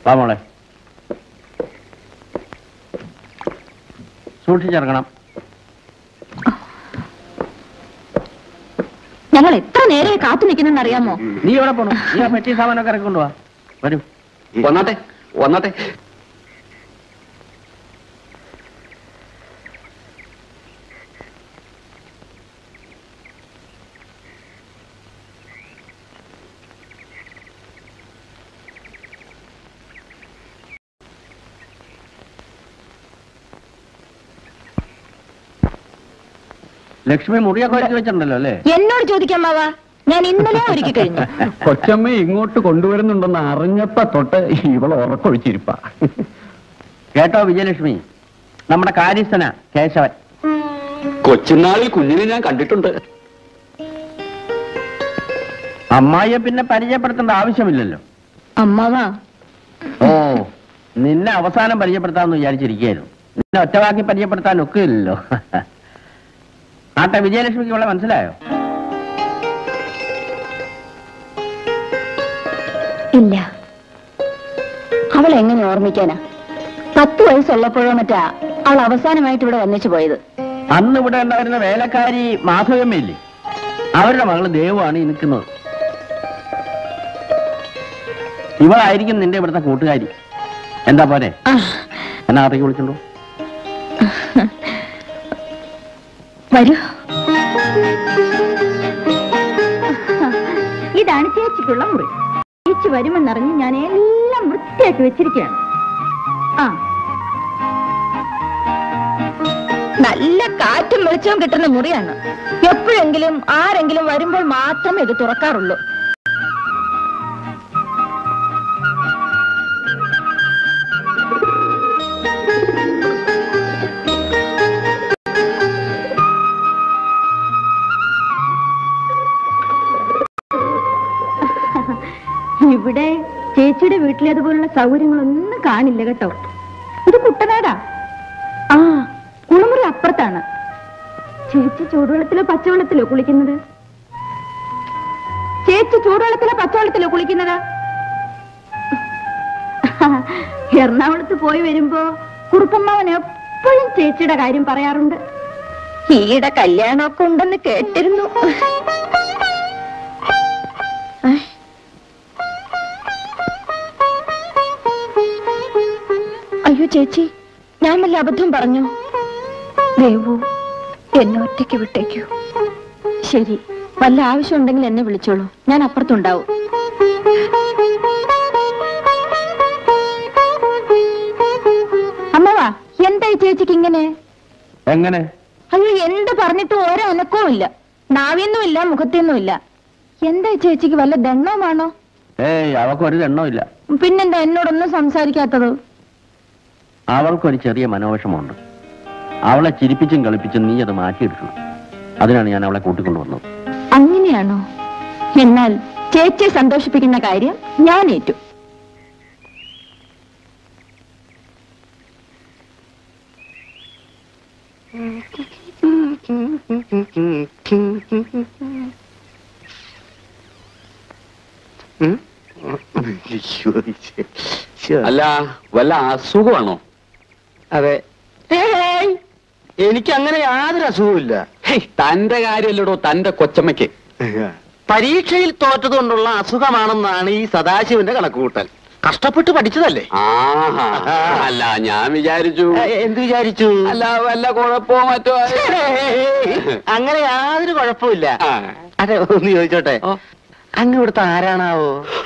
വാ മോളെ സൂക്ഷിച്ചിറങ്ങണം ഞങ്ങൾ എത്ര നേരെ കാത്തു നിൽക്കുന്നെന്ന് അറിയാമോ നീ എവിടെ പോണു നീ ആ പെട്ടി സാമാനൊക്കെ ഇറക്കി കൊണ്ടുവാ വരൂ വന്നാട്ടെ വന്നാട്ടെ ലക്ഷ്മി മുറിയൊക്കെ ഒരുക്കി വെച്ചിട്ടുണ്ടല്ലോ അല്ലേ എന്നോട് ചോദിക്കാൻ മാവാ ഞാൻ ഇന്നലെ ഒരുക്കി കഴിഞ്ഞു കൊച്ചമ്മ ഇങ്ങോട്ട് കൊണ്ടുവരുന്നുണ്ടെന്ന് അറിഞ്ഞപ്പ തൊട്ട് ഇവളെ ഉറക്കൊഴിച്ചിരിപ്പ കേട്ടോ വിജയലക്ഷ്മി നമ്മുടെ കാര്യസ്ഥന കേശവൻ കൊച്ചുനാളിൽ കുഞ്ഞിനെ ഞാൻ കണ്ടിട്ടുണ്ട് അമ്മായിയെ പിന്നെ പരിചയപ്പെടുത്തേണ്ട ആവശ്യമില്ലല്ലോ അമ്മാവാ ഓ നിന്നെ അവസാനം പരിചയപ്പെടുത്താമെന്ന് വിചാരിച്ചിരിക്കുകയായിരുന്നു നിന്നെ ഒറ്റവാക്കി പരിചയപ്പെടുത്താൻ ഒക്കില്ലല്ലോ ആട്ടെ വിജയലക്ഷ്മിക്ക് ഇവിടെ മനസ്സിലായോ ഇല്ല അവൾ എങ്ങനെ ഓർമ്മിക്കാനാ പത്ത് വയസ്സുള്ളപ്പോഴോ മറ്റാ അവൾ അവസാനമായിട്ട് ഇവിടെ വന്നിച്ചു പോയത് അന്ന് ഇവിടെ ഉണ്ടായിരുന്ന വേലക്കാരി മാധവമ്മയില്ലേ അവരുടെ മകള് ദേവുവാണ് ഈ നിൽക്കുന്നത് ഇവളായിരിക്കും നിന്റെ ഇവിടുത്തെ കൂട്ടുകാരി എന്താ പോരെ ആ, എന്നാ അകത്തേക്ക് വിളിച്ചോണ്ടു വരൂ ഇതാണ് ചേച്ചിക്കുള്ള മുറി ചേച്ചി വരുമെന്നറിഞ്ഞ് ഞാൻ എല്ലാം വൃത്തിയാക്കി വെച്ചിരിക്കുകയാണ് ആ നല്ല കാറ്റും വെളിച്ചവും കിട്ടുന്ന മുറിയാണ് എപ്പോഴെങ്കിലും ആരെങ്കിലും വരുമ്പോൾ മാത്രമേ ഇത് തുറക്കാറുള്ളൂ ഇവിടെ ചേച്ചിയുടെ വീട്ടിലേതുപോലുള്ള സൗകര്യങ്ങളൊന്നും കാണില്ല കേട്ടോ ഇത് കുട്ടനാടാ ആ കുളിമുറി അപ്പുറത്താണ് ചേച്ചി ചൂടുവെള്ളത്തിലോ പച്ചവെള്ളത്തിലോ കുളിക്കുന്നത് ചേച്ചി ചൂടുവെള്ളത്തിലോ പച്ചവെള്ളത്തിലോ കുളിക്കുന്നത് എറണാകുളത്ത് പോയി വരുമ്പോ കുറുപ്പമ്മാവൻ എപ്പോഴും ചേച്ചിയുടെ കാര്യം പറയാറുണ്ട് ഈയിടെ കല്യാണമൊക്കെ ഉണ്ടെന്ന് കേട്ടിരുന്നു അയ്യോ ചേച്ചി ഞാൻ വല്ല അബദ്ധം പറഞ്ഞു ദേവു എന്നെ ഒറ്റയ്ക്ക് വിട്ടേക്കൂ ശരി വല്ല ആവശ്യമുണ്ടെങ്കിൽ എന്നെ വിളിച്ചോളൂ ഞാൻ അപ്പുറത്തുണ്ടാവും അമ്മവാ എന്തായി ചേച്ചിക്ക് ഇങ്ങനെ എങ്ങനെ അയ്യോ എന്ത് പറഞ്ഞിട്ടും ഓരോ അനക്കവും ഇല്ല നാവിയൊന്നും ഇല്ല മുഖത്തൊന്നും ഇല്ല എന്തായി ചേച്ചിക്ക് വല്ല ദണ്ണവുമാണോ ഏയ് അവക്കൊരു എണ്ണമില്ല പിന്നെന്താ എന്നോടൊന്നും സംസാരിക്കാത്തത് അവൾക്കൊരു ചെറിയ മനോവിഷമമുണ്ട് അവളെ ചിരിപ്പിച്ചും കളിപ്പിച്ചും നീ അത് മാറ്റിയെടുക്കണം അതിനാണ് ഞാൻ അവളെ കൂട്ടിക്കൊണ്ടുവന്നത് അങ്ങനെയാണോ എന്നാൽ ചേച്ചിയെ സന്തോഷിപ്പിക്കുന്ന കാര്യം ഞാൻ ഏറ്റു അല്ല വല്ല അസുഖമാണോ അതെ ഏയ് എനിക്ക് അങ്ങനെ യാതൊരു അസുഖമില്ല ഹേയ്, തന്റെ കാര്യമല്ലടോ തന്റെ കൊച്ചമ്മയ്ക്ക് പരീക്ഷയിൽ തോറ്റതുകൊണ്ടുള്ള അസുഖമാണെന്നാണ് ഈ സദാശിവന്റെ കണക്കുകൂട്ടൽ കഷ്ടപ്പെട്ട് പഠിച്ചതല്ലേ ആഹാ അല്ല ഞാൻ വിചാരിച്ചു ഏ, എന്ത് വിചാരിച്ചു അല്ല വല്ല കുഴപ്പമോ മറ്റോ ഏയ്, അങ്ങനെ യാതൊരു കുഴപ്പമില്ല ആ. അതെ ഒന്ന് ചോദിച്ചോട്ടെ ഓ. അങ്ങ് ഇവിടുത്തെ ആരാണാവോ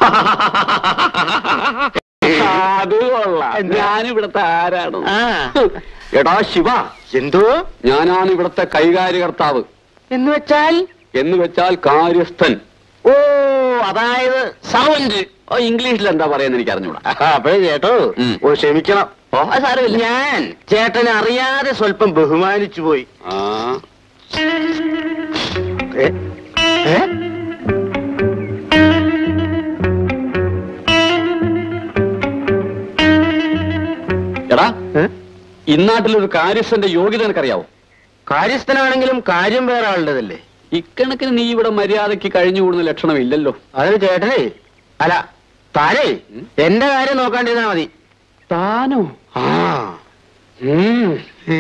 അത് കൊള്ളാം എന്താ? ഞാനിവിടുത്തെ ആരാണ് ആ എടാ ശിവ എന്തോ ഞാനാണ് ഇവിടുത്തെ കൈകാര്യകർത്താവ് എന്ന് വെച്ചാൽ എന്ന് വെച്ചാൽ കാര്യസ്ഥൻ ഓ അതായത് സർവന്റ് ഓ ഇംഗ്ലീഷിൽ എന്താ പറയാന്ന് എനിക്ക് അറിഞ്ഞൂടാ അപ്പഴേ ചേട്ടോ ഉം. ഓ ക്ഷമിക്കണം ഓ അത് സാരമില്ല ഞാൻ ചേട്ടനെ അറിയാതെ സ്വല്പം ബഹുമാനിച്ചു പോയി ആ ഏ? ഏ? എടാ ഏ? ഇന്നാട്ടിലൊരു കാര്യസ്ഥന്റെ യോഗ്യത നിനക്കറിയാവോ കാര്യസ്ഥനാണെങ്കിലും കാര്യം വേറെ ആളുടേതല്ലേ ഇക്കണക്കിന് നീ ഇവിടെ മര്യാദയ്ക്ക് കഴിഞ്ഞുകൂടുന്ന ലക്ഷണമില്ലല്ലോ അതിന് ചേട്ടനെ അല്ല താനേ എന്റെ കാര്യം നോക്കാണ്ടിരുന്നാ മതി താനോ ആ ഉം. ഏ.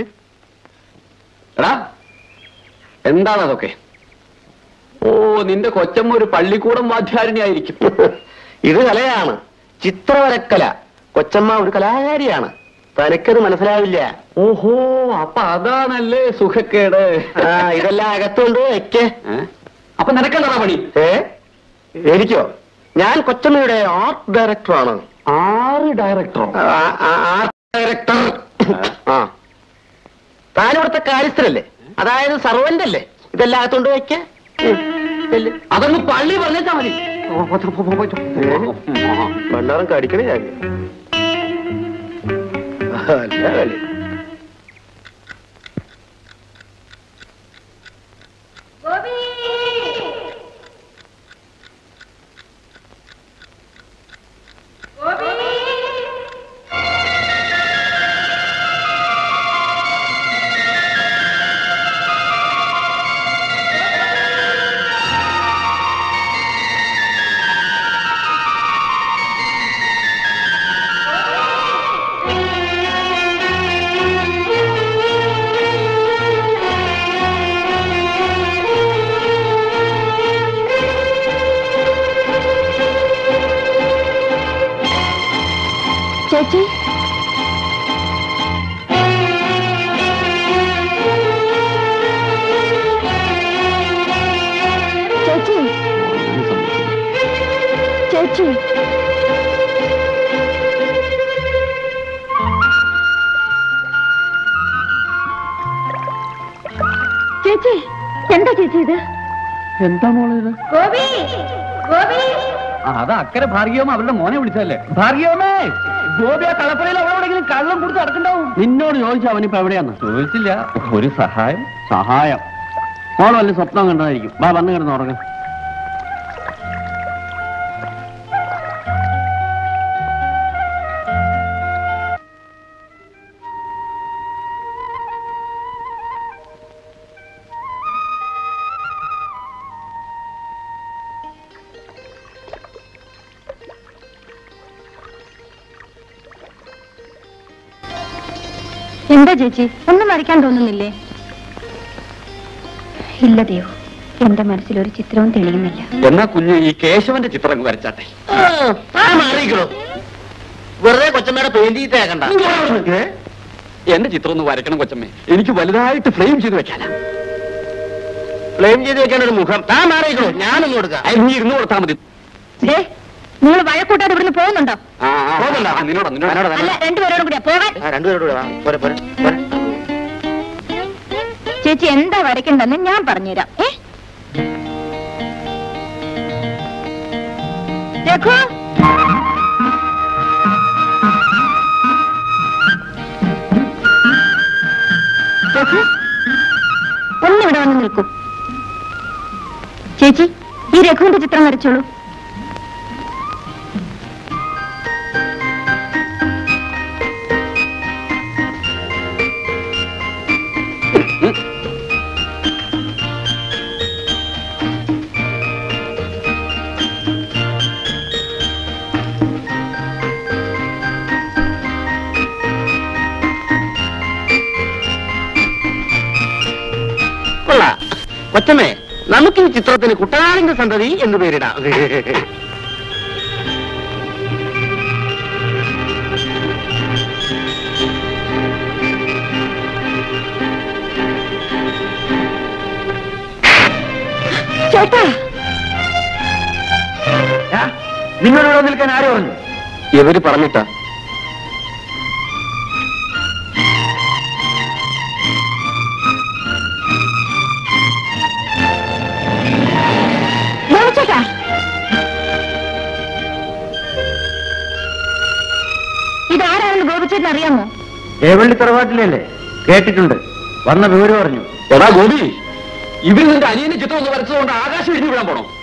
എടാ എന്താണ് അതൊക്കെ ഓ നിന്റെ കൊച്ചമ്മ ഒരു പള്ളിക്കൂടം വാദ്യാരിണി ആയിരിക്കും ഇത് കലയാണ് ചിത്രവരക്കല കൊച്ചമ്മ ഒരു കലാകാരിയാണ് തനിക്കത് മനസ്സിലാവില്ല ഓഹോ അപ്പൊ അതാണല്ലേ സുഖക്കേട് ആ ഇതെല്ലാം അകത്തുണ്ട് വെക്കേ ഏ? അപ്പൊ നിനക്കെന്താ പണി ഏ എനിക്കോ ഞാൻ കൊച്ചമ്മയുടെ ആർട്ട് ഡയറക്ടറാണ് ആറ് ഡയറക്ടറോ ആ- ആ- ആർട്ട് ഡയറക്ടർ ആ താനിവിടുത്തെ കാര്യസ്ഥരല്ലേ അതായത് സർവന്റ് അല്ലേ ഇതെല്ലാം അകത്തുണ്ട് വെക്കേ അതൊന്ന് പള്ളി പറഞ്ഞാ മതി ഭണ്ഡാരം കടിക്കണേ ഞാൻ അല്ല കളി ചേച്ചി ചേച്ചി ചേച്ചി ചേച്ചി എന്താ ചേച്ചി ഇത് എന്താ മോളെ ഇത് ഗോപി ഗോപി ആ, അത് അക്കരെ ഭാർഗവമ്മ അവരുടെ മോനെ വിളിച്ചല്ലേ ഭാർഗവമ്മേ ഗോപി ആ കളപ്പുരയിൽ എവിടെയെങ്കിലും കള്ളം കൊടുത്ത് നടക്കണ്ടാവും നിന്നോട് ചോദിച്ചു അവനിപ്പോ എവിടെയാന്ന് ചോദിച്ചില്ല ഒരു സഹായം സഹായം മോൾ വല്ല സ്വപ്നം കണ്ടതായിരിക്കും വാ വന്ന് കിടന്ന് ഉറങ്ങ എന്താ ചേച്ചി ഒന്നും വരയ്ക്കാൻ തോന്നുന്നില്ലേ ഇല്ല ദേവ് എന്റെ മനസ്സിൽ ഒരു ചിത്രവും തെളിയുന്നില്ല എന്നാ കുഞ്ഞ് ഈ കേശവന്റെ ചിത്രം അങ്ങ് വരച്ചാട്ടെ ആ മാറിക്കണോ വെറുതെ കൊച്ചമ്മയുടെ പെയിന്റ് തേക്കണ്ട എന്റെ ചിത്രം ഒന്ന് വരയ്ക്കണം കൊച്ചമ്മേ എനിക്ക് വലുതായിട്ട് ഫ്രെയിം ചെയ്ത് വെക്കാനാ ഫ്ലെയിം ചെയ്ത് വെക്കാൻ ഒരു മുഖം താ മാറിക്കണോ ഞാനൊന്നും കൊടുക്കാം അത് നീ ഇരുന്ന് കൊടുത്താൽ മതി ദേ നിങ്ങൾ വഴക്കൂട്ടാതെ ഇവിടുന്ന് പോകുന്നുണ്ടോ ആ, ആ, പോകുന്നുണ്ടോ? ആ, നിന്നോടാ നിന്നോടാ അല്ല രണ്ടുപേരോടും കൂടിയാ പോകാൻ ആ രണ്ടുപേരോട് കൂടെ വാ പോരെ പോരെ പോരെ ചേച്ചി എന്താ വരയ്ക്കണ്ടെന്ന് ഞാൻ പറഞ്ഞുതരാം ഏ രഘു രഘു ഒന്നിവിടെ വന്ന് നിൽക്കൂ ചേച്ചി ഈ രഘുവിന്റെ ചിത്രം വരച്ചോളൂ കൊള്ളാ കൊച്ചമ്മേ നമുക്ക് ഈ ചിത്രത്തിന് കുട്ടനാടിന്റെ സന്തതി എന്ന് പേരിടാം ചേട്ടാ നിന്നോട് ഇവിടെ നിൽക്കാൻ ആര് പറഞ്ഞു ഇവര് പറഞ്ഞിട്ടാ ചേട്ടാ ഇതാരാണെന്ന് ഗോപിച്ചേട്ടൻ അറിയാമോ ഏവള്ളി തറവാട്ടിലല്ലേ കേട്ടിട്ടുണ്ട് വന്ന വിവരം പറഞ്ഞു എടാ ഗോപി ഇവര് നിന്റെ അനിയന്റെ ചിത്രം ഒന്ന് വരച്ചതുകൊണ്ട് ആകാശം ഇടിഞ്ഞു വിടാൻ പോണോ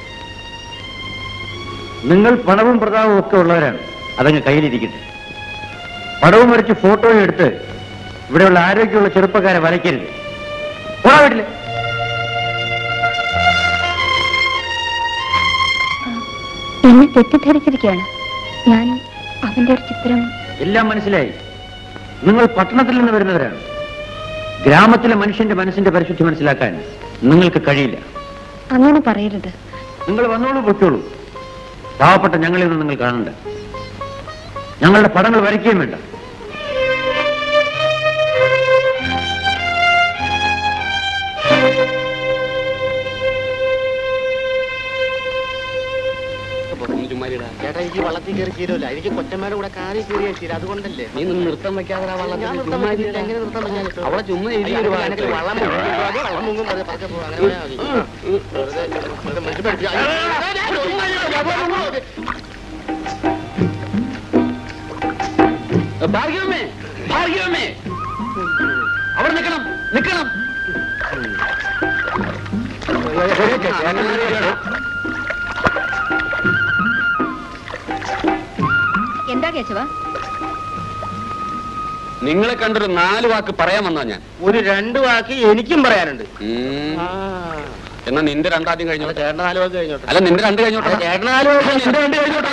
നിങ്ങൾ പണവും പ്രതാപവും ഒക്കെ ഉള്ളവരാണ് അതങ്ങ് കയ്യിലിരിക്കട്ടെ പടവും വരച്ച് ഫോട്ടോയും എടുത്ത് ഇവിടെയുള്ള ആരോഗ്യമുള്ള ചെറുപ്പക്കാരെ വരയ്ക്കരുത് പോടാ വീട്ടില് എന്നെ തെറ്റിദ്ധരിച്ചിരിക്കുകയാണ് ഞാൻ അവന്റെ ഒരു ചിത്രം എല്ലാം മനസ്സിലായി നിങ്ങൾ പട്ടണത്തിൽ നിന്ന് വരുന്നവരാണ് ഗ്രാമത്തിലെ മനുഷ്യന്റെ മനസ്സിന്റെ പരിശുദ്ധി മനസ്സിലാക്കാൻ നിങ്ങൾക്ക് കഴിയില്ല അങ്ങനെ പറയരുത് നിങ്ങൾ വന്നോളൂ പൊയ്ക്കോളൂ പാവപ്പെട്ട ഞങ്ങളിൽ നിന്ന് നിങ്ങൾ കാണണ്ട ഞങ്ങളുടെ പടങ്ങൾ വരയ്ക്കുകയും വേണ്ട ചേട്ടാ എനിക്ക് വള്ളത്തിൽ കയറി തീരുമല്ല എനിക്ക് കൊച്ചന്മാരുടെ കൂടെ കാറി കയറിയാൽ തീരും അതുകൊണ്ടല്ലേ നീ നിന്ന് നൃത്തം വെക്കാതെ ഞാൻ നൃത്തം പറ്റില്ല എങ്ങനെ നൃത്തം വെക്കാൻ കിട്ടും? അവളെ ചുമ്മാ എഴുതി അയ്യോ, ഒരു അതിനകത്ത് വാക്ക്. വള്ളം മുങ്ങും. അത് വള്ളം മുങ്ങും പറഞ്ഞ് പതുക്കെ പോ. അങ്ങനെ പോയാൽ മതി. വെറുതെ വെറുതെ മനുഷ്യൻ പഠിപ്പിച്ച- അയ്യോ, ഭാഗ്യമേ ഭാഗ്യമേ അവിടെ നിൽക്കണം നിൽക്കണം എന്താ കേശവ നിങ്ങളെ കണ്ടൊരു നാല് വാക്ക് പറയാൻ വന്നാ ഞാൻ ഒരു രണ്ട് വാക്ക് എനിക്കും പറയാനുണ്ട് ഉം. ആ. എന്നാ നിന്റെ രണ്ടാദ്യം അല്ല, കഴിഞ്ഞോട്ടെ ചേട്ടൻ നാല് വാക്ക് കഴിഞ്ഞോട്ടെ അല്ല നിന്റെ രണ്ട് കഴിഞ്ഞോട്ടെ അല്ല, ചേട്ടൻ നാല് വാക്ക് നിന്റെ രണ്ട് കഴിഞ്ഞോട്ടെ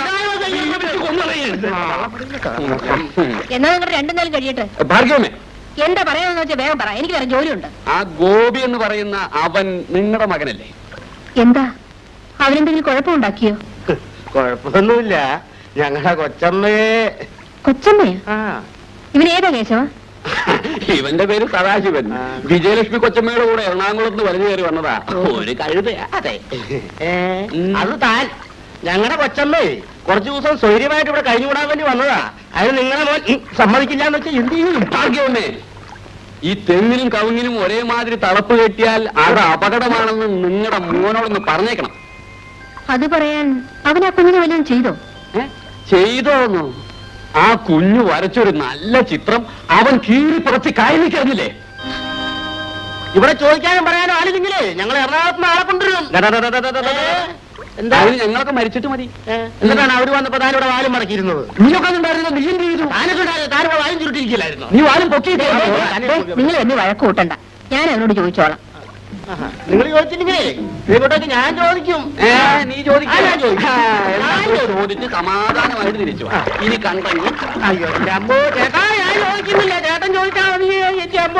എന്നാ നിങ്ങൾ രണ്ടു നാളും കഴിയട്ടെ ഭാർഗവമേ എന്താ പറയാമെന്ന് വെച്ചാൽ വേഗം പറ എനിക്ക് വേറെ ജോലിയുണ്ട് ആ ഗോപി എന്ന് പറയുന്ന അവൻ നിങ്ങളുടെ മകനല്ലേ എന്താ അവനെന്തെങ്കിലും കുഴപ്പമുണ്ടാക്കിയോ കുഴപ്പമൊന്നുമില്ല ഞങ്ങളുടെ കൊച്ചമ്മയെ കൊച്ചമ്മയോ ആ ഇവൻ ഏതാ കേശവ ഇവന്റെ പേര് സദാശിവൻ ആ. വിജയലക്ഷ്മി കൊച്ചമ്മയുടെ കൂടെ എറണാകുളത്ത് നിന്ന് വലിഞ്ഞു കയറി വന്നതാ ഒരു കഴുതയാ അതെ ഏ, ഉം. അത് താൻ ഞങ്ങളുടെ കൊച്ചമ്മേ കുറച്ചു ദിവസം സ്വൈര്യമായിട്ട് ഇവിടെ കഴിഞ്ഞുകൂടാൻ വേണ്ടി വന്നതാ അതിന് നിങ്ങളെ മോൻ ഉം, സമ്മതിക്കില്ല എന്ന് വെച്ചാൽ എന്ത് ചെയ്യും ഭാഗ്യമേ ഈ തെങ്ങിനും കവുങ്ങിനും ഒരേമാതിരി തളപ്പ് കെട്ടിയാൽ അത് അപകടമാണെന്ന് നിങ്ങളുടെ മോനോടൊന്ന് പറഞ്ഞേക്കണം അത് പറയാൻ അവൻ ആ കുഞ്ഞിന് വല്ലതും ചെയ്തോ ഏ? ചെയ്തോന്നു ആ കുഞ്ഞു വരച്ചൊരു നല്ല ചിത്രം അവൻ കീറി പുറത്ത് കായലിക്കറിഞ്ഞില്ലേ ഇവിടെ ചോദിക്കാനും പറയാനും ആളില്ലെങ്കിലേ ഞങ്ങൾ എറണാകുളത്ത് നിന്ന് ആളെ കൊണ്ടുവരും ഏ, എന്താ അതിന് ഞങ്ങളൊക്കെ മരിച്ചിട്ട് മതി ഏ, എന്നിട്ടാണ് അവര് വന്നപ്പോ താനിവിടെ വാലും മടക്കിയിരുന്നത് നീയൊക്കെ ഉണ്ടായിരുന്നില്ല നീ എന്ത് ചെയ്തു താനൊക്കെ ഉണ്ടായിരുന്നു താനിവിടെ വാലും ചുരുട്ടിരിക്കില്ലായിരുന്നു നീ വാലും പൊക്കിയിട്ടേ നിങ്ങൾ എന്നെ വഴക്ക് കൂട്ടണ്ട ഞാൻ അവനോട് ചോദിച്ചോളാം നിങ്ങൾ ചോദിച്ചില്ലെങ്കിലേ ഇങ്ങോട്ടേക്ക് ഞാൻ ചോദിക്കും ഏ, നീ ചോദിക്ക. ആ, ഞാൻ ചോദിക്കും. ആ, എന്നാ ഞാൻ ചോദിക്കും. ചോദിച്ച് സമാധാനമായിട്ട് തിരിച്ചു വാ. ഇനി കണ്ടെങ്കിൽ അയ്യോ എന്റെ അമ്മോ ചേട്ടാ ഞാൻ ചോദിക്കുന്നില്ല ചേട്ടൻ ചോദിച്ചാൽ മതി എന്റെ അമ്മോ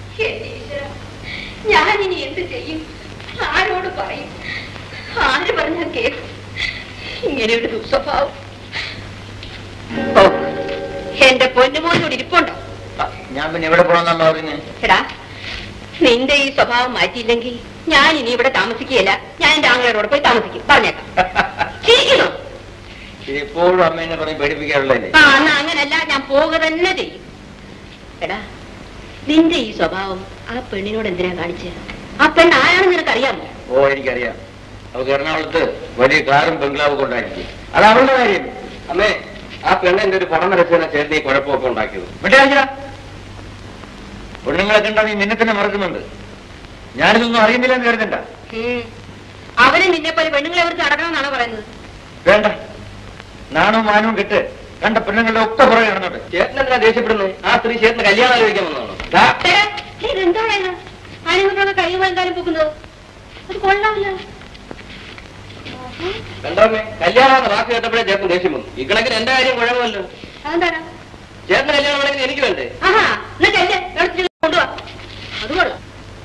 ഞാൻ ഇനി എന്ത് ചെയ്യും ആരോട് പറയും ആര് പറഞ്ഞാൽ കേൾക്കും ഇങ്ങനെ ഒരു ദുസ്വഭാവം ഓ എന്റെ പൊന്നുമോനോട് ഇരിപ്പുണ്ടോ ഞാൻ പിന്നെ എവിടെ പോകണമെന്നാ പറയുന്നത് എടാ നിന്റെ ഈ സ്വഭാവം മാറ്റിയില്ലെങ്കിൽ ഞാൻ ഇനി ഇവിടെ താമസിക്കുകയില്ല ഞാൻ എന്റെ ആങ്ങളോട് പോയി താമസിക്കും പറഞ്ഞേക്കാം ചിരിക്കണോ ഇപ്പോഴും അമ്മേനെ പറഞ്ഞ് പേടിപ്പിക്കാറുള്ളതല്ലേ ആ എന്നാ അങ്ങനല്ല ഞാൻ പോവുക തന്നെ ചെയ്യും എടാ നിന്റെ ഈ സ്വഭാവം ആ പെണ്ണിനോട് എന്തിനാ കാണിച്ചത് ആ പെണ്ണ് ആരാണെന്ന് നിനക്കറിയാമോ ഓ എനിക്കറിയാം അവൾക്ക് എറണാകുളത്ത് വലിയ കാറും ബംഗ്ലാവും കൊണ്ടായിരിക്കും അത് അവളുടെ കാര്യം അമ്മേ ആ പെണ്ണ് എന്റെ ഒരു പണം വരച്ചതിനെ ചേർത്ത് ഈ കുഴപ്പമൊക്കെ ഉണ്ടാക്കിയത് വിട്ടയച്ചില്ല പെണ്ണുങ്ങളെ കണ്ടാ നീ നിന്നെ തന്നെ മറക്കുന്നുണ്ട് ഞാനിതൊന്നും അറിയുന്നില്ല എന്ന് കരുതണ്ട ഉം. അവന് നിന്നെ പോലെ പെണ്ണുങ്ങളെ കുറിച്ച് നടക്കണമെന്നാണോ പറയുന്നത് വേണ്ട നാണവും മാനവും കിട്ട് കണ്ട പെണ്ണുങ്ങളുടെ ഒക്കെ പുറകെ നടന്നോട്ടെ ചേട്ടനെന്താ ദേഷ്യപ്പെടുന്നത് ആ സ്ത്രീ ചേട്ടന് കല്യാണം ആലോചിക്കാൻ വന്നതാണോ ദാ, ഇതെന്താണ് ആരെങ്കിലും കൈ വാങ്ങാനും പോകുന്നത് അത് കൊള്ളാമില്ല കണ്ടോമ്മേ കല്യാണം എന്ന വാക്ക് കേട്ടപ്പോഴേ ചേട്ടൻ ദേഷ്യം വന്നു ഈ കണക്കിന് എന്റെ കാര്യം കുഴപ്പമല്ലോ അതെന്താടാ ചേട്ടന് കല്യാണം ആണെങ്കിൽ എനിക്ക് വേണ്ടേ ആഹാ എന്നിട്ട് എന്നെ എടുത്തിട്ട് കൊണ്ടുവാ അത് കൊള്ളാം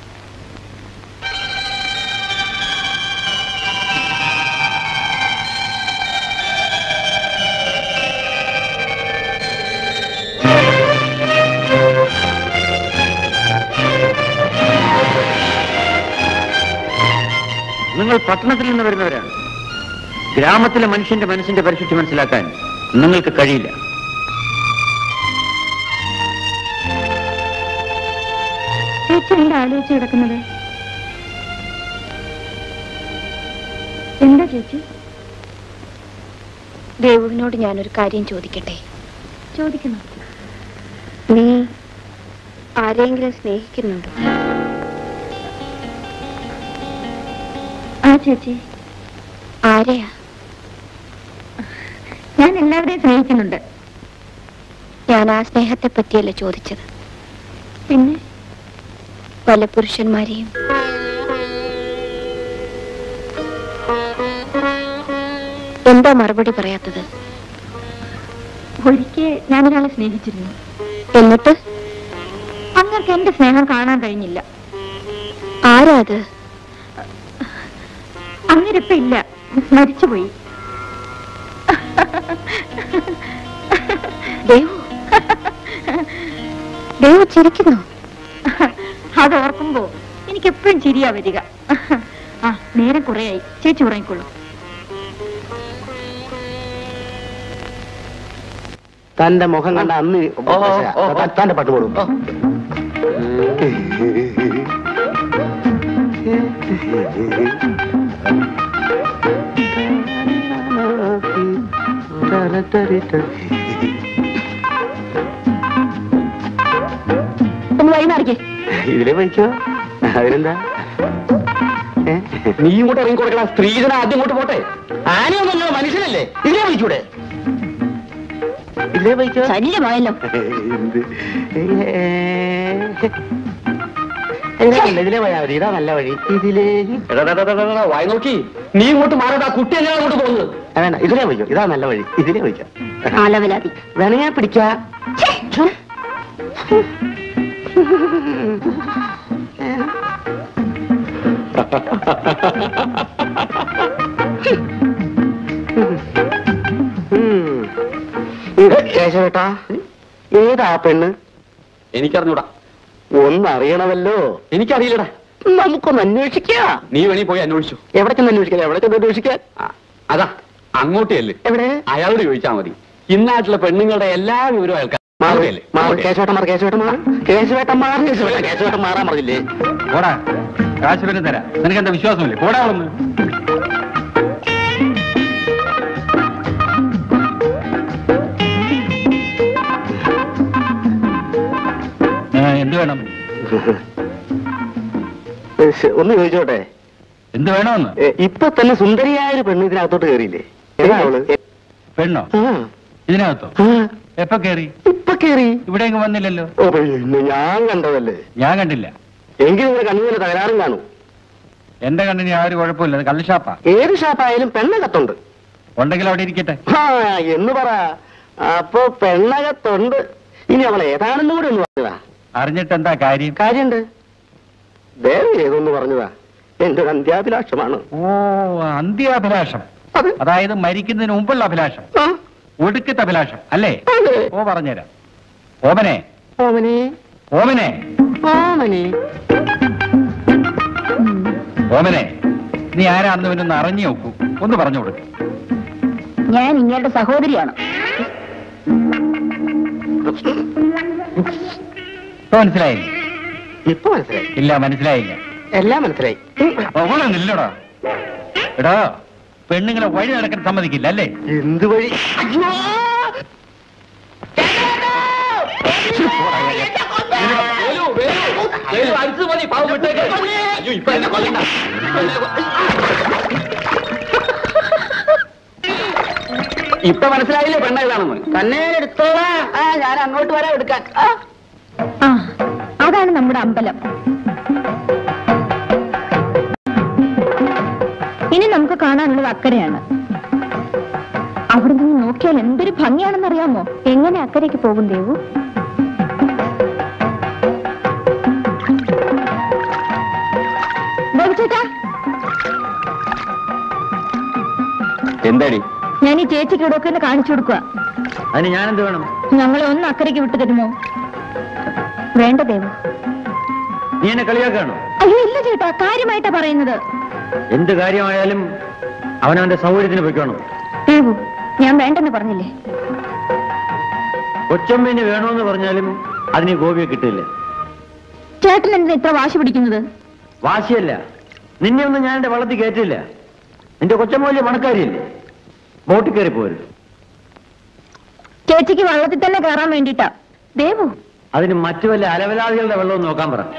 നിങ്ങൾ പട്ടണത്തിൽ നിന്ന് വരുന്നവരാണ് ഗ്രാമത്തിലെ മനുഷ്യന്റെ മനസ്സിന്റെ പരിശുദ്ധി മനസ്സിലാക്കാൻ നിങ്ങൾക്ക് കഴിയില്ല ചേച്ചി എന്താ ആലോചിച്ച് കിടക്കുന്നത് എന്താ ചേച്ചി ദേവുവിനോട് ഞാനൊരു കാര്യം ചോദിക്കട്ടെ ചോദിക്കണം നീ ആരെങ്കിലും സ്നേഹിക്കുന്നുണ്ടോ ആ ചേച്ചി ആരെയാ ഞാൻ എല്ലാവരെയും സ്നേഹിക്കുന്നുണ്ട് ഞാൻ ആ സ്നേഹത്തെ പറ്റിയല്ല ചോദിച്ചത് പിന്നെ പല പുരുഷന്മാരെയും എന്താ മറുപടി പറയാത്തത് ഒരിക്കൽ ഞാനൊരാളെ സ്നേഹിച്ചിരുന്നു എന്നിട്ട് അങ്ങർക്ക് എന്റെ സ്നേഹം കാണാൻ കഴിഞ്ഞില്ല ആരാ അത് അങ്ങനിപ്പ ഇല്ല മരിച്ചുപോയി ദേവു ദേവു ചിരിക്കുന്നു അത് ഓർക്കുമ്പോ എനിക്ക് എപ്പോഴും ചിരിയാ വരിക ആ നേരം കുറേയായി ചേച്ചി ഉറങ്ങിക്കൊള്ളു തന്റെ മുഖം കണ്ട അന്ന് ഓ, ഓ, ഓ. തന്റെ പാട്ട് പോടും ഒന്ന് വഴി മാറിക്കേ ഇതിലെ പോയിക്കോ അതിനെന്താ ഏ? നീ ഇങ്ങോട്ട് ഇറങ്ങി കൊടുക്കണ സ്ത്രീജന ആദ്യം ഇങ്ങോട്ട് പോട്ടെ ആനയൊന്നുമല്ല മനുഷ്യനല്ലേ ഇതിലെ പോയിക്കൂടെ ഇതിലെ പോയിക്കോ ശല്യമായല്ലോ എന്ത് ഇതിലെ ഇതിലെ പോയാ മതി ഇതാ നല്ല വഴി ഇതിലേ എടാ, എടാ, എടാ, എടാ, എടാ, വായി നോക്കി നീ ഇങ്ങോട്ട് മാറണ്ട ആ കുട്ടി എങ്ങനെ അങ്ങോട്ട് പോകുന്നത് ആ, വേണ്ട ഇതിലേ പോയിക്കോ ഇതാ നല്ല വഴി ഇതിലേ പോയിക്കോ ആലവലാതി വേണേ ഞാൻ പിടിക്കാ കേശവേട്ടാ ഏതാ പെണ്ണ് എനിക്കറിഞ്ഞൂടാ ഒന്നറിയണമല്ലോ എനിക്കറിയില്ലടാ നമുക്കൊന്ന് അന്വേഷിക്കാം നീ വേണി പോയി അന്വേഷിച്ചു എവിടെ ചെന്ന് അന്വേഷിക്കാം എവിടെ ചെന്ന് അന്വേഷിക്കാൻ ആ, അതാ അങ്ങോട്ടേ അല്ലേ എവിടെ അയാളോട് ചോദിച്ചാ മതി ഇന്നാട്ടിലെ പെണ്ണുങ്ങളുടെ എല്ലാ വിവരവും അയാൾക്ക് മാറ് അറിയില്ലേ? മാറ് അങ്ങോട്ടേ. കേശവേട്ടൻ മാറ് കേശവേട്ടൻ മാറ് കേശവേട്ടൻ മാറ് കേശവേട്ടൻ കേശവേട്ടൻ മാറാൻ പറഞ്ഞില്ലേ പോടാ കാശ് വരെ തരാം നിനക്ക് എന്താ വിശ്വാസമില്ലേ പോടാ ഒന്ന് എന്ത് വേണം ശ്ശ്, ഒന്ന് ചോദിച്ചോട്ടെ എന്ത് വേണമെന്ന് ഏ, ഇപ്പൊ തന്നെ സുന്ദരിയായ ഒരു പെണ്ണ് ഇതിനകത്തോട്ട് കയറിയില്ലേ ഏതാ അവള് പെണ്ണോ ആ, ഇതിനകത്തോ ആ, എപ്പോ കേറി ഇപ്പൊ കയറി ഇവിടെ എങ്ങും വന്നില്ലല്ലോ ഓ പിന്നെ ഞാൻ കണ്ടതല്ലേ ഞാൻ കണ്ടില്ല എങ്കിൽ നിങ്ങളുടെ കണ്ണുപോലെ തകരാറും കാണും എന്റെ കണ്ണിന് ആ ഒരു കുഴപ്പമില്ല അത് കള്ളുഷാപ്പാ ഏത് ഷാപ്പായാലും പെണ്ണകത്തുണ്ട് ഉണ്ടെങ്കിൽ അവിടെ ഇരിക്കട്ടെ ആ എന്ന് പറ അപ്പൊ പെണ്ണകത്തുണ്ട് ഇനി അവൾ ഏതാണെന്നും കൂടെ ഒന്ന് പറഞ്ഞതാ അറിഞ്ഞിട്ട് എന്താ കാര്യം കാര്യണ്ട് ദേവി ഏതൊന്ന് പറഞ്ഞതാ എന്റെ ഒരു അന്ത്യാഭിലാഷമാണ് ഓ അന്ത്യാഭിലാഷം അത് അതായത് മരിക്കുന്നതിന് മുമ്പുള്ള അഭിലാഷം ആ, ഒടുക്കത്തെ അഭിലാഷം അല്ലേ അതെ. ഓ പറഞ്ഞുതരാം ഓമനെ ഓമനെ ഓമനെ ഓമനെ ഓമനെ നീ ആരാണെന്ന് ഇവനൊന്ന് അറിഞ്ഞു നോക്കൂ ഒന്ന് പറഞ്ഞു കൊടുക്ക് ഞാൻ ഇങ്ങയുടെ സഹോദരിയാണ് ഇപ്പൊ മനസ്സിലായില്ല ഇപ്പൊ മനസ്സിലായി ഇല്ല മനസ്സിലായില്ല എല്ലാം മനസ്സിലായി ഓമനെ നില്ലടാ എടാ പെണ്ണുങ്ങളെ വഴി നടക്കാൻ സമ്മതിക്കില്ല അല്ലേ എന്ത് വഴി അയ്യോ! വേലു, വേലു, വേലു, അടിച്ചു മതി, പാവം വിട്ടേക്ക്. അയ്യോ, ഇപ്പൊ എന്നെ കൊല്ലണ്ട. ഇപ്പൊ എന്നെ കൊ- ഇപ്പൊ മനസ്സിലായില്ലേ പെണ്ണ ഏതാണെന്ന് തന്നെ എടുത്തോളാ ആ ഞാൻ അങ്ങോട്ട് വരാം എടുക്കാൻ ആ. ആ അതാണ് നമ്മുടെ അമ്പലം ഇനി നമുക്ക് കാണാനുള്ളത് അക്കരെയാണ് അവിടെ നിന്ന് നോക്കിയാൽ എന്തൊരു ഭംഗിയാണെന്നറിയാമോ എങ്ങനെ അക്കരയ്ക്ക് പോകും ദേവു ദേവു ചേട്ടാ എന്താടി ഞാൻ ഈ ചേച്ചിക്ക് ഇവിടെയൊക്കെ ഒന്ന് കാണിച്ചു കൊടുക്കുക അതിന് ഞാൻ എന്ത് വേണം ഞങ്ങളെ ഒന്ന് അക്കരയ്ക്ക് വിട്ടു തരുമോ വേണ്ട ദേവു നീ എന്നെ കളിയാക്കാണോ അയ്യോ ഇല്ല ചേട്ടാ കാര്യമായിട്ടാ പറയുന്നത് എന്ത് കാര്യമായാലും അവനവന്റെ സൗകര്യത്തിന് പൊയ്ക്കോണം ദേവു ഞാൻ വേണ്ടെന്ന് പറഞ്ഞില്ലേ കൊച്ചമ്മേനെ വേണമെന്ന് പറഞ്ഞാലും അതിന് ഗോപിയെ കിട്ടില്ല ചേട്ടൻ എന്തിനാ ഇത്ര വാശി പിടിക്കുന്നത് വാശിയല്ല നിന്നെ ഒന്നും ഞാൻ എന്റെ വള്ളത്തിൽ കയറ്റില്ല നിന്റെ കൊച്ചമ്മ വലിയ പണക്കാരിയല്ലേ ബോട്ടിൽ കയറി പോരുത് ചേച്ചിക്ക് വള്ളത്തിൽ തന്നെ കയറാൻ വേണ്ടിട്ടാ ദേവു അതിന് മറ്റു വല്ല അലവലാദികളുടെ വെള്ളവും നോക്കാൻ പറ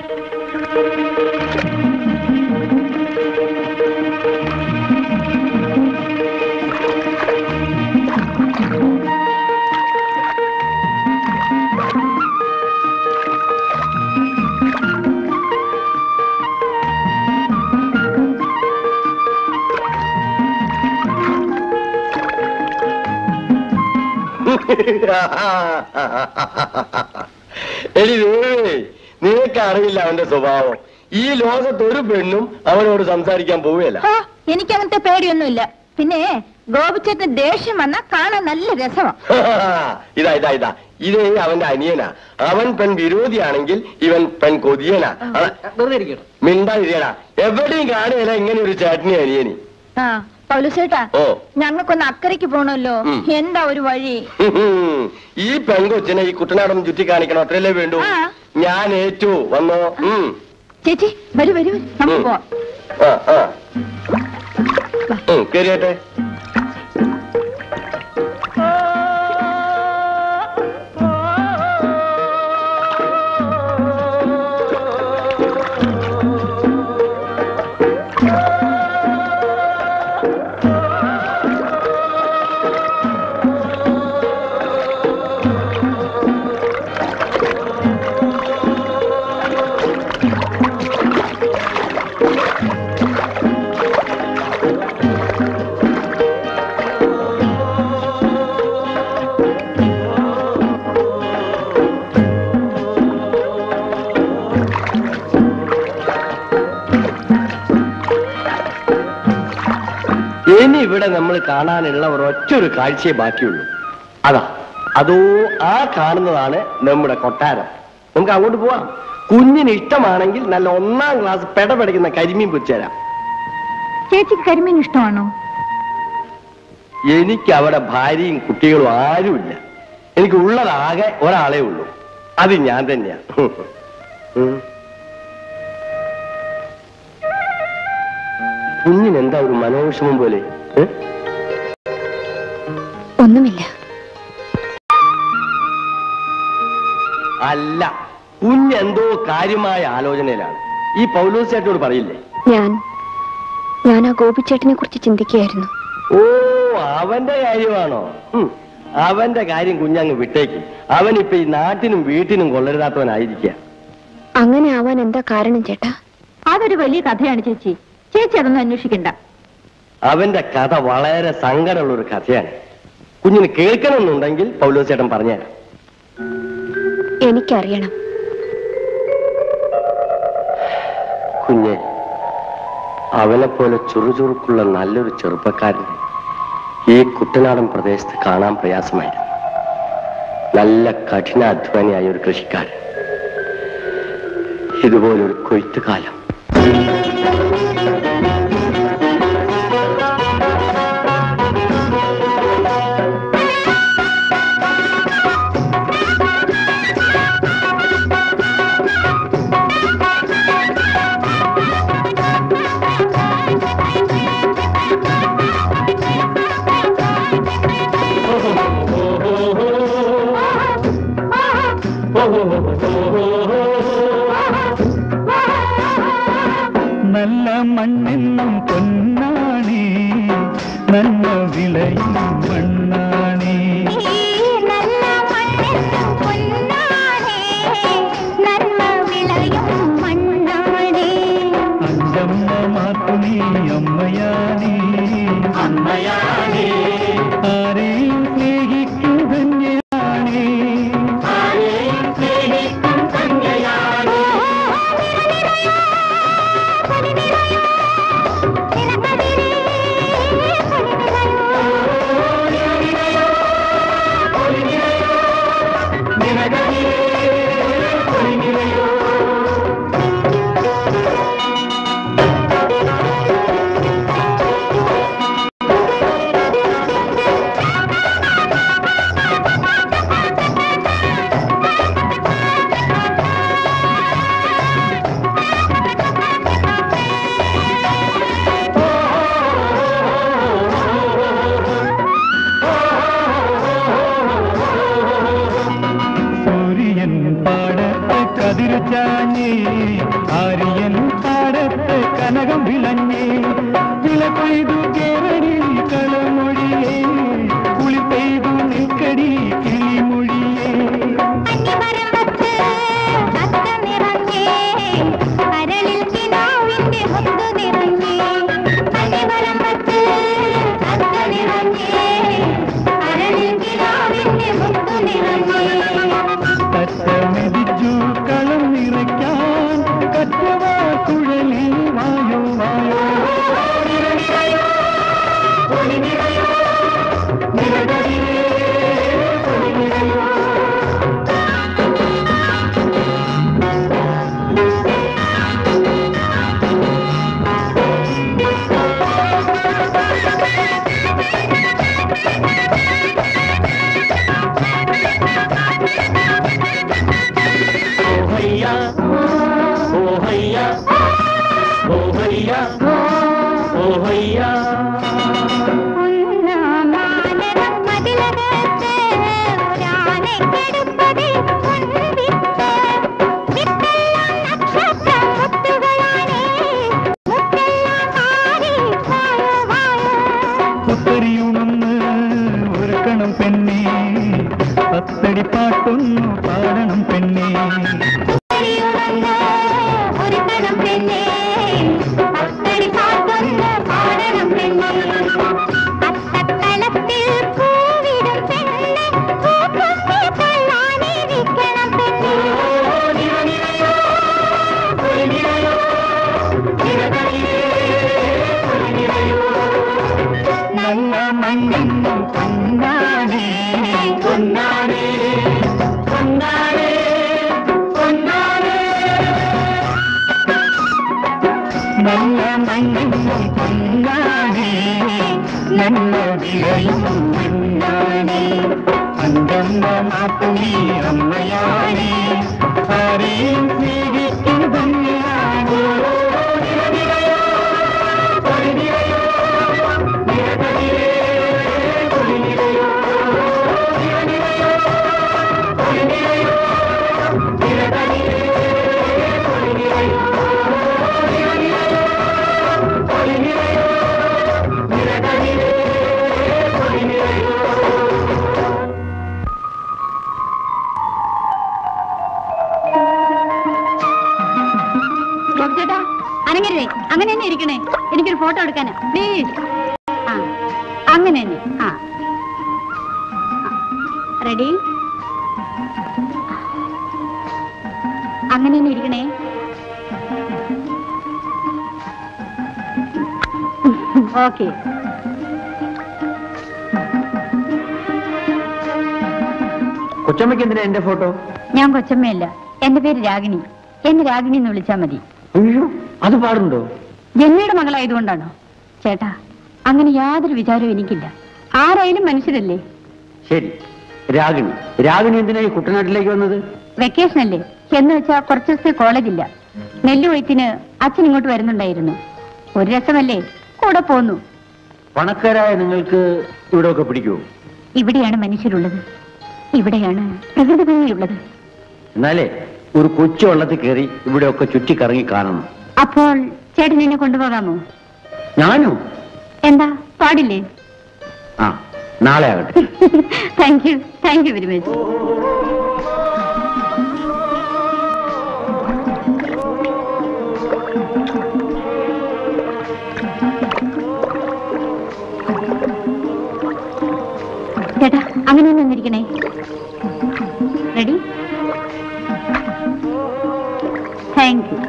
എടി ദേവേ നിനക്ക് അറിയില്ല അവന്റെ സ്വഭാവം ഈ ലോകത്ത് ഒരു പെണ്ണും അവനോട് സംസാരിക്കാൻ പോവുകയല്ല ആ, എനിക്ക് അങ്ങനത്തെ പേടിയൊന്നുമില്ല പിന്നെ ഗോപിച്ചേട്ടന് ദേഷ്യം വന്നാ കാണാൻ നല്ല രസമാ ഇതാ ഇതാ ഇതാ ഇതേ അവന്റെ അനിയനാ അവൻ പെൺ വിരോധിയാണെങ്കിൽ ഇവൻ പെൺ കൊതിയനാ അത- വെറുതെ ഇരിക്കട്ടെ മിണ്ടാതിരിക്കടാ എവിടെയും കാണുകയില്ല ഇങ്ങനെ ഒരു ചേട്ടനി അനിയനി ആ പൗലുസേട്ടാ ഓ ഞങ്ങൾക്കൊന്ന് അക്കരയ്ക്ക് പോണല്ലോ ഉം. എന്താ ഒരു വഴി ഹും. ഈ പെൺകൊച്ചിനെ ഈ കുട്ടനാടൊന്ന് ചുറ്റി കാണിക്കണം അത്രയല്ലേ വേണ്ടു ആ. ഞാൻ ഏറ്റു വന്നോ ഉം. ചേച്ചി വരൂ വരൂ വരൂ. നമുക്ക് ഉം. പോവാം ആ, ആ. ഉം, കേറിയാട്ടെ ഇനി ഇവിടെ നമ്മൾ കാണാനുള്ള ഒരൊറ്റൊരു കാഴ്ചയെ ബാക്കിയുള്ളൂ അതാ അതോ ആ കാണുന്നതാണ് നമ്മുടെ കൊട്ടാരം നമുക്ക് അങ്ങോട്ട് പോവാം കുഞ്ഞിന് ഇഷ്ടമാണെങ്കിൽ നല്ല ഒന്നാം ക്ലാസ് പെടപെടയ്ക്കുന്ന കരിമീൻ പൊരിച്ചുതരാം ചേച്ചിക്ക് കരിമീൻ ഇഷ്ടമാണോ എനിക്ക് അവിടെ ഭാര്യയും കുട്ടികളും ആരുമില്ല എനിക്ക് ഉള്ളതാകെ ഒരാളേ ഉള്ളൂ അത് ഞാൻ തന്നെയാ ഉം. കുഞ്ഞിനെന്താ ഒരു മനോവിഷമം പോലെ ഏ? ഒന്നുമില്ല അല്ല കുഞ്ഞെന്തോ കാര്യമായ ആലോചനയിലാണ് ഈ പൗലോസ് ചേട്ടനോട് പറയില്ലേ ഞാൻ ഞാൻ ആ ഗോപിച്ചേട്ടനെ കുറിച്ച് ചിന്തിക്കുകയായിരുന്നു ഓ അവന്റെ കാര്യമാണോ ഉം. അവന്റെ കാര്യം കുഞ്ഞങ്ങ് വിട്ടേക്ക് അവൻ ഇപ്പൊ ഈ നാട്ടിനും വീട്ടിനും കൊള്ളരുതാത്തവനായിരിക്കുക അങ്ങനെ ആവാൻ എന്താ കാരണം ചേട്ടാ അതൊരു വലിയ കഥയാണ് ചേച്ചി ചേച്ചി അതൊന്നും അന്വേഷിക്കണ്ട അവന്റെ കഥ വളരെ സങ്കടമുള്ള ഒരു കഥയാണ് കുഞ്ഞിന് കേൾക്കണമെന്നുണ്ടെങ്കിൽ പൗലോസ് ചേട്ടൻ പറഞ്ഞുതരാം എനിക്കറിയണം കുഞ്ഞെ അവനെപ്പോലെ ചുറുചുറുക്കുള്ള നല്ലൊരു ചെറുപ്പക്കാരനെ ഈ കുട്ടനാടൻ പ്രദേശത്ത് കാണാൻ പ്രയാസമായിരുന്നു നല്ല കഠിനാധ്വാനിയായ ഒരു കൃഷിക്കാരൻ ഇതുപോലൊരു കൊയ്ത്തുകാലം നല്ല മണ്ണെന്നും പൊന്നാണി നല്ല വിളയും മണ്ണാണി നല്ല മണ്ണെന്നും പൊന്നാണേ നന്മ വിളയും മണ്ണാണേ അഞ്ചമ്മ മാത്തുണി അമ്മയാണി അമ്മയാണി ആരെയും സ്നേഹിക്കും ധന്യയാണി ആരെയും സ്നേഹിക്കും ധന്യയാണി നിനക്കതിരേ ഉണ്ണാമാനനം മതിലകത്ത് ഒരാനയ്ക്കെടുപ്പതിൽ പൊൻവിത്ത്. വിത്തെല്ലാം നക്ഷത്രം മുത്തുകളാണേ. മുത്തെല്ലാം മാറി വായോ വായോ. പുത്തരിയുണന്ന് ഒരുക്കണം പെണ്ണേ പത്തടി പാട്ടൊന്നു പാടണം പെണ്ണേ ഉയരുവന്ന് ഒരു കണം പെണ്ണേ. പത്തടി പാട്ടൊന്ന് പാടണം പെണ്ണേ. അത്തക്കളത്തിൽ പൂവിടും പെണ്ണേ. പൂക്കുത്തി കൊള്ളാനിരിക്കണം പെണ്ണേ. നല്ല മണ്ണിൻ പൊന്നാനേ പൊന്നാനേ പൊന്നാനേ പൊന്നാനേ നല്ല മണ്ണിൻ പൊന്നാനേ നല്ല വിളയും പൊന്നാനേ അന്തന്ന മാത്തുണി അമ്മയാനേ ആരെയും സ്വീകരിക്കും തന്നെയാണോ ചേട്ടാ അനങ്ങരുതേ അങ്ങനെ തന്നെ ഇരിക്കണേ എനിക്കൊരു ഫോട്ടോ എടുക്കാനാ പ്ലീസ് ആ അങ്ങനെ തന്നെ ആ റെഡി അങ്ങനെ തന്നെ ഇരിക്കണേ ഓക്കെ കൊച്ചമ്മയ്ക്ക് എന്തിനാ എന്റെ ഫോട്ടോ ഞാൻ കൊച്ചമ്മയല്ല എന്റെ പേര് രാഗിണി എന്നെ രാഗിണി എന്ന് വിളിച്ചാ മതി അയ്യോ അത് പാടുണ്ടോ ജന്മയുടെ മകളായതുകൊണ്ടാണോ ചേട്ടാ അങ്ങനെ യാതൊരു വിചാരവും എനിക്കില്ല ആരായാലും മനുഷ്യരല്ലേ ശരി രാഗിണി രാഗിണി എന്തിനാ ഈ കുട്ടനാട്ടിലേക്ക് വന്നത് വെക്കേഷൻ അല്ലേ എന്ന് വെച്ചാ കുറച്ച് ദിവസത്തെ കോളേജില്ല നെല്ലുകൊയ്ത്തിന് അച്ഛൻ ഇങ്ങോട്ട് വരുന്നുണ്ടായിരുന്നു ഒരു രസമല്ലേ കൂടെ പോന്നു പണക്കാരായ നിങ്ങൾക്ക് ഇവിടെ ഒക്കെ പിടിക്കുമോ ഇവിടെയാണ് മനുഷ്യരുള്ളത് ഇവിടെയാണ് പ്രകൃതി ഭംഗിയുള്ളത് എന്നാലേ ഒരു കൊച്ചു വള്ളത്തിൽ കയറി ഇവിടെയൊക്കെ ചുറ്റിക്കറങ്ങി കാണണം അപ്പോൾ ചേട്ടൻ എന്നെ കൊണ്ടുപോകാമോ ഞാനോ എന്താ പാടില്ലേ ആ നാളെ ആകട്ടെ thank you thank you very much ചേട്ടാ അങ്ങനെ ഒന്ന് വന്നിരിക്കണേ റെഡി താങ്ക് യു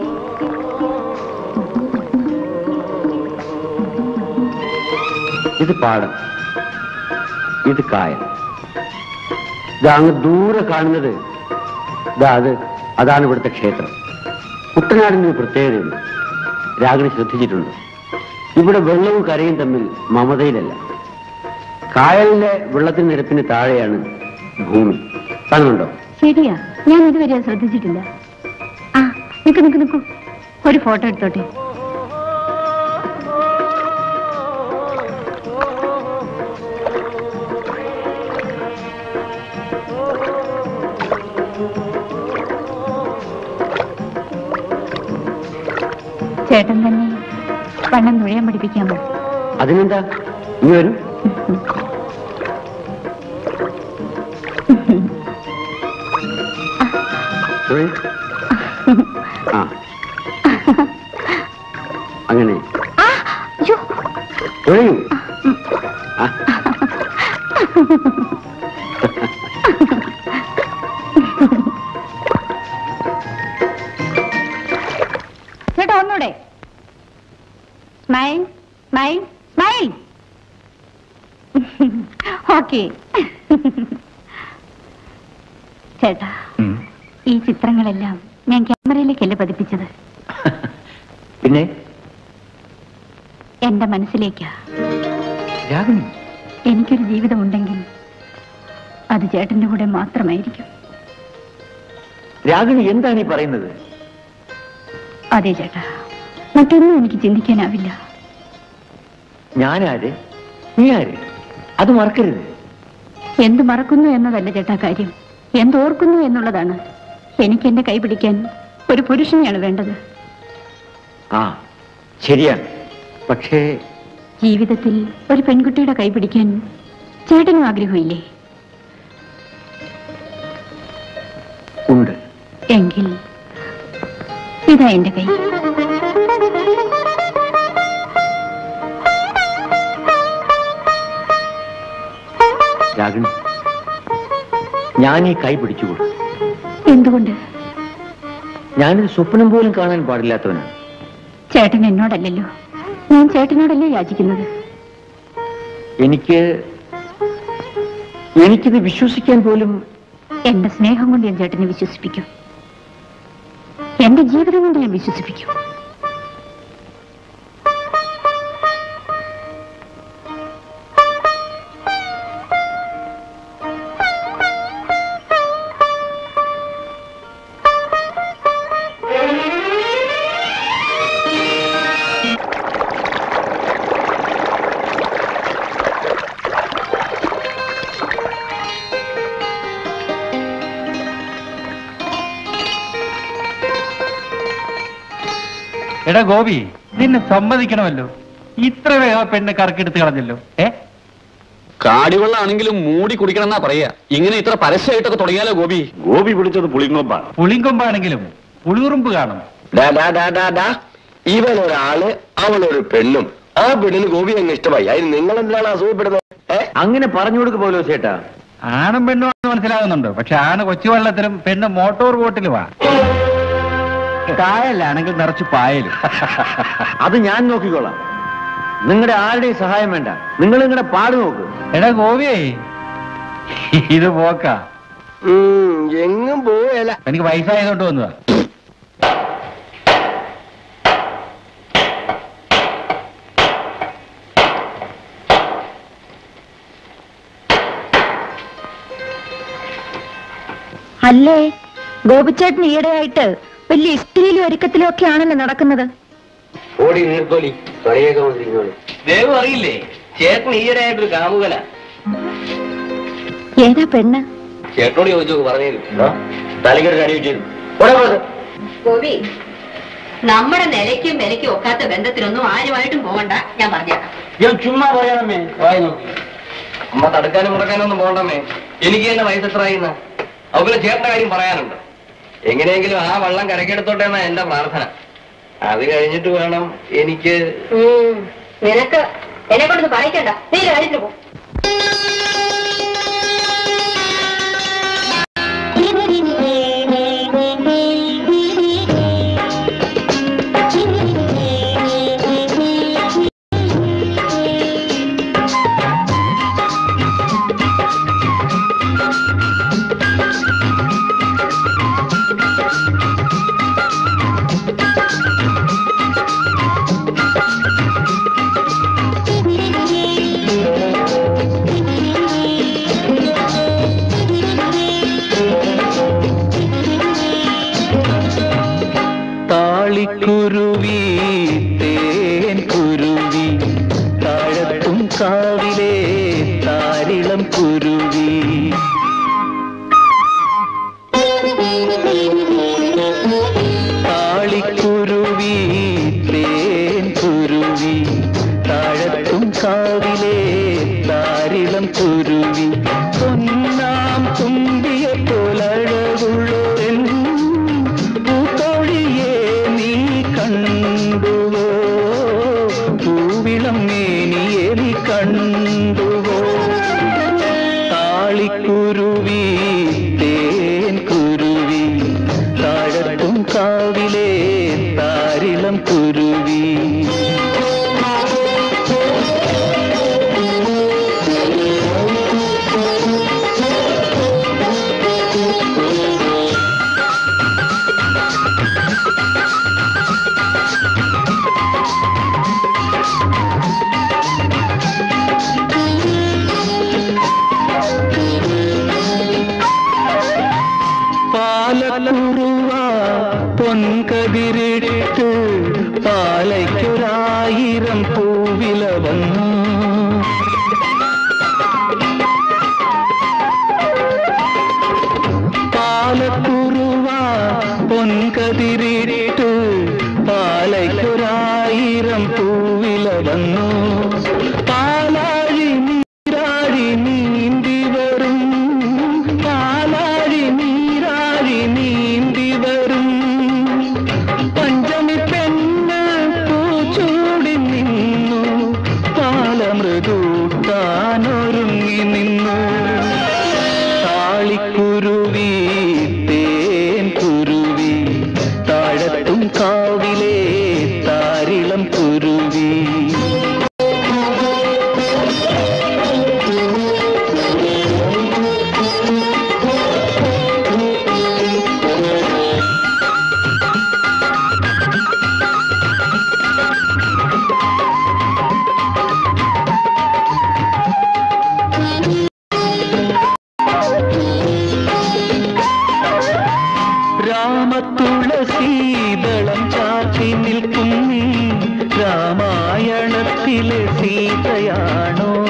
ഇത് പാടം ഇത് കായൽ ഇതാ അങ്ങ് ദൂരെ കാണുന്നത് ഇതാ അത് അതാണ് ഇവിടുത്തെ ക്ഷേത്രം കുട്ടനാടിന് ഒരു പ്രത്യേകതയുണ്ട് രാഗിണി ശ്രദ്ധിച്ചിട്ടുണ്ട് ഇവിടെ വെള്ളവും കരയും തമ്മിൽ മമതയിലല്ല കായലിലെ വെള്ളത്തിന് നിരപ്പിന് താഴെയാണ് ഭൂമി കാണുന്നുണ്ടോ ശരിയാ ഞാൻ ഇതുവരെ അത് ശ്രദ്ധിച്ചിട്ടില്ല ആ നിക്ക് നിക്ക് നിക്കൂ ഒരു ഫോട്ടോ എടുത്തോട്ടെ ചേട്ടൻ തന്നെ പണം നുഴയാൻ പഠിപ്പിക്കാമോ അതിനെന്താ ഇനി വരും തൊഴി. ആ അങ്ങനെ ആ, അയ്യോ, തൊഴിയൂ ആ ചേട്ടാ ഒന്നൂടെ സ്മൈൽ സ്മൈൽ സ്മൈൽ ഓക്കെ ചേട്ടാ ഈ ചിത്രങ്ങളെല്ലാം ഞാൻ ക്യാമറയിലേക്കല്ലേ പതിപ്പിച്ചത് പിന്നെ എന്റെ മനസ്സിലേക്കാ രാഗിണി എനിക്കൊരു ജീവിതമുണ്ടെങ്കിൽ അത് ചേട്ടന്റെ കൂടെ മാത്രമായിരിക്കും രാഗിണി എന്താണ് ഈ പറയുന്നത് അതെ ചേട്ടാ മറ്റൊന്നും എനിക്ക് ചിന്തിക്കാനാവില്ല ഞാനാര് നീ ആര് അത് മറക്കരുത് എന്ത് മറക്കുന്നു എന്നതല്ല ചേട്ടാ കാര്യം എന്തോർക്കുന്നു എന്നുള്ളതാണ് എനിക്ക് എന്റെ കൈ പിടിക്കാൻ ഒരു പുരുഷനെയാണ് വേണ്ടത് ആ ശരിയാണ് പക്ഷേ ജീവിതത്തിൽ ഒരു പെൺകുട്ടിയുടെ കൈ പിടിക്കാൻ ചേട്ടനും ആഗ്രഹമില്ലേ ഉണ്ട് എങ്കിൽ ഇതാ എന്റെ കൈ രാഗിണി ഞാൻ ഈ കൈ പിടിച്ചുകൊള്ളു എന്തുകൊണ്ട് ഞാനൊരു സ്വപ്നം പോലും കാണാൻ പാടില്ലാത്തവനാണ് ചേട്ടൻ എന്നോടല്ലല്ലോ ഞാൻ ചേട്ടനോടല്ലേ യാചിക്കുന്നത് എനിക്ക് എനിക്കിത് വിശ്വസിക്കാൻ പോലും എന്റെ സ്നേഹം കൊണ്ട് ഞാൻ ചേട്ടനെ വിശ്വസിപ്പിക്കും എന്റെ ജീവിതം കൊണ്ട് ഞാൻ വിശ്വസിപ്പിക്കും എടാ ഗോപി നിന്നെ സമ്മതിക്കണമല്ലോ ഇത്ര വേഗം പെണ്ണ് കറക്കെടുത്ത് കളഞ്ഞല്ലോ ഏ കാടിവെള്ളാണെങ്കിലും മൂടി കുടിക്കണം എന്നാ പറയാ ഇങ്ങനെ ഇത്ര പരസ്യമായിട്ടൊക്കെ തുടങ്ങിയാലോ ഗോപി ഗോപി പിടിച്ചത് പുളിങ്ങൊമ്പാണ് പുളിങ്കൊമ്പാണെങ്കിലും പുളിയുറുമ്പ് കാണും ഡാ, ഡാ, ഡാ, ഡാ, ഡാ. ഇവൻ ഒരാള് അവളൊരു പെണ്ണും ആ പെണ്ണിന് ഗോപി അങ്ങ് ഇഷ്ടമായി അതിന് നിങ്ങൾ എന്തിനാണ് അസൂയപ്പെടുന്നത് ഏ? അങ്ങനെ പറഞ്ഞു കൊടുക്ക് പോലോ ചേട്ടാ ആണും പെണ്ണും ആണെന്ന് മനസ്സിലാകുന്നുണ്ട് പക്ഷെ ആണ് കൊച്ചുവെള്ളത്തിലും പെണ്ണ് മോട്ടോർ ബോട്ടിലുമാ കായലാണെങ്കിൽ നിറച്ച് പായലും അത് ഞാൻ നോക്കിക്കോളാം നിങ്ങളുടെ ആരുടെയും സഹായം വേണ്ട നിങ്ങൾ നിങ്ങളുടെ പാട് നോക്ക് എടാ ഗോപിയേ ഇത് പോക്കാ ഉം, എങ്ങും പോയല്ല എനിക്ക് വയസ്സായതുകൊണ്ട് വന്നതാ അല്ലേ ഗോപിച്ചേട്ടൻ ഈയിടെയായിട്ട് വലിയ ഇസ്ത്രീയിലും ഒരുക്കത്തിലും ഒക്കെ ആണല്ലോ നടക്കുന്നത് ഓടി നീർക്കോലി കളിയൊക്കെ കൊണ്ടിരിക്കോളി ദേവ് അറിയില്ലേ ചേട്ടൻ ഈയിടെയായിട്ടൊരു കാമുകന ഏതാ പെണ്ണ് ചേട്ടനോട് ചോദിച്ചു പറഞ്ഞു തലക്കൊരു അടി വെച്ചിരുന്നു ഗോപി നമ്മുടെ നിലയ്ക്കും വിലയ്ക്കും ഒക്കാത്ത ബന്ധത്തിനൊന്നും ആരുമായിട്ടും പോകണ്ട ഞാൻ പറഞ്ഞേക്കാം ഞാൻ ചുമ്മാ പറയാമേ വായി നോക്കി അമ്മ തടുക്കാനും മുടക്കാനും ഒന്നും പോകണ്ടമേ എനിക്ക് തന്നെ വയസ്സെത്രയെന്ന് അവരെ ചേട്ടന്റെ കാര്യം പറയാനുണ്ട് എങ്ങനെയെങ്കിലും ആ വെള്ളം കരക്കെടുത്തോട്ടെ എന്നാ എന്റെ പ്രാർത്ഥന അത് കഴിഞ്ഞിട്ട് വേണം എനിക്ക് നിനക്ക് എന്നെ കൊണ്ടൊന്ന് പറയിക്കണ്ട നീ കാര്യത്തിന് പോ താളിക്കുരുവി തേൻ കുരുവി താഴത്തും കാവിലെ താരിളം കുരുവി താളിക്കുരുവി തേൻ കുരുവി താഴത്തും കാവിലെ താരിളം കുരുവി പൊന്നാം തുമ്പിയ പോലഴകുള്ളോരൻ പൂത്തോഴിയെ നീ കണ്ടുവോ പൂവിളം മേനിയെ നീ കണ്ടുവോ താളിക്കുരുവി തേൻ കുരുവി താഴത്തും കാവിലെ താരിളം കുരുവി പാലക്കുറുവ പൊൻകതിരിട്ട് പാലയ്ക്കൊരായിരം പൂവില വന്നു സീതയാണോ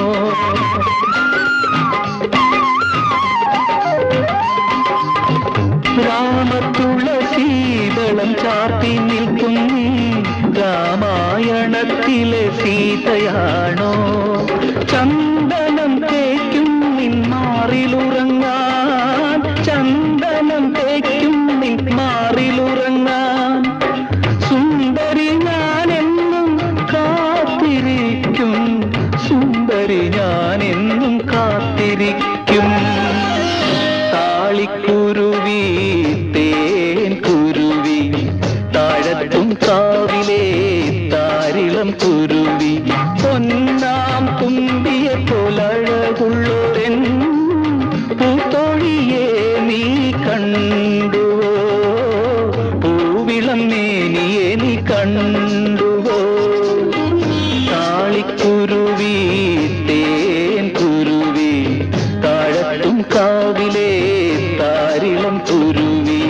രാമതുളസീതളം ചാർത്തി നിൽക്കും നീ രാമായണത്തിലെ സീതയാണോ ചന്ദനം തേക്കും നിൻ മാറിലുറങ്ങാൻ ചന്ദനം തേക്കും നിൻ മാറിലുറങ്ങാൻ സുന്ദരി ഞാനെന്നും കാത്തിരിക്കും സുന്ദരി ഞാനെന്നും കാത്തിരിക്കും താളിക്കുരുവി തേൻ കുരുവി താഴത്തും കാവിലെ താരിളം കുരുവി പൊന്നാം തുമ്പിയെ പോലഴകുള്ളോരൻ പൂത്തോഴിയെ നീ കണ്ടുവോ പൂവിളം മേനിയെ നീ കണ്ടുവോ താളിക്കുരുവി തേൻ കുരുവി താഴത്തും കാവിലെ താരിളം കുരുവി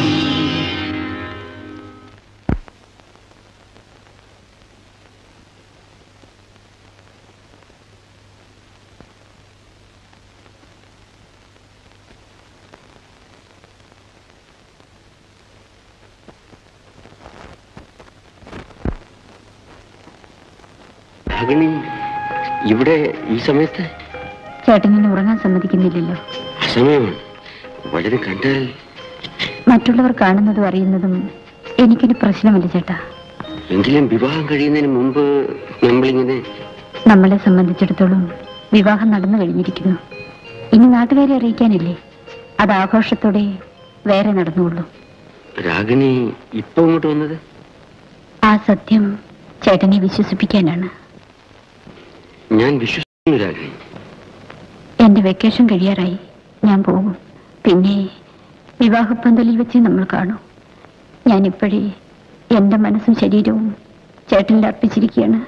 രാഗിണി ഇവിടെ ഈ സമയത്ത് ചേട്ടൻ എന്നെ ഉറങ്ങാൻ സമ്മതിക്കുന്നില്ലല്ലോ അസമയമാണ് വളരെ കണ്ടാൽ മറ്റുള്ളവർ കാണുന്നതും അറിയുന്നതും എനിക്കൊരു പ്രശ്നമല്ല ചേട്ടാ എങ്കിലും വിവാഹം കഴിയുന്നതിന് മുമ്പ് നമ്മളിങ്ങനെ നമ്മളെ സംബന്ധിച്ചിടത്തോളം വിവാഹം നടന്നു കഴിഞ്ഞിരിക്കുന്നു ഇനി നാട്ടുകാരെ അറിയിക്കാനില്ലേ അത് ആഘോഷത്തോടെ വേറെ നടന്നുള്ളൂ രാഗിണി ഇപ്പൊ ഇങ്ങോട്ട് വന്നത് ആ സത്യം ചേട്ടനെ വിശ്വസിപ്പിക്കാനാണ് ഞാൻ വിശ്വസിക്കുന്നു രാഗിണി എന്റെ വെക്കേഷൻ കഴിയാറായി ഞാൻ പോകും പിന്നെ വിവാഹപ്പന്തലിൽ വെച്ച് നമ്മൾ കാണും ഞാൻ ഇപ്പോഴേ എന്റെ മനസ്സും ശരീരവും ചേട്ടനിൽ അർപ്പിച്ചിരിക്കുകയാണ്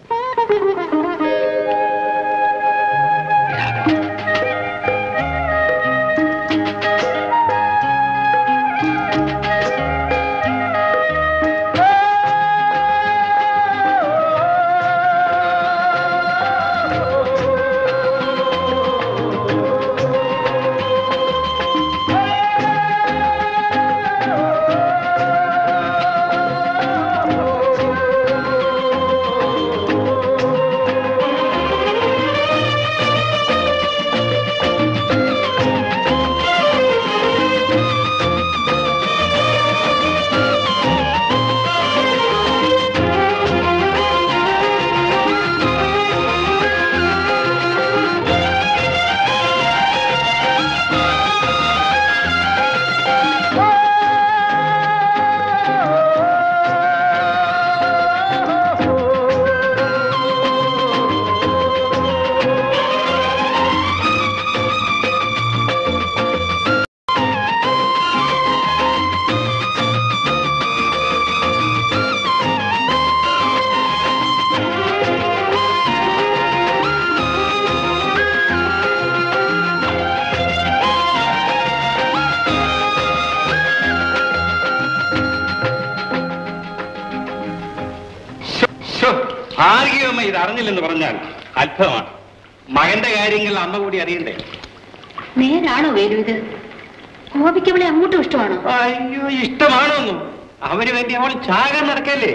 ഭാർഗവമ്മ ഇത് അറിഞ്ഞില്ലെന്ന് പറഞ്ഞാൽ അത്ഭുതമാണ് മകന്റെ കാര്യങ്ങൾ അമ്മ കൂടി അറിയണ്ടേ നേരാണോ വേലു ഇത് ഗോപിക്കവളെ അങ്ങോട്ടും ഇഷ്ടമാണോ അയ്യോ ഇഷ്ടമാണോന്നു അവന് വേണ്ടി അവൾ ചാകാൻ നടക്കല്ലേ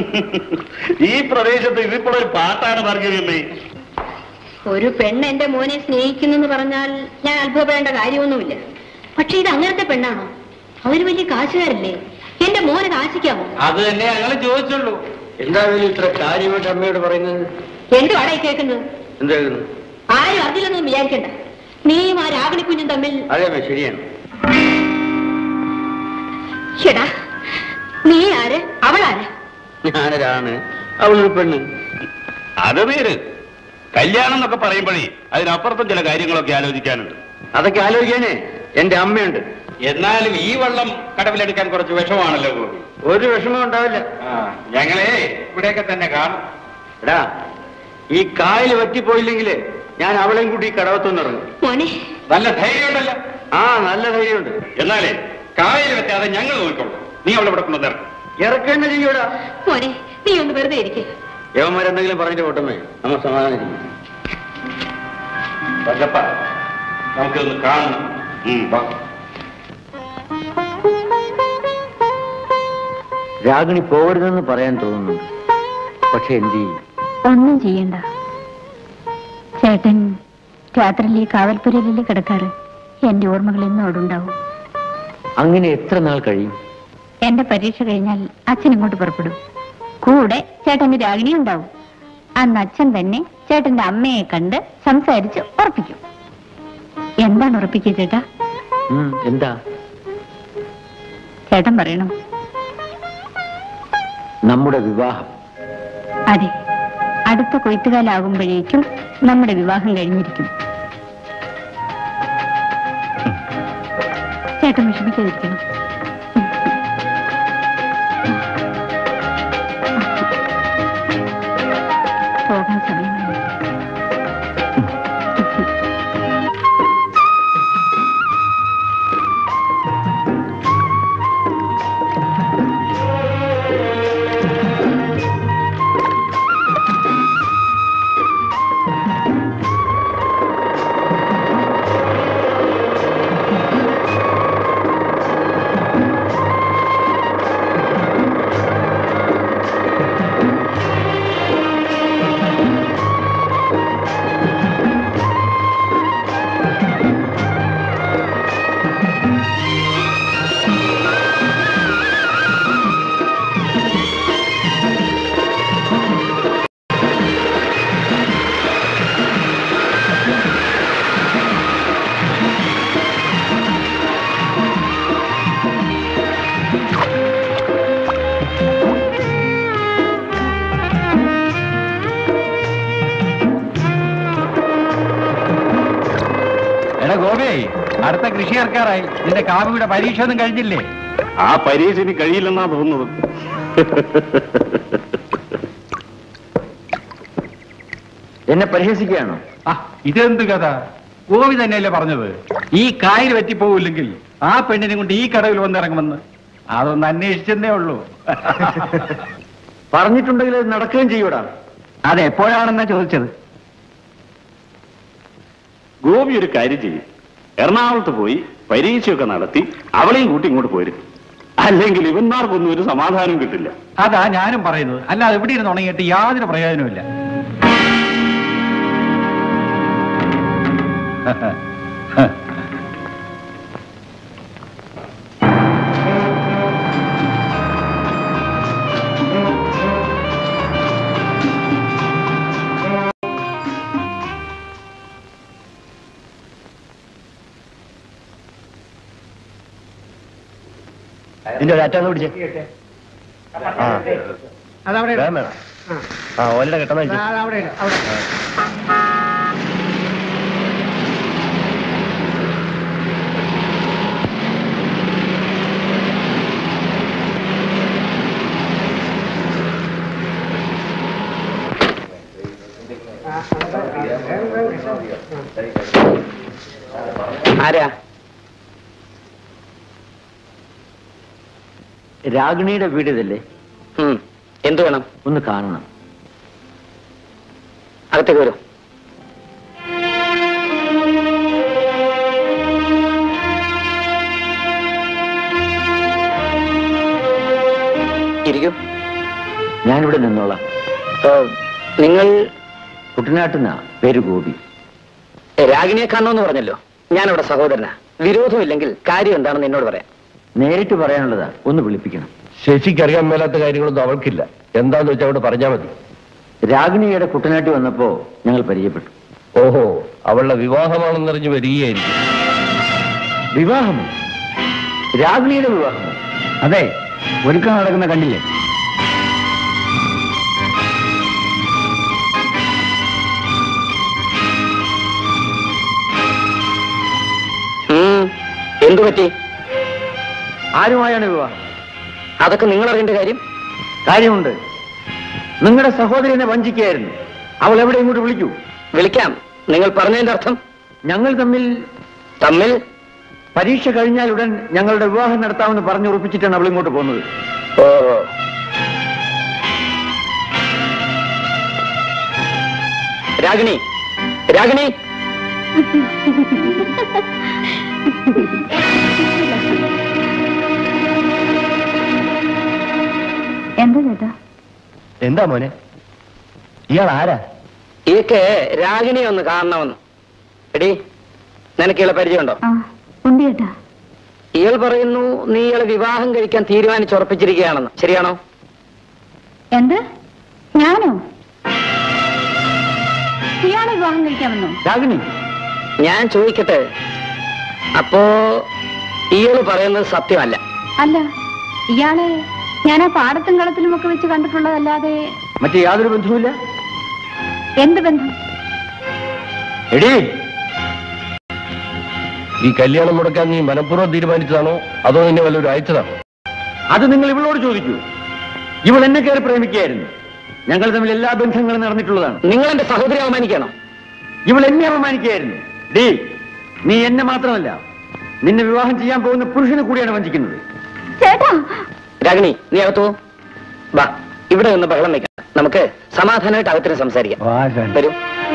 ഈ പ്രദേശത്ത് ഇതിപ്പോൾ ഒരു പാട്ടാണ് ഭാർഗവമ്മേ ഒരു പെണ്ണ് എന്റെ മോനെ സ്നേഹിക്കുന്നെന്ന് പറഞ്ഞാൽ ഞാൻ അത്ഭുതപ്പെടേണ്ട കാര്യമൊന്നുമില്ല പക്ഷെ ഇത് അങ്ങനത്തെ പെണ്ണാണോ അവര് വലിയ കാശുകാരല്ലേ എന്റെ മോനെ കാശിക്കാമോ അത് തന്നെ ഞങ്ങൾ ചോദിച്ചുള്ളൂ എന്തായാലും ഇത്ര കാര്യമായിട്ട് അമ്മയോട് പറയുന്നത് എന്തുവാടാ ഈ കേൾക്കുന്നത് എന്തായിരുന്നു ആരും അറിഞ്ഞില്ലെന്നൊന്നും വിചാരിക്കണ്ട നീയും ആ രാഗിണി കുഞ്ഞും തമ്മിൽ അതെ അമ്മേ ശരിയാണ് ചേടാ നീ ആര് അവളാര് ഞാനൊരാണ് അവളൊരു പെണ്ണ് അത് പേര് കല്യാണം എന്നൊക്കെ പറയുമ്പോഴേ അതിനപ്പുറത്തും ചില കാര്യങ്ങളൊക്കെ ആലോചിക്കാനുണ്ട് അതൊക്കെ ആലോചിക്കാനേ എന്റെ അമ്മയുണ്ട് എന്നാലും ഈ വെള്ളം കടവിലെടുക്കാൻ കുറച്ച് വിഷമാണല്ലോ ഗോപി ഒരു വിഷമം ഉണ്ടാവില്ല ആ, ഞങ്ങളെ ഇവിടെയൊക്കെ തന്നെ കാണും എടാ ഈ കായൽ വറ്റിപ്പോയില്ലെങ്കിൽ ഞാൻ അവളെയും കൂട്ടി കടവത്തുനിന്ന് ഇറങ്ങും മോനെ നല്ല ധൈര്യമുണ്ടല്ലോ ആ നല്ല ധൈര്യമുണ്ട് എന്നാലേ കായൽ വെച്ചാതെ ഞങ്ങൾ നോക്കിക്കോളൂ നീ അവളെ ഇവിടെ കൊണ്ടുവന്നിറക്കും ഇറക്കേണ്ട ചെയ്യൂടാ മോനെ നീ ഒന്ന് വെറുതെ ഇരിക്കെ യവന്മാരെന്തെങ്കിലും പറഞ്ഞിട്ട് പോട്ടമേ നമ്മൾ സമാധാനിക്കും വല്ലപ്പ നമുക്കൊന്ന് കാണണം ഉം, വാ. രാഗിണി പോകരുതെന്ന് പറയാൻ തോന്നുന്നുണ്ട് പക്ഷെ എന്ത് ചെയ്യും ഒന്നും ചെയ്യണ്ട ചേട്ടൻ രാത്രിയിൽ ഈ കാവൽപ്പുരയിലല്ലേ കിടക്കാറ് എന്റെ ഓർമ്മകൾ എന്നും അവിടെ ഉണ്ടാവും അങ്ങനെ എത്ര നാൾ കഴിയും എന്റെ പരീക്ഷ കഴിഞ്ഞാൽ അച്ഛൻ ഇങ്ങോട്ട് പുറപ്പെടും കൂടെ ചേട്ടന്റെ രാഗിണി ഉണ്ടാവും അന്ന് അച്ഛൻ തന്നെ ചേട്ടന്റെ അമ്മയെ കണ്ട് സംസാരിച്ച് ഉറപ്പിക്കും എന്താണ് ഉറപ്പിക്കുക ചേട്ടാ ഉം, എന്താ ചേട്ടൻ പറയണം നമ്മുടെ വിവാഹം അതെ അടുത്ത കൊയ്ത്തുകാലാകുമ്പോഴേക്കും നമ്മുടെ വിവാഹം കഴിഞ്ഞിരിക്കും ചേട്ടൻ വിഷമിക്കാതിരിക്കണം പോകാൻ സമയമായി എടാ ഗോപി അടുത്ത കൃഷി ഇറക്കാറായി നിന്റെ കാവിയുടെ പരീക്ഷ ഒന്നും കഴിഞ്ഞില്ലേ ആ പരീക്ഷ ഇനി കഴിയില്ലെന്നാ തോന്നുന്നത് എന്നെ പരിഹസിക്കുകയാണോ ആ ഇതെന്ത് കഥ ഗോപി തന്നെയല്ലേ പറഞ്ഞത് ഈ കായൽ പറ്റിപ്പോവില്ലെങ്കിൽ ആ പെണ്ണിനെ കൊണ്ട് ഈ കടവിൽ വന്നിറങ്ങുമെന്ന് അതൊന്ന് അന്വേഷിച്ചെന്നേ ഉള്ളൂ പറഞ്ഞിട്ടുണ്ടെങ്കിൽ അത് നടക്കുകയും ചെയ്യൂടാ അത് എപ്പോഴാണെന്നാ ചോദിച്ചത് ഗോപി ഒരു കാര്യം ചെയ്യും എറണാകുളത്ത് പോയി പരീക്ഷയൊക്കെ നടത്തി അവളെയും കൂട്ടി ഇങ്ങോട്ട് പോരും അല്ലെങ്കിൽ ഇവന്മാർക്കൊന്നും ഒരു സമാധാനം കിട്ടില്ല അതാ ഞാനും പറയുന്നത് അല്ലാതെ ഇവിടെ ഇരുന്ന് ഉണങ്ങിയിട്ട് യാതൊരു പ്രയോജനവുമില്ല ഇതിന്റെ ഒരു അറ്റാന്ന് പിടിച്ചേ ആ വേഗം വേണം ആ ഓലയുടെ കെട്ടെന്ന് വെച്ചു ആരാ രാഗിണിയുടെ വീട് ഇതല്ലേ ഉം. എന്ത് വേണം ഒന്ന് കാണണം അകത്തേക്ക് വരും ഇരിക്കൂ ഞാനിവിടെ നിന്നോളാം ഏ, നിങ്ങൾ കുട്ടനാട്ടുന്ന പേര് ഗോപി രാഗിണിയെ കാണണമെന്ന് പറഞ്ഞല്ലോ ഞാനവിടെ സഹോദരനാ വിരോധമില്ലെങ്കിൽ കാര്യം എന്താണെന്ന് എന്നോട് പറയാം നേരിട്ട് പറയാനുള്ളതാ ഒന്ന് വിളിപ്പിക്കണം ശശിക്ക് അറിയാൻ മേലാത്ത കാര്യങ്ങളൊന്നും അവൾക്കില്ല എന്താന്ന് വെച്ചാൽ അവിടെ പറഞ്ഞാൽ മതി രാഗിണിയുടെ കുട്ടനാട്ടി വന്നപ്പോ ഞങ്ങൾ പരിചയപ്പെട്ടു ഓഹോ അവളുടെ വിവാഹമാണെന്നറിഞ്ഞ് വരികയായിരിക്കും വിവാഹമോ രാഗിണിയുടെ വിവാഹമോ അതെ ഒരുക്കം നടക്കുന്ന കണ്ടില്ലേ ഉം. എന്തു പറ്റി ആരുമായാണ് വിവാഹം അതൊക്കെ നിങ്ങൾ അറിയേണ്ട കാര്യം കാര്യമുണ്ട് നിങ്ങളുടെ സഹോദരനെ വഞ്ചിക്കുകയായിരുന്നു അവൾ എവിടെ ഇങ്ങോട്ട് വിളിക്കൂ വിളിക്കാം നിങ്ങൾ പറഞ്ഞതിന്റെ അർത്ഥം ഞങ്ങൾ തമ്മിൽ തമ്മിൽ പരീക്ഷ കഴിഞ്ഞാൽ ഉടൻ ഞങ്ങളുടെ വിവാഹം നടത്താമെന്ന് പറഞ്ഞുറപ്പിച്ചിട്ടാണ് അവൾ ഇങ്ങോട്ട് പോകുന്നത് ഓ രാഗിണി രാഗിണി എന്താ ചേട്ടാ എന്താ മോനെ ഇയാൾ ആരാ ഈക്ക് രാഗിണി ഒന്ന് കാണണമെന്ന് എടി നിനക്ക് ഇയാളെ പരിചയമുണ്ടോ ആ ഉണ്ട് ചേട്ടാ ഇയാൾ പറയുന്നു നീ ഇയാളെ വിവാഹം കഴിക്കാൻ തീരുമാനിച്ചുറപ്പിച്ചിരിക്കുകയാണെന്ന് ശരിയാണോ എന്ത് ഞാനോ ഇയാളെ വിവാഹം കഴിക്കാമെന്നോ രാഗിണി ഞാൻ ചോദിക്കട്ടെ അപ്പോ ഇയാള് പറയുന്നത് സത്യമല്ല അല്ല ഇയാളെ ഞാൻ ആ പാടത്തും കളത്തിലും ഒക്കെ വെച്ച് കണ്ടിട്ടുള്ളതല്ലാതെ മറ്റേ യാതൊരു ബന്ധവുമില്ല എന്ത് ബന്ധം എടീ ഈ കല്യാണം മുടക്കാൻ നീ മനഃപൂർവ്വം തീരുമാനിച്ചതാണോ അതോ നിന്നെ വല്ലൊരു അയച്ചതാണോ അത് നിങ്ങൾ ഇവളോട് ചോദിക്കൂ ഇവൾ എന്നെ കയറി പ്രേമിക്കുകയായിരുന്നു ഞങ്ങൾ തമ്മിൽ എല്ലാ ബന്ധങ്ങളും നടന്നിട്ടുള്ളതാണ് നിങ്ങൾ എന്റെ സഹോദരി അവമാനിക്കണം ഇവൾ എന്നെ അപമാനിക്കുകയായിരുന്നു ഡീ നീ എന്നെ മാത്രമല്ല നിന്നെ വിവാഹം ചെയ്യാൻ പോകുന്ന പുരുഷനെ കൂടിയാണ് വഞ്ചിക്കുന്നത് ചേട്ടാ രാഗിണി നീ അകത്തു പോ. വാ ഇവിടെ നിന്ന് ബഹളം വെക്കാം നമുക്ക് സമാധാനമായിട്ട് അകത്തിന് സംസാരിക്കാം വരൂ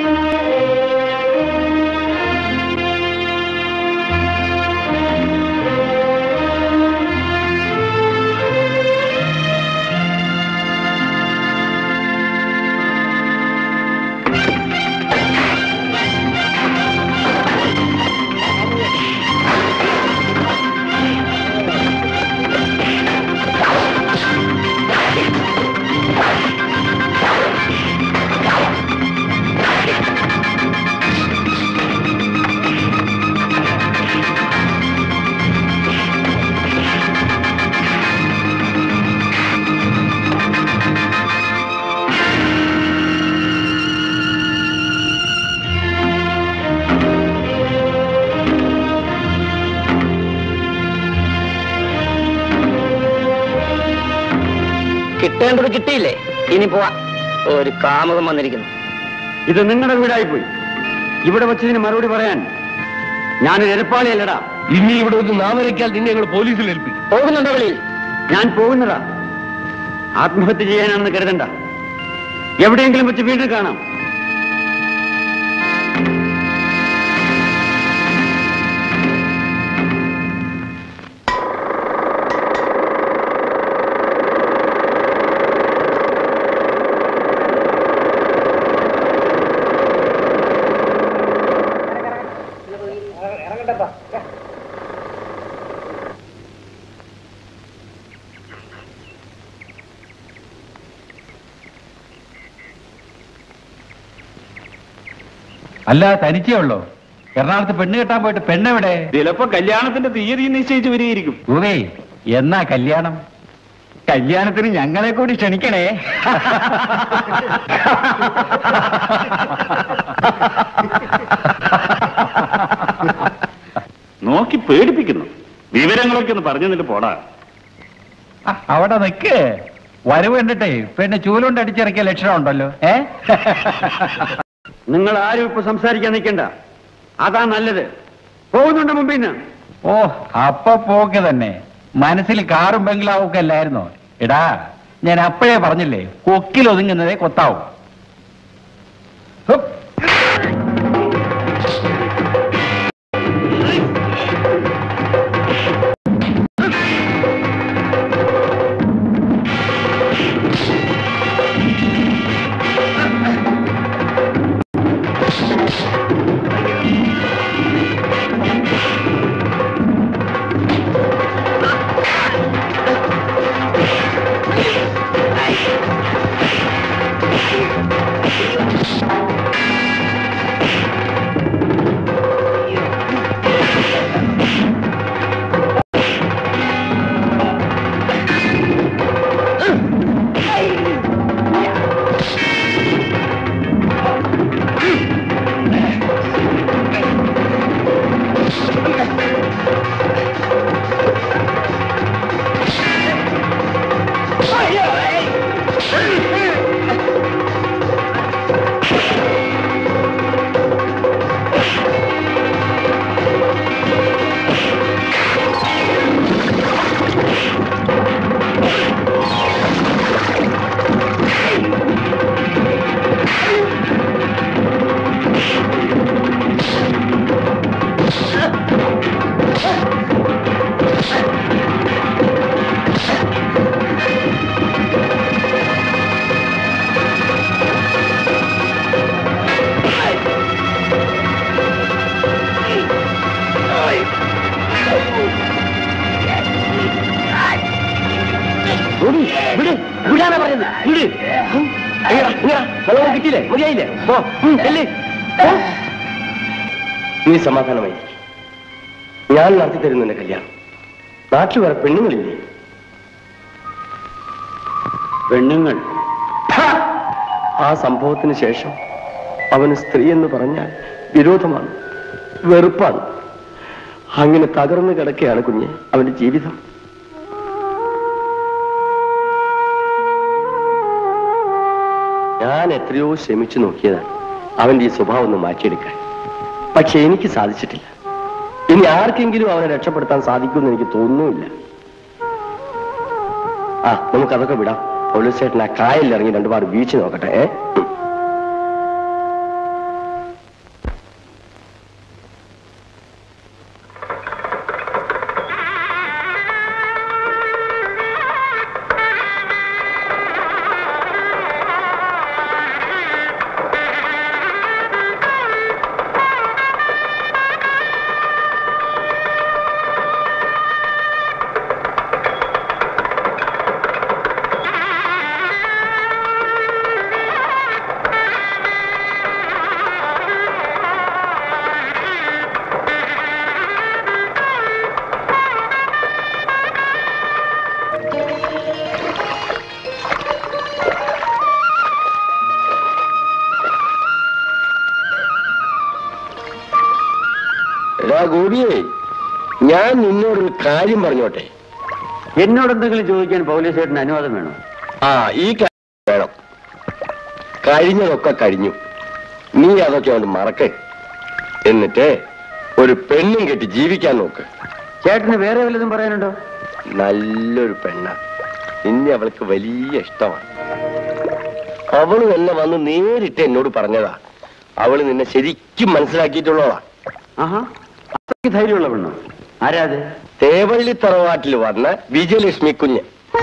കിട്ടേണ്ടത് കിട്ടിയില്ലേ ഇനി പോവാ ഒരു കാമുകം വന്നിരിക്കുന്നു ഇത് നിങ്ങളുടെ വീടായി പോയി ഇവിടെ വെച്ചതിന് മറുപടി പറയാൻ ഞാനൊരു എരപ്പാളിയല്ലടാ ഇനി ഇവിടെ ഒന്ന് നാമരയ്ക്കാൽ നിന്നെ ഞങ്ങൾ പോലീസിൽ ഏൽപ്പിക്കും പോകുന്നുണ്ടോ വെളിയിൽ ഞാൻ പോകുന്നതാ ആത്മഹത്യ ചെയ്യാനാണെന്ന് കരുതണ്ട എവിടെയെങ്കിലും വെച്ച് വീണ്ടും കാണാം അല്ല തനിച്ചേ ഉള്ളോ എറണാകുളത്ത് പെണ്ണ് കെട്ടാൻ പോയിട്ട് പെണ്ണെവിടെ ചിലപ്പോ കല്യാണത്തിന്റെ തീയതി നിശ്ചയിച്ചു വരികയായിരിക്കും ഊവേ എന്നാ കല്യാണം കല്യാണത്തിന് ഞങ്ങളെ കൂടി ക്ഷണിക്കണേ നോക്കി പേടിപ്പിക്കുന്നു വിവരങ്ങളൊക്കെ ഒന്ന് പറഞ്ഞു നിന്നിട്ട് പോടാ ആ, അവിടെ നിക്ക് വരവ് കണ്ടിട്ടേ പെണ്ണ് ചൂലുകൊണ്ട് അടിച്ചിറക്കിയ ലക്ഷണം ഉണ്ടല്ലോ ഏ നിങ്ങൾ ആരും ഇപ്പൊ സംസാരിക്കാൻ നിൽക്കണ്ട അതാ നല്ലത് പോകുന്നുണ്ട് മുമ്പിൽ നിന്ന് ഓ അപ്പൊ പോക്ക് തന്നെ മനസ്സിൽ കാറും ബംഗ്ലാവും ഒക്കെ അല്ലായിരുന്നോ എടാ ഞാൻ അപ്പോഴേ പറഞ്ഞില്ലേ കൊക്കിൽ ഒതുങ്ങുന്നതേ കൊത്താവും ഹുപ്പ്. ആ പറ്റിയില്ലേ മതിയായില്ലേ പോ ഉം, ചെല്ല്. പോ. നീ സമാധാനമായി ഞാൻ നടത്തി തരുന്നു എന്റെ കല്യാണം നാട്ടിൽ വേറെ പെണ്ണുങ്ങളില്ലേ പെണ്ണുങ്ങൾ ഹാ! ആ സംഭവത്തിന് ശേഷം അവന് സ്ത്രീ എന്ന് പറഞ്ഞാൽ വിരോധമാണ് വെറുപ്പാണ് അങ്ങനെ തകർന്നു കിടക്കുകയാണ് കുഞ്ഞ് അവന്റെ ജീവിതം ഞാൻ എത്രയോ ശ്രമിച്ചു നോക്കിയതാണ് അവന്റെ ഈ സ്വഭാവം ഒന്ന് മാറ്റിയെടുക്കാൻ പക്ഷെ എനിക്ക് സാധിച്ചിട്ടില്ല ഇനി ആർക്കെങ്കിലും അവനെ രക്ഷപ്പെടുത്താൻ സാധിക്കുമെന്ന് എനിക്ക് തോന്നുന്നില്ല ആ നമുക്കതൊക്കെ വിടാം പോലീസ് ചേട്ടൻ ആ കായലിൽ ഇറങ്ങി രണ്ടുപാട് വീഴ്ച നോക്കട്ടെ ഏ എടാ ഗോപിയെ ഞാൻ നിന്നോടൊരു കാര്യം പറഞ്ഞോട്ടെ എന്നോട് എന്തെങ്കിലും ചോദിക്കാൻ പോലീസ് ചേട്ടന് അനുവാദം വേണം ആ ഈ കാര്യം വേണം കഴിഞ്ഞതൊക്കെ കഴിഞ്ഞു നീ അതൊക്കെ അവന് മറക്കേ എന്നിട്ട് ഒരു പെണ്ണും കെട്ടി ജീവിക്കാൻ നോക്ക് ചേട്ടന് വേറെ വല്ലതും പറയാനുണ്ടോ നല്ലൊരു പെണ്ണ നിന്നെ അവൾക്ക് വലിയ ഇഷ്ടമാണ് അവള് തന്നെ വന്ന് നേരിട്ട് എന്നോട് പറഞ്ഞതാ അവള് നിന്നെ ശരിക്കും മനസ്സിലാക്കിയിട്ടുള്ളതാ ആഹാ അത്രയ്ക്ക് ധൈര്യമുള്ള പെണ്ണോ ആരാ അത് തേവള്ളി തറവാട്ടിൽ വന്ന വിജയലക്ഷ്മി കുഞ്ഞ്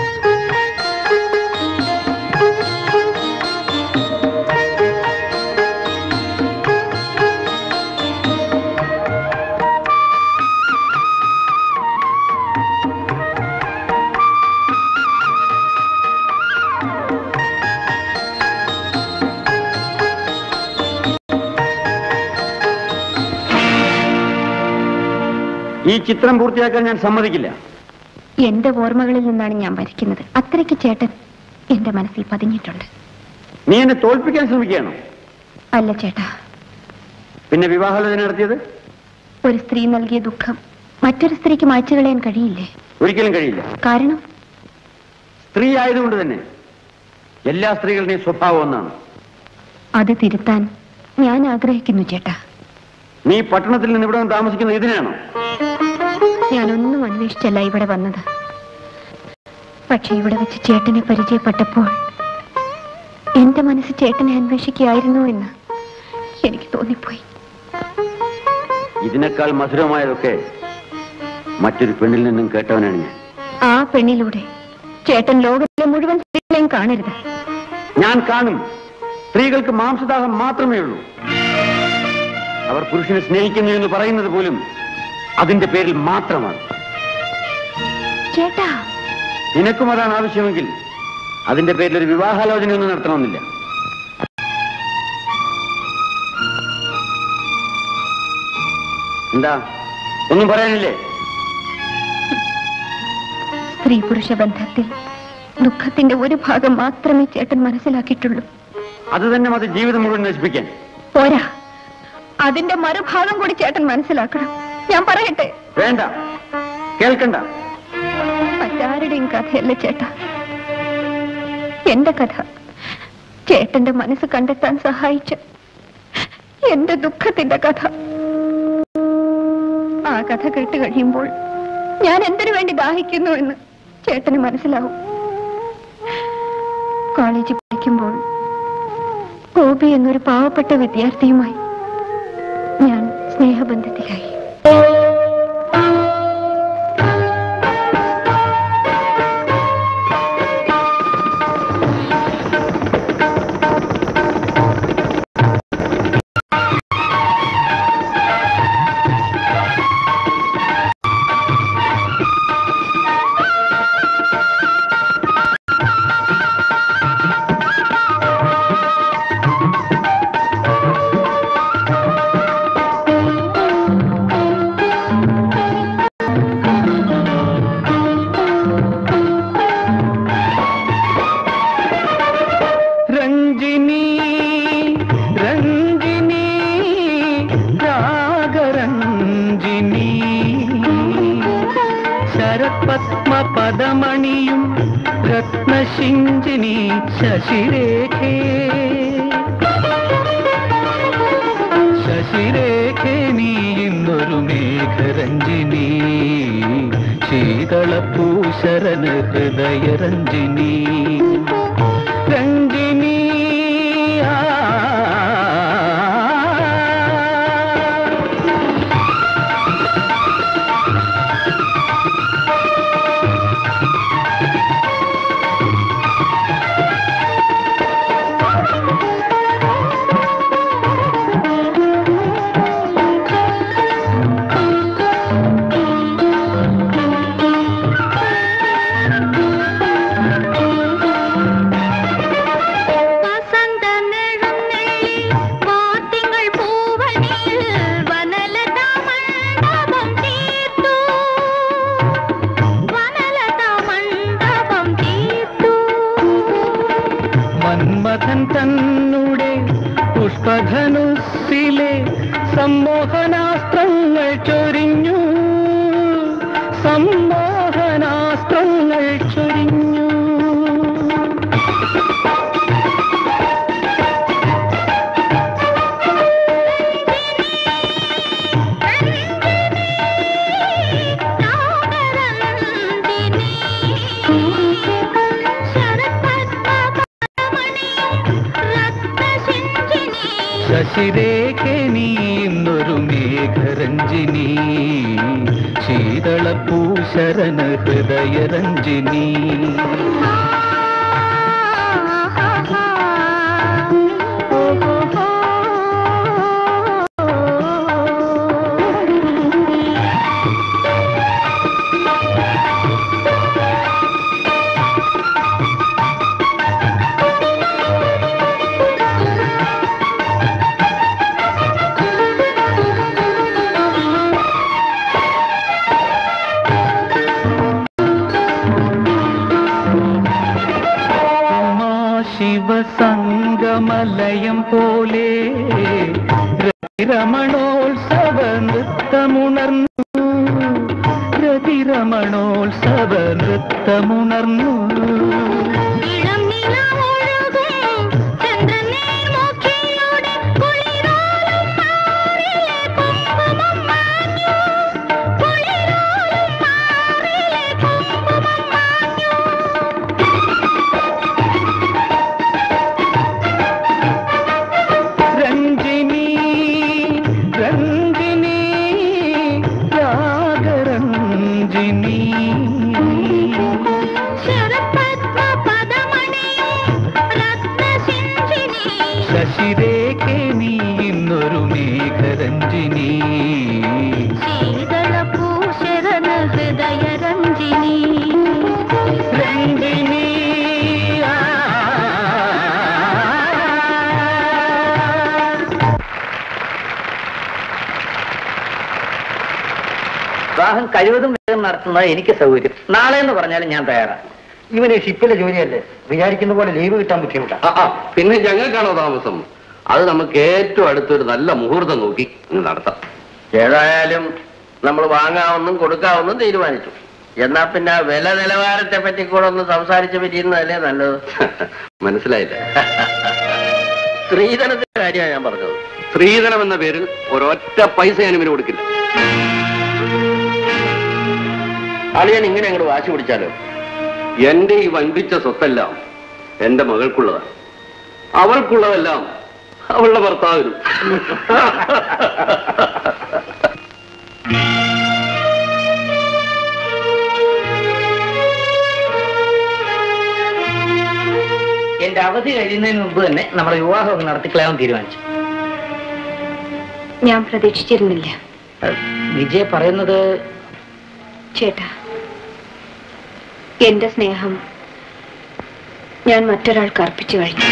ഈ ചിത്രം പൂർത്തിയാക്കാൻ ഞാൻ സമ്മതിക്കില്ല എന്റെ ഓർമ്മകളിൽ നിന്നാണ് ഞാൻ വരയ്ക്കുന്നത് അത്രയ്ക്ക് ചേട്ടൻ എന്റെ മനസ്സിൽ പതിഞ്ഞിട്ടുണ്ട് നീ എന്നെ തോൽപ്പിക്കാൻ ശ്രമിക്കുകയാണോ അല്ല ചേട്ടാ പിന്നെ വിവാഹാലോചന നടത്തിയത് ഒരു സ്ത്രീ നൽകിയ ദുഃഖം മറ്റൊരു സ്ത്രീക്ക് മായ്ച്ചു കളയാൻ കഴിയില്ലേ ഒരിക്കലും കഴിയില്ല കാരണം സ്ത്രീ ആയതുകൊണ്ട് തന്നെ എല്ലാ സ്ത്രീകളുടെയും സ്വഭാവം ഒന്നാണ് അത് തിരുത്താൻ ഞാൻ ആഗ്രഹിക്കുന്നു ചേട്ടാ നീ പട്ടണത്തിൽ നിന്ന് ഇവിടെ വന്ന് താമസിക്കുന്നത് ഇതിനാണോ ഞാനൊന്നും അന്വേഷിച്ചല്ല ഇവിടെ വന്നത് പക്ഷെ ഇവിടെ വെച്ച് ചേട്ടനെ പരിചയപ്പെട്ടപ്പോൾ എന്റെ മനസ്സ് ചേട്ടനെ അന്വേഷിക്കുകയായിരുന്നു എന്ന് എനിക്ക് തോന്നിപ്പോയി ഇതിനേക്കാൾ മധുരമായതൊക്കെ മറ്റൊരു പെണ്ണിൽ നിന്നും കേട്ടവനാണ് ഞാൻ ആ പെണ്ണിലൂടെ ചേട്ടൻ ലോകത്തിലെ മുഴുവൻ സ്ത്രീകളെയും കാണരുത് ഞാൻ കാണും സ്ത്രീകൾക്ക് മാംസദാഹം മാത്രമേ ഉള്ളൂ അവർ പുരുഷനെ സ്നേഹിക്കുന്നു എന്ന് പറയുന്നത് പോലും അതിന്റെ പേരിൽ മാത്രമാണ് ചേട്ടാ നിനക്കും അതാണ് ആവശ്യമെങ്കിൽ അതിന്റെ പേരിൽ ഒരു വിവാഹാലോചന ഒന്നും നടത്തണമെന്നില്ല എന്താ ഒന്നും പറയാനില്ലേ സ്ത്രീ പുരുഷ ബന്ധത്തിൽ ദുഃഖത്തിന്റെ ഒരു ഭാഗം മാത്രമേ ചേട്ടൻ മനസ്സിലാക്കിയിട്ടുള്ളൂ അത് തന്നെ മതി ജീവിതം മുഴുവൻ നശിപ്പിക്കാൻ പോരാ അതിന്റെ മറുഭാഗം കൂടി ചേട്ടൻ മനസ്സിലാക്കണം ഞാൻ പറയട്ടെ വേണ്ട കേൾക്കണ്ട മറ്റാരുടെയും കഥയല്ല ചേട്ടാ എന്റെ കഥ ചേട്ടന്റെ മനസ്സ് കണ്ടെത്താൻ സഹായിച്ച എന്റെ ദുഃഖത്തിന്റെ കഥ ആ കഥ കേട്ട് കഴിയുമ്പോൾ ഞാൻ എന്തിനു വേണ്ടി ദാഹിക്കുന്നു എന്ന് ചേട്ടന് മനസ്സിലാവും കോളേജിൽ പഠിക്കുമ്പോൾ ഗോപി എന്നൊരു പാവപ്പെട്ട വിദ്യാർത്ഥിയുമായി ഞാൻ സ്നേഹബന്ധത്തിലായി പദമണിയും രത്നശിഞ്ചിനി ശശിരേഖേ ശശിരേഖേ നീ ഇന്നൊരു മേഘരഞ്ജിനി ശീതളപൂശരന ഹൃദയരഞ്ജിനി രഞ്ജിനി ആ വസന്ത നെഴുന്നെള്ളി വാത്തിങ്കൾ പൂവണിയിൽ വനലതാ മണ്ഡപം തീർത്തു വനലതാ മണ്ഡപം തീർത്തു മന്മഥൻ തന്നുടെ പുഷ്പധനുസിലെ സമ്മോഹനാസ്ത്രങ്ങൾ ചൊരിഞ്ഞു സമ്മോഹനാസ്ത്രങ്ങൾ ചൊരിഞ്ഞു നാഗരന്ദിനി ശരത്പദ്മപദമണിയും രത്നസിഞ്ചിനി ശശിരേഖേ നീ ഇന്നൊരു മേഘരഞ്ജിനി ശീതളപൂശരന ഹൃദയരഞ്ജിനി ഉമാ ശിവസംഗമലയം പോലെ രതിരമണോത്സവ നൃത്തമുണർന്നു രതിരമണോത്സവ നൃത്തമുണർന്നു ഇളം നിലാവൊഴുകും ചന്ദ്രനീർമുഖിയുടെ കുളിരോലും മാറിലെ കുങ്കുമം മാഞ്ഞു. കുളിരോലും മാറിലെ കുങ്കുമം മാഞ്ഞു. രഞ്ജിനി രഞ്ജിനി രാഗരഞ്ജിനി ശരത്പദ്മപദമണിയും രത്നസിഞ്ചിനി. ശശിരേഖേ നീ ഇന്നൊരു മേഘരഞ്ജിനി ശീതളപൂശരന ഹൃദയരഞ്ജിനി രഞ്ജിനി ആ. വിവാഹം കഴിവതും വേഗം നടത്തുന്നത് എനിക്ക് സൗകര്യം നാളെ എന്ന് പറഞ്ഞാലും ഞാൻ തയ്യാറാണ് ഇവന് ഷിപ്പിലെ ജോലിയല്ലേ വിചാരിക്കുന്ന പോലെ ലീവ് കിട്ടാൻ ബുദ്ധിമുട്ടാണ് ആ, ആ, പിന്നെ ഞങ്ങൾക്കാണോ താമസം അത് നമുക്ക് ഏറ്റവും അടുത്തൊരു നല്ല മുഹൂർത്തം നോക്കി അങ്ങ് നടത്താം ഏതായാലും നമ്മൾ വാങ്ങാമെന്നും കൊടുക്കാമെന്നും തീരുമാനിച്ചു എന്നാ പിന്നെ വില നിലവാരത്തെ പറ്റി കൂടെ ഒന്ന് സംസാരിച്ച് പിരിയുന്നതല്ലേ നല്ലത് മനസ്സിലായില്ല സ്ത്രീധനത്തിന്റെ കാര്യമാണ് ഞാൻ പറഞ്ഞത് സ്ത്രീധനം എന്ന പേരിൽ ഒരൊറ്റ പൈസ ഞാൻ ഇവന് കൊടുക്കില്ല അളിയൻ ഇങ്ങനെ അങ്ങോട്ട് വാശി പിടിച്ചാലോ എന്റെ ഈ വൻപിച്ച സ്വത്തെല്ലാം എന്റെ മകൾക്കുള്ളതാണ് അവൾക്കുള്ളതെല്ലാം അവളുടെ ഭർത്താവിനും എന്റെ അവധി കഴിയുന്നതിന് മുമ്പ് തന്നെ നമ്മുടെ വിവാഹം അങ്ങ് നടത്തിക്കളയാൻ തീരുമാനിച്ചു ഞാൻ പ്രതീക്ഷിച്ചിരുന്നില്ല വിജയ പറയുന്നത് ചേട്ടാ എന്റെ സ്നേഹം ഞാൻ മറ്റൊരാൾക്ക് അർപ്പിച്ചു കഴിഞ്ഞു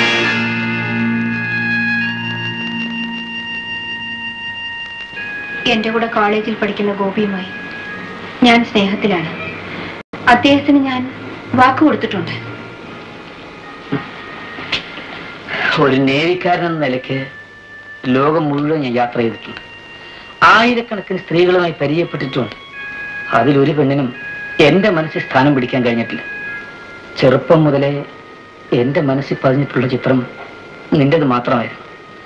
എന്റെ കൂടെ കോളേജിൽ പഠിക്കുന്ന ഗോപിയുമായി ഞാൻ സ്നേഹത്തിലാണ് അദ്ദേഹത്തിന് ഞാൻ വാക്ക് കൊടുത്തിട്ടുണ്ട് ഒരു നേവിക്കാരൻ എന്ന നിലയ്ക്ക് ലോകം മുഴുവൻ ഞാൻ യാത്ര ചെയ്തിട്ടുണ്ട് ആയിരക്കണക്കിന് സ്ത്രീകളുമായി പരിചയപ്പെട്ടിട്ടുണ്ട് അതിലൊരു പെണ്ണിനും എന്റെ മനസ്സിൽ സ്ഥാനം പിടിക്കാൻ കഴിഞ്ഞിട്ടില്ല ചെറുപ്പം മുതലേ എന്റെ മനസ്സിൽ പതിഞ്ഞിട്ടുള്ള ചിത്രം നിന്റേത് മാത്രമായിരുന്നു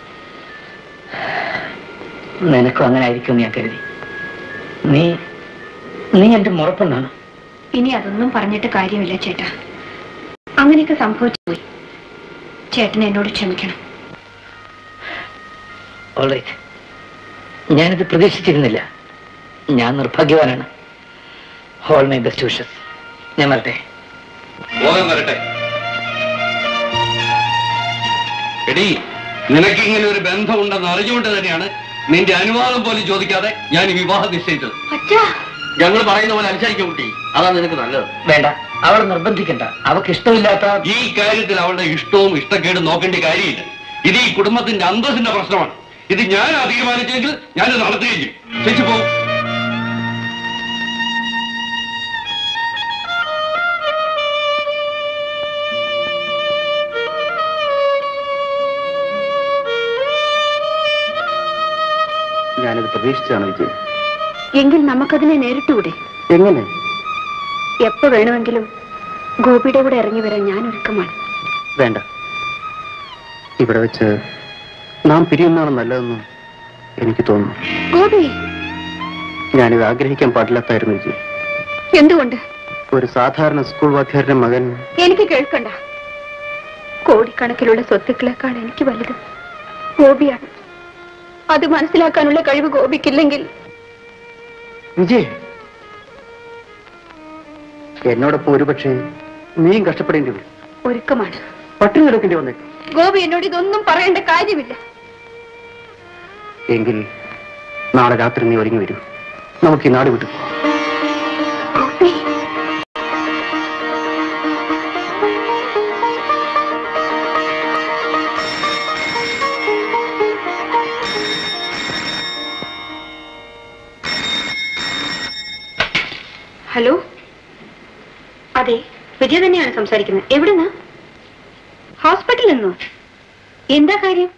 നിനക്കും അങ്ങനെ ആയിരിക്കുമെന്ന് ഞാൻ കരുതി നീ നീ എന്റെ മുറപ്പെണ്ണാണ് ഇനി അതൊന്നും പറഞ്ഞിട്ട് കാര്യമില്ല ചേട്ടാ അങ്ങനെയൊക്കെ സംഭവിച്ചു പോയി ചേട്ടൻ എന്നോട് ക്ഷമിക്കണം ഓൾറൈറ്റ് ഞാനിത് പ്രതീക്ഷിച്ചിരുന്നില്ല ഞാൻ നിർഭാഗ്യവാനാണ് ഹോൾ മൈ ബെസ്റ്റ് വിഷസ് ഞാൻ വരട്ടെ പോകാൻ വരട്ടെ എടീ നിനക്ക് ഇങ്ങനെ ഒരു ബന്ധമുണ്ടെന്ന് അറിഞ്ഞുകൊണ്ട് തന്നെയാണ് നിന്റെ അനുവാദം പോലും ചോദിക്കാതെ ഞാൻ ഈ വിവാഹം നിശ്ചയിച്ചത് അച്ഛാ ഞങ്ങൾ പറയുന്ന പോലെ അനുസരിക്കും കുട്ടി അതാണ് നിനക്ക് നല്ലത് വേണ്ട അവളെ നിർബന്ധിക്കണ്ട അവൾക്ക് ഇഷ്ടമില്ലാത്ത ഈ കാര്യത്തിൽ അവളുടെ ഇഷ്ടവും ഇഷ്ടക്കേടും നോക്കേണ്ട കാര്യമില്ല ഇത് ഈ കുടുംബത്തിന്റെ അന്തസ്സിന്റെ പ്രശ്നമാണ് ഇത് ഞാൻ തീരുമാനിച്ചെങ്കിൽ ഞാൻ നടത്തുകയും ചെയ്യും ചേച്ചി പോകും ഞാനിത് പ്രതീക്ഷിച്ചതാണ് വിജയ് എങ്കിൽ നമുക്കതിനെ നേരിട്ടുകൂടെ എങ്ങനെ എപ്പോ വേണമെങ്കിലും ഗോപിയുടെ കൂടെ ഇറങ്ങി വരാൻ ഞാൻ ഒരുക്കമാണ് വേണ്ട ഇവിടെ വെച്ച് നാം പിരിയുന്നതാണ് നല്ലതെന്ന് എനിക്ക് തോന്നുന്നു ഗോപി ഞാനിത് ആഗ്രഹിക്കാൻ പാടില്ലാത്തായിരുന്നു വിജയ് എന്തുകൊണ്ട് ഒരു സാധാരണ സ്കൂൾ വാദ്യാരുടെ മകൻ എനിക്ക് കേൾക്കണ്ട കോടിക്കണക്കിലുള്ള സ്വത്തുക്കളെക്കാൾ എനിക്ക് വലുത് ഗോപിയാണ് അത് മനസ്സിലാക്കാനുള്ള കഴിവ് ഗോപിക്കില്ലെങ്കിൽ വിജയ് എന്നോടൊപ്പം ഒരുപക്ഷെ നീയും കഷ്ടപ്പെടേണ്ടി വരും ഒരുക്കമാണ് പട്ടിണി കിടക്കേണ്ടി വന്നേക്കും ഗോപി എന്നോട് ഇതൊന്നും പറയേണ്ട കാര്യമില്ല എങ്കിൽ നാളെ രാത്രി നീ ഒരുങ്ങി വരൂ നമുക്ക് ഈ നാട് വിട്ടു പോകാം. ഗോപി ഹലോ അതെ വിജയ തന്നെയാണ് സംസാരിക്കുന്നത് എവിടുന്നാ ഹോസ്പിറ്റലിൽ നിന്നോ എന്താ കാര്യം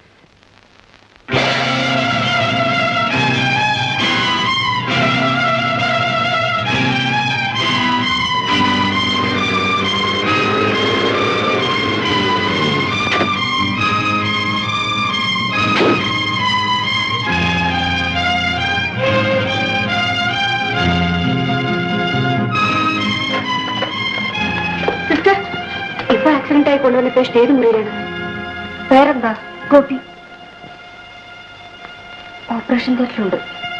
സിസ്റ്റർ ഇപ്പൊ ആക്സിഡന്റ് ആയി കൊണ്ടുവന്ന പേഷ്യന്റ് ഏത് മുറിയിലാണ് വേറെന്താ ഗോപി ഓപ്പറേഷൻ തിയേറ്ററിലുണ്ട്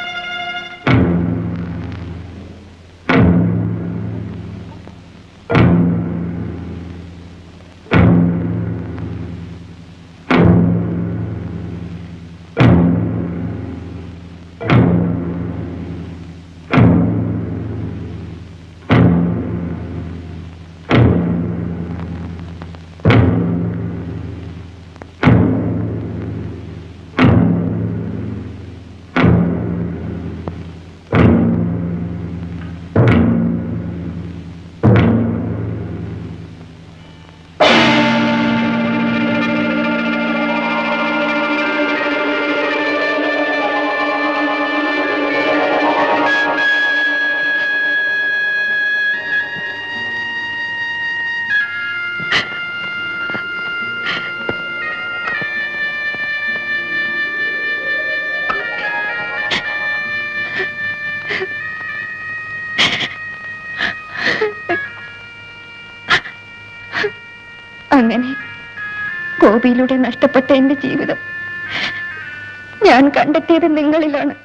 അങ്ങനെ ഗോപിയിലൂടെ നഷ്ടപ്പെട്ട എന്റെ ജീവിതം ഞാൻ കണ്ടെത്തിയത് നിങ്ങളിലാണ്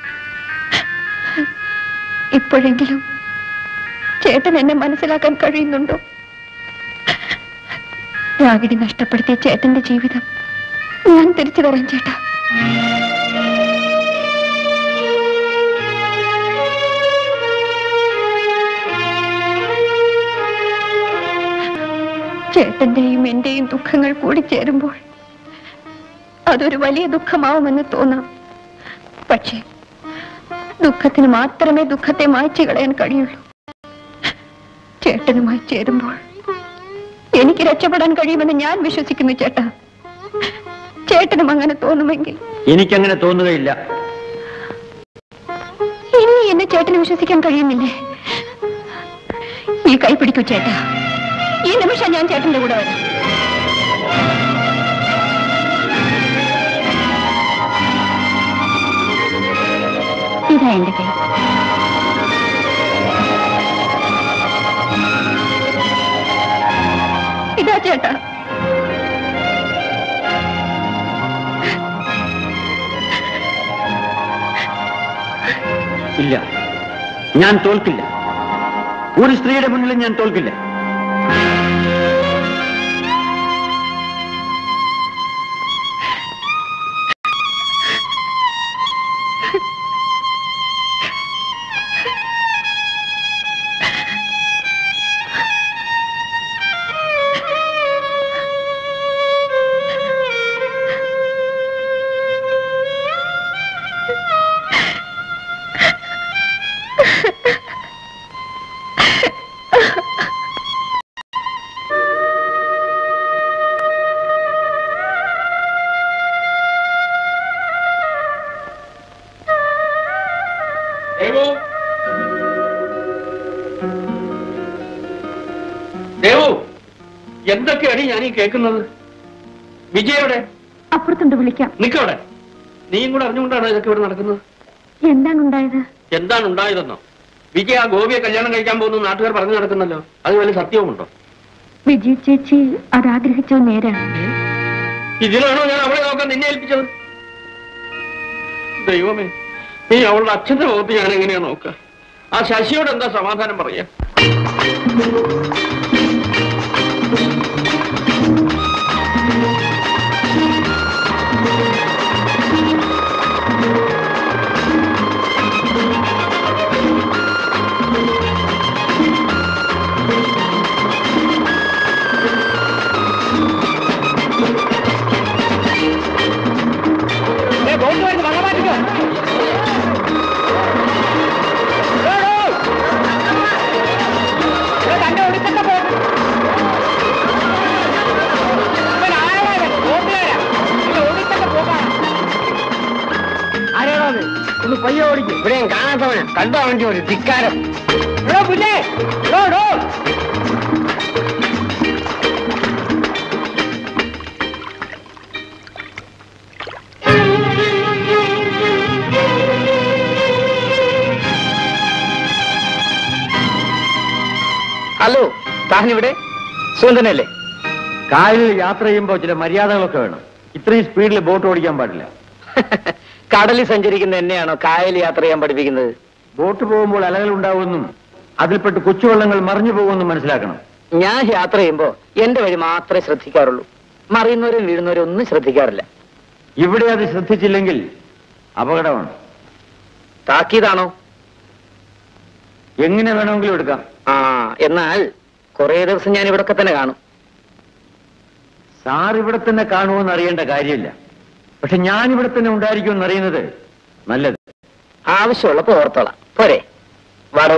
ഇപ്പോഴെങ്കിലും ചേട്ടൻ എന്നെ മനസ്സിലാക്കാൻ കഴിയുന്നുണ്ടോ രാഗിണി നഷ്ടപ്പെടുത്തിയ ചേട്ടന്റെ ജീവിതം ഞാൻ തിരിച്ചു തരാം ചേട്ടാ ചേട്ടന്റെയും എന്റെയും ദുഃഖങ്ങൾ കൂടിച്ചേരുമ്പോൾ അതൊരു വലിയ ദുഃഖമാവുമെന്ന് തോന്നാം പക്ഷേ ദുഃഖത്തിന് മാത്രമേ ദുഃഖത്തെ മായ്ച്ചു കളയാൻ കഴിയുള്ളൂ ചേട്ടനുമായി ചേരുമ്പോൾ എനിക്ക് രക്ഷപ്പെടാൻ കഴിയുമെന്ന് ഞാൻ വിശ്വസിക്കുന്നു ചേട്ടാ ചേട്ടനും അങ്ങനെ തോന്നുമെങ്കിൽ എനിക്കങ്ങനെ തോന്നുകയില്ല ഇനി എന്നെ ചേട്ടന് വിശ്വസിക്കാൻ കഴിയുന്നില്ലേ ഈ കൈ പിടിക്കൂ ചേട്ടാ ഈ നിമിഷം ഞാൻ ചേട്ടന്റെ കൂടെ വരാം ഇതാ എന്റെ കൈ ഇതാ ചേട്ടാ ഇല്ല ഞാൻ തോൽക്കില്ല ഒരു സ്ത്രീയുടെ മുന്നിൽ ഞാൻ തോൽക്കില്ല ദേവു ദേവു എന്തൊക്കെയാണ് ഞാൻ ഈ കേൾക്കുന്നത് വിജയുടെ അപ്പുറത്തുണ്ട് വിളിക്കാം നിക്കവിടെ നീയും കൂടെ അറിഞ്ഞുകൊണ്ടാണ് ഇതൊക്കെ ഇവിടെ നടക്കുന്നത് എന്താണ് ഉണ്ടായത് എന്താണ് ഉണ്ടായതെന്നോ വിജയ ആ ഗോപിയെ കല്യാണം കഴിക്കാൻ പോകുന്നു നാട്ടുകാർ പറഞ്ഞു നടക്കുന്നല്ലോ അത് വലിയ സത്യവുമുണ്ടോ വിജയ ചേച്ചി അത് ആഗ്രഹിച്ചത് നേരാണ് ഇതിലാണോ ഞാൻ അവളെ നോക്കാൻ നിന്നെ ഏൽപ്പിച്ചത് ദൈവമേ നീ അവളുടെ അച്ഛന്റെ മുഖത്ത് ഞാൻ എങ്ങനെയാ നോക്കുക ആ ശശിയോട് എന്താ സമാധാനം പറയാ ഒന്ന് പയ്യ ഓടിക്കും ഇവിടെയും കാണാത്തവന് കണ്ടോ വേണ്ടി ഒരു ധിക്കാരം ഹലോ താനിവിടെ സുന്ദനല്ലേ കായലിൽ യാത്ര ചെയ്യുമ്പോൾ ചില മര്യാദകളൊക്കെ വേണം ഇത്രയും സ്പീഡിൽ ബോട്ട് ഓടിക്കാൻ പാടില്ല കടലിൽ സഞ്ചരിക്കുന്ന എന്നെയാണോ കായൽ യാത്ര ചെയ്യാൻ പഠിപ്പിക്കുന്നത് ബോട്ട് പോകുമ്പോൾ അലകൾ ഉണ്ടാവുമെന്നും അതിൽപ്പെട്ട് കൊച്ചുവള്ളങ്ങൾ മറിഞ്ഞു പോകുമെന്നും മനസ്സിലാക്കണം ഞാൻ യാത്ര ചെയ്യുമ്പോ എന്റെ വഴി മാത്രമേ ശ്രദ്ധിക്കാറുള്ളൂ മറിയുന്നവരും വീഴുന്നവരും ഒന്നും ശ്രദ്ധിക്കാറില്ല ഇവിടെ അത് ശ്രദ്ധിച്ചില്ലെങ്കിൽ അപകടമാണ് താക്കീതാണോ എങ്ങനെ വേണമെങ്കിലും എടുക്കാം ആ എന്നാൽ കുറെ ദിവസം ഞാൻ ഇവിടൊക്കെ തന്നെ കാണും സാർ ഇവിടെ തന്നെ കാണുമെന്ന് അറിയേണ്ട കാര്യമില്ല പക്ഷെ ഞാൻ ഇവിടെ തന്നെ ഉണ്ടായിരിക്കുമെന്ന് അറിയുന്നത് നല്ലത് ആവശ്യമുള്ളപ്പോ ഓർത്തോളാം പോരെ വാടോ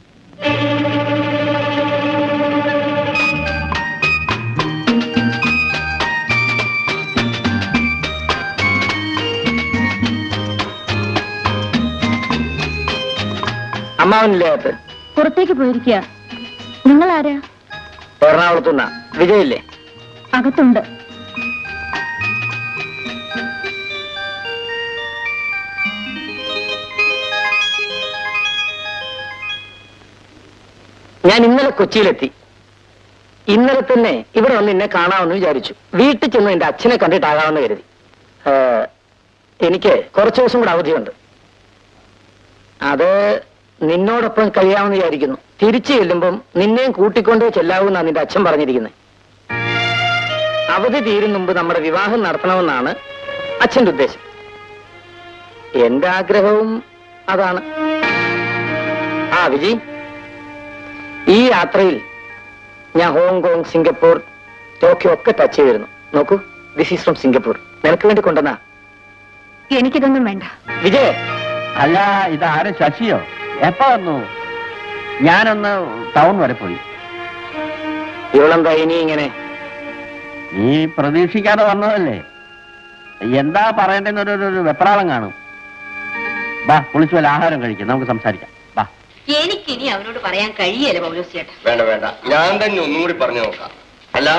അമ്മാവനില്ലേ അകത്ത് പുറത്തേക്ക് പോയിരിക്കുക നിങ്ങൾ ആരാ എറണാകുളത്തുനിന്ന വിജയില്ലേ അകത്തുണ്ട് ഞാൻ ഇന്നലെ കൊച്ചിയിലെത്തി ഇന്നലെ തന്നെ ഇവിടെ വന്ന് എന്നെ കാണാമെന്ന് വിചാരിച്ചു വീട്ടിൽ ചെന്ന് എന്റെ അച്ഛനെ കണ്ടിട്ടാകാമെന്ന് കരുതി ഏ, എനിക്ക് കുറച്ച് ദിവസം കൂടെ അവധിയുണ്ട് അത് നിന്നോടൊപ്പം കഴിയാമെന്ന് വിചാരിക്കുന്നു തിരിച്ചു ചെല്ലുമ്പം നിന്നെയും കൂട്ടിക്കൊണ്ടേ ചെല്ലാവൂന്നാണ് നിന്റെ അച്ഛൻ പറഞ്ഞിരിക്കുന്നത് അവധി തീരും മുമ്പ് നമ്മുടെ വിവാഹം നടത്തണമെന്നാണ് അച്ഛന്റെ ഉദ്ദേശം എന്റെ ആഗ്രഹവും അതാണ് ആ വിജയ് ഈ യാത്രയിൽ ഞാൻ ഹോങ്കോങ് സിംഗപ്പൂർ ടോക്കിയോ ഒക്കെ ടച്ച് ചെയ്തിരുന്നു നോക്കൂ ദിസ് ഈസ് ഫ്രം സിംഗപ്പൂർ നിനക്ക് വേണ്ടി കൊണ്ടുവന്ന എനിക്കിതൊന്നും വേണ്ട വിജയ് അല്ല ഇതാരും ശശിയോ എപ്പോ വന്നു ഞാനൊന്ന് ടൗൺ വരെ പോയി ഇവളെന്താ ഇനി ഇങ്ങനെ നീ പ്രതീക്ഷിക്കാതെ വന്നതല്ലേ എന്താ പറയേണ്ടെന്നൊരു ഒരു- ഒരു വെപ്രാളം കാണും വാ കുളിച്ചു വല്ല ആഹാരം കഴിക്കാം നമുക്ക് സംസാരിക്കാം വാ എനിക്കിനി അവനോട് പറയാൻ കഴിയല്ല പൗലോസ് ചേട്ടാ വേണ്ട വേണ്ട ഞാൻ തന്നെ ഒന്നും കൂടി പറഞ്ഞു നോക്കാം അല്ല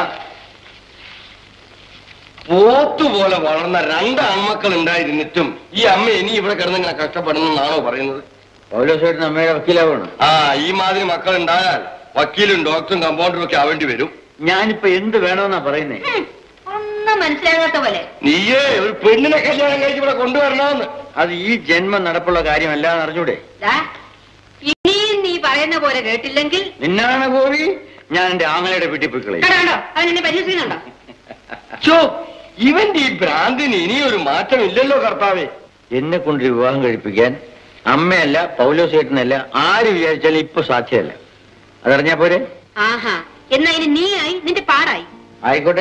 പോത്തുപോലെ വളർന്ന രണ്ട് ആൺമക്കൾ ഉണ്ടായിരുന്നിട്ടും ഈ അമ്മ ഇനി ഇവിടെ കിടന്ന് ഇങ്ങനെ കഷ്ടപ്പെടുന്നെന്നാണോ പറയുന്നത് പൗലോസേട്ടൻ അമ്മയുടെ വക്കീലാവാണ് ആ ഈ മാതിരി മക്കൾ ഉണ്ടായാൽ വക്കീലും ഡോക്ടറും കമ്പൗണ്ടറും ഒക്കെ ആവേണ്ടി വരും ഞാനിപ്പോ എന്ത് വേണമെന്നാ പറയുന്നേ ഹും, ഒന്നും മനസ്സിലാകാത്ത പോലെ നീയേ ഒരു പെണ്ണിനെ കല്യാണം കഴിച്ച് ഇവിടെ കൊണ്ടുവരണമെന്ന് അത് ഈ ജന്മം നടപ്പുള്ള കാര്യമല്ല എന്ന് അറിഞ്ഞൂടെ ദാ, ഇനിയും നീ പറയുന്ന പോലെ കേട്ടില്ലെങ്കിൽ നിന്നാണ് ഗോപി ഞാൻ എന്റെ ആങ്ങളയുടെ വീട്ടിൽ പോയി കളയും കണ്ടോ കണ്ടോ അവൻ എന്നെ പരിഹസിക്കുന്നുണ്ടോ ചോ ഇവന്റെ ഈ ഭ്രാന്തിന് ഇനിയൊരു മാറ്റം ഇല്ലല്ലോ കർത്താവേ എന്നെ കൊണ്ട് വിവാഹം കഴിപ്പിക്കാൻ അമ്മയല്ല പൗലോസേട്ടനല്ല ആര് വിചാരിച്ചാലും ഇപ്പൊ സാധ്യമല്ല അതറിഞ്ഞാ പോരെ ആഹാ എന്നാ ഇനി നീ ആയി നിന്റെ പാടായി ആയിക്കോട്ടെ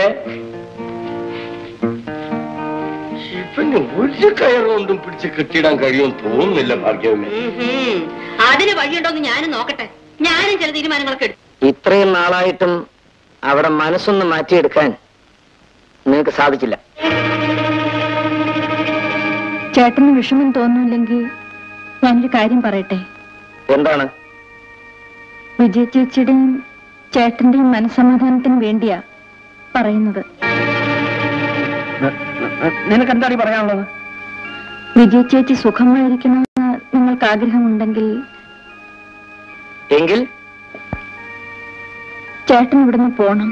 ഇവന് ഒരു കയറുകൊണ്ടും പിടിച്ച് കെട്ടിയിടാൻ കഴിയുമെന്ന് തോന്നുന്നില്ല ഭാഗ്യവനെ ഉം ഹും. അതിന് വഴിയുണ്ടോന്ന് ഞാനും നോക്കട്ടെ ഞാനും ചില തീരുമാനങ്ങളൊക്കെ എടുത്തു ഇത്രയും നാളായിട്ടും അവിടെ മനസ്സൊന്ന് മാറ്റിയെടുക്കാൻ നിങ്ങൾക്ക് സാധിച്ചില്ല ചേട്ടന് വിഷമം തോന്നുന്നില്ലെങ്കിൽ ഞാനൊരു കാര്യം പറയട്ടെ എന്താണ് വിജയ ചേച്ചിയുടെയും ചേട്ടന്റെയും മനസമാധാനത്തിന് വേണ്ടിയാ പറയുന്നത് നിനക്ക് എന്താണ് ഈ പറയാനുള്ളത് വിജയ ചേച്ചി സുഖമായിരിക്കണമെന്ന് നിങ്ങൾക്ക് ആഗ്രഹമുണ്ടെങ്കിൽ എങ്കിൽ ചേട്ടൻ ഇവിടുന്ന് പോണം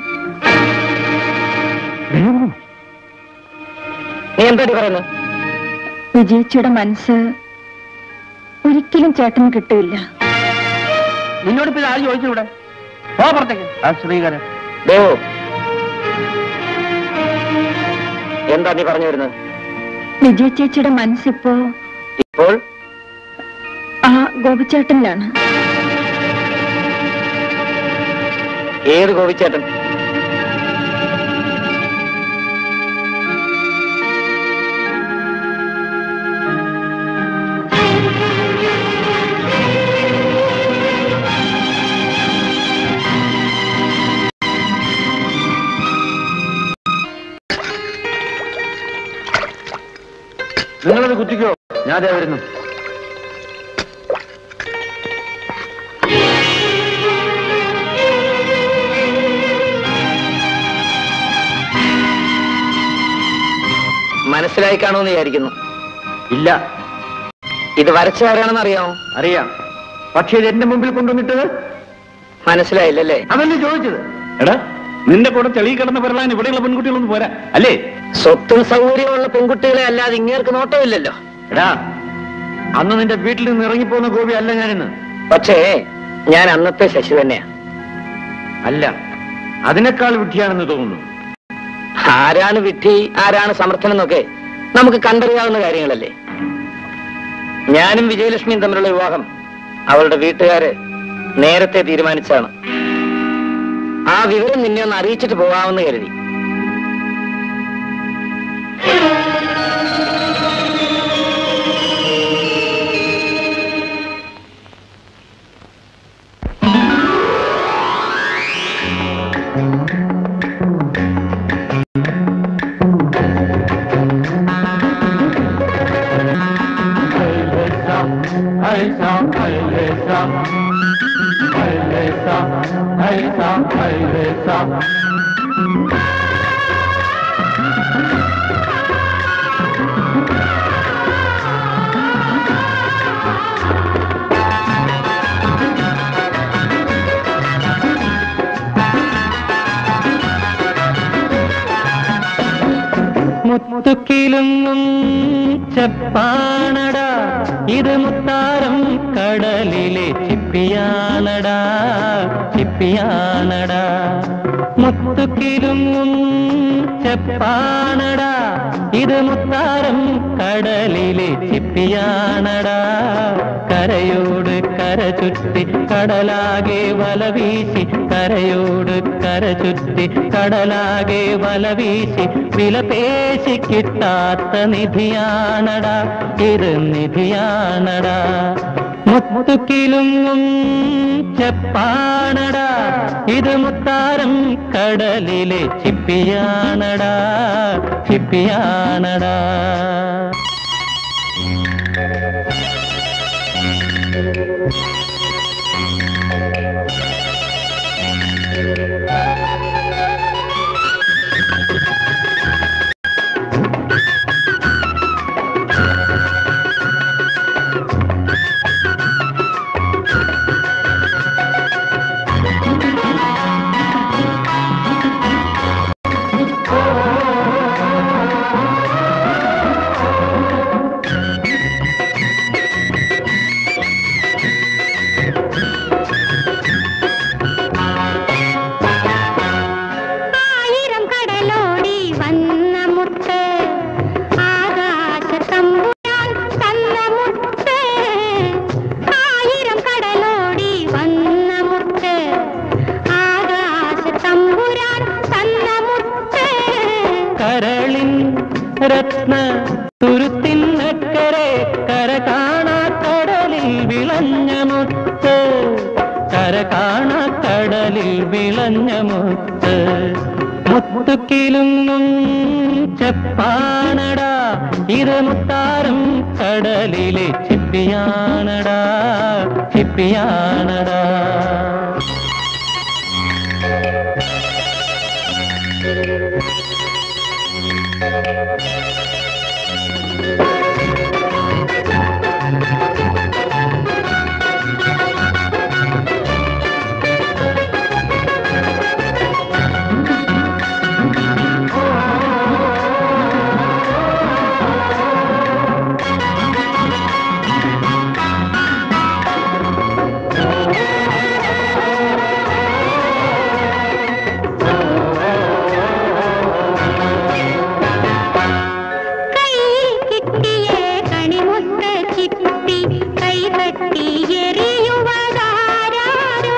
നീ എന്താടി പറയുന്നത് വിജയിച്ചിയുടെ മനസ്സ് ഒരിക്കലും ചേട്ടന് കിട്ടില്ല നിന്നോട് ഇപ്പൊ ആര് ചോദിച്ചൂടെ പോ പുറത്തേക്ക് ആ ശ്രീകരൻ ദോ എന്താ നീ പറഞ്ഞു വരുന്നത് വിജയ ചേച്ചിയുടെ മനസ്സിപ്പോ ഇപ്പോൾ ആ ഗോപിച്ചേട്ടനിലാണ് ഏത് ഗോപിച്ചേട്ടൻ നിങ്ങളത് കുത്തിക്കോ ഞാൻ ദേ വരുന്നു മനസ്സിലായി കാണുമെന്ന് വിചാരിക്കുന്നു ഇല്ല ഇത് വരച്ച ആരാണെന്ന് അറിയാമോ അറിയാം പക്ഷേ ഇത് എന്റെ മുമ്പിൽ കൊണ്ടുവന്നിട്ടത് മനസ്സിലായില്ലല്ലേ അതല്ലേ ചോദിച്ചത് എടാ നിന്റെ കൂടെ തെളി കിടന്ന് പറയാൻ ഇവിടെയുള്ള പെൺകുട്ടികളൊന്നും പോരാ അല്ലേ സ്വത്തും സൗകര്യമുള്ള പെൺകുട്ടികളെ അല്ലാതെ ഇങ്ങേർക്ക് നോട്ടമില്ലല്ലോ എടാ അന്ന് നിന്റെ വീട്ടിൽ നിന്ന് ഇറങ്ങിപ്പോകുന്ന ഗോപി അല്ല ഞാനിന്ന് പക്ഷേ ഞാൻ അന്നത്തെ ശശി തന്നെയാ അല്ല അതിനേക്കാൾ വിഡ്ഢിയാണെന്ന് തോന്നുന്നു ആരാണ് വിഡ്ഢി ആരാണ് സമർത്ഥൻ എന്നൊക്കെ നമുക്ക് കണ്ടറിയാവുന്ന കാര്യങ്ങളല്ലേ ഞാനും വിജയലക്ഷ്മിയും തമ്മിലുള്ള വിവാഹം അവളുടെ വീട്ടുകാര് നേരത്തെ തീരുമാനിച്ചാണ് ആ വിവരം നിന്നെ ഒന്ന് അറിയിച്ചിട്ട് പോകാമെന്ന് കരുതി മുത്തുക്കിലുങ്ങും ചെപ്പാണടാ ഇത് മുത്താരം കടലിലെ ചിപ്പിയാണടാ ചിപ്പിയാണടാ മുത്തുക്കിലുങ്ങും ചെപ്പാണടാ ഇത് മുത്താരം കടലിലെ ചിപ്പിയാണടാ കരയോട് കര ചുറ്റി കടലാകെ വല വീശി കരയോട് കര ചുറ്റി കടലാകെ വല വീശി വില പേശി കിട്ടാത്ത നിധിയാണടാ ഇത് നിധിയാണടാ മുത്തുക്കിലുങ്ങും ചെപ്പാണടാ ഇത് മുത്താരം കടലിലെ ചിപ്പിയാണടാ ചിപ്പിയാണടാ ആയിരം കടലോടി വന്ന മുത്ത് ആകാശത്തമ്പുരാൻ തന്ന മുത്ത് ആയിരം കടലോടി വന്ന മുത്ത് ആകാശത്തമ്പുരാൻ തന്ന മുത്ത് കരളിൻ രത്ന തുരുത്തിനക്കരെ കര കാണാ കടലിൽ വിളഞ്ഞ മുത്ത് കര കാണാ കടലിൽ വിളഞ്ഞ മുത്ത് മുത്തുക്കിലുങ്ങും ചെപ്പാനടാ ഇത് മുത്താരം കടലിലെ ചിപ്പിയാണടാ ചിപ്പിയാണടാ കയ്യിൽ കിട്ടിയ കണിമുത്ത് ചിപ്പി കൈതട്ടി എറിയുവതാരോ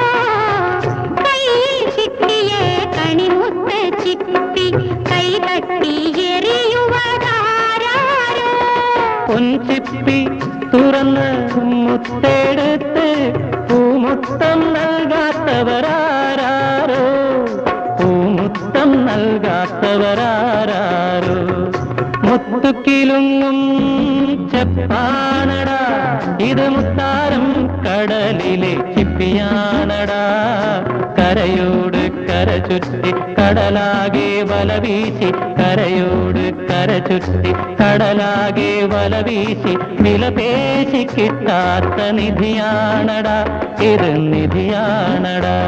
കയ്യിൽ കിട്ടിയ കണിമുത്ത് ചിപ്പി കൈതട്ടി എറിയുവതാരോ പൊൻചിപ്പി തുറന്ന് മുത്തെടുത്ത് പൂമുത്തം നൽകാത്തവരാരോ പൂമുത്തം നൽകാത്തവരാരോ മുത്തുക്കിലുങ്ങും ചെപ്പാനടാ ഇത് മുത്താരം കടലിലെ ചിപ്പിയാണടാ കരയോട് കര ചുറ്റി കടലാകെ വല വീശി കരയോട് കര ചുറ്റി കടലാകെ വല വീശി വില പേശി കിട്ടാത്ത നിധിയാണടാ ഇത് നിധിയാണടാ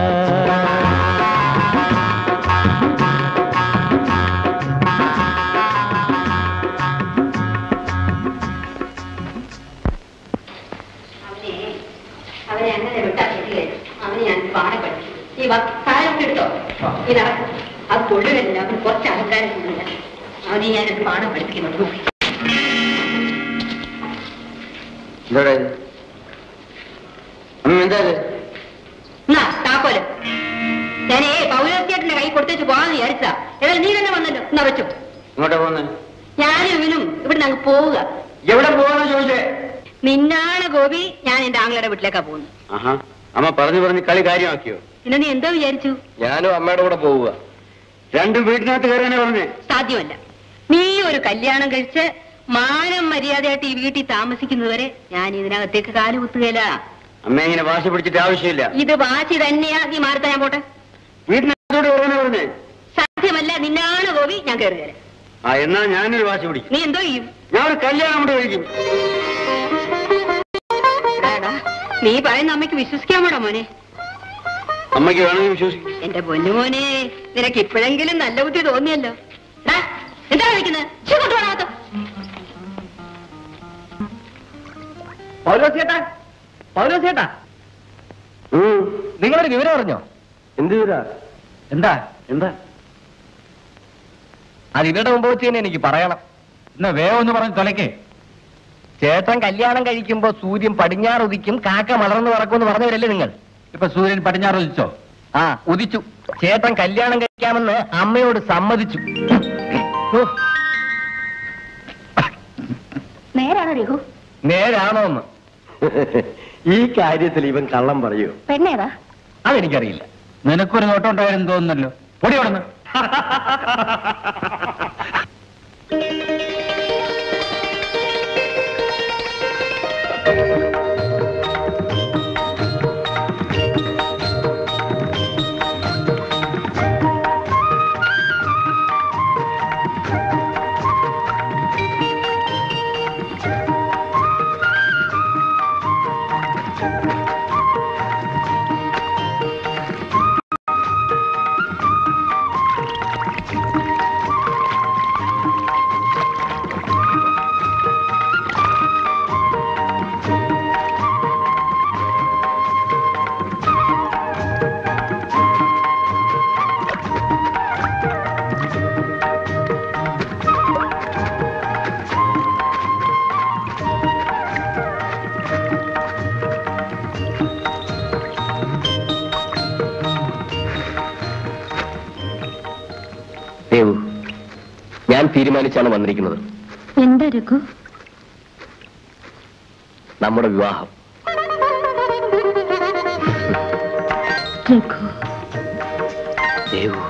അവനെ അവനെ അങ്ങനെ വിട്ടാ ശരിയല്ല അവനെ ഞാൻ പാഠം പഠിച്ചു ഈ കാലം എടുത്തോ ഈ നടക്കും അത് കൊള്ളുകയില്ല അവന് കുറച്ച് അഹങ്കാരം കൊള്ളില്ല അവനെ ഞാനൊരു പാഠം പഠിപ്പിക്കുന്നുണ്ട് എന്താടാ ഇത്? അമ്മ എന്താ ഇത്? എന്നാ താക്കോല് ഞാനേ പൗലോസ്യേട്ടന്റെ കൈ കൊടുത്തേച്ച് പോകാന്ന് വിചാരിച്ചാ ഏതായാലും നീ തന്നെ വന്നല്ലോ എന്നാ വെച്ചു ഇങ്ങോട്ടാ പോകുന്നത് ഞാനും ഇവനും ഇവിടുന്ന് അങ്ങ് പോവുക എവിടെ പോവാന്ന് ചോദിച്ചേ നിന്നാണ് ഗോപി ഞാൻ എന്റെ ആങ്ങളുടെ വീട്ടിലേക്കാ പോകുന്നത് ആഹാ അമ്മ പറഞ്ഞു പറഞ്ഞ് കളി കാര്യമാക്കിയോ പിന്നെ നീ എന്തോ വിചാരിച്ചു ഞാനും അമ്മയുടെ കൂടെ പോവുക രണ്ടും വീട്ടിനകത്ത് കയറാനാ പറഞ്ഞേ സാധ്യമല്ല നീ ഒരു കല്യാണം കഴിച്ച് മാനം മര്യാദയായിട്ട് ഈ വീട്ടിൽ താമസിക്കുന്നതുവരെ ഞാൻ ഇതിനകത്തേക്ക് കാല് കുത്തുകയില്ല അമ്മ ഇങ്ങനെ വാശി പിടിച്ചിട്ട് ആവശ്യമില്ല ഇത് വാശി തന്നെയാ നീ മാറത്താ ഞാൻ പോട്ടെ വീട്ടിനകത്തോട് കയറാനാ പറഞ്ഞേ സാധ്യമല്ല നിന്നാണ് ഗോപി ഞാൻ കയറുകയില്ല ആ എന്നാ ഞാനൊരു വാശി പിടിക്കും നീ എന്തോ ചെയ്യും ഞാൻ ഒരു കല്യാണം കൊണ്ട് കഴിക്കും എടാ, നീ പറയുന്ന അമ്മയ്ക്ക് വിശ്വസിക്കാമോടാ മോനെ അമ്മയ്ക്ക് വേണമെങ്കിൽ വിശ്വസിക്കും എന്റെ പൊന്നു മോനെ നിനക്ക് ഇപ്പോഴെങ്കിലും നല്ല ബുദ്ധി തോന്നിയല്ലോ എടാ, എന്താ കഴിക്കുന്നത് കൊണ്ടുപോകണോ പൗലോസേട്ടാ പൗലോസേട്ടാ ഉം. നിങ്ങളൊരു വിവരം അറിഞ്ഞോ എന്ത് വിവരാ എന്താ എന്താ അത് ഇവരുടെ മുമ്പ് വെച്ച് തന്നെ എനിക്ക് പറയണം എന്നാ വേഗം ഒന്ന് പറഞ്ഞ് തൊലക്കേ ചേട്ടൻ കല്യാണം കഴിക്കുമ്പോ സൂര്യൻ പടിഞ്ഞാറ് ഉദിക്കും കാക്ക മലർന്നു പറക്കുമെന്ന് പറഞ്ഞവരല്ലേ നിങ്ങൾ ഇപ്പൊ സൂര്യൻ പടിഞ്ഞാറ് ഉദിച്ചോ ആ ഉദിച്ചു ചേട്ടൻ കല്യാണം കഴിക്കാമെന്ന് അമ്മയോട് സമ്മതിച്ചു ഓ, നേരാണോ രഘു നേരാണോ എന്ന് ഈ കാര്യത്തിൽ ഇവൻ കള്ളം പറയൂ പെണ്ണേതാ അതെനിക്കറിയില്ല നിനക്കൊരു നോട്ടം ഉണ്ടായിരുന്നു തോന്നുന്നല്ലോ പൊടി അവിടുന്ന് ഞാൻ തീരുമാനിച്ചാണ് വന്നിരിക്കുന്നത് എന്താ രഘു നമ്മുടെ വിവാഹം രഘു ദേവു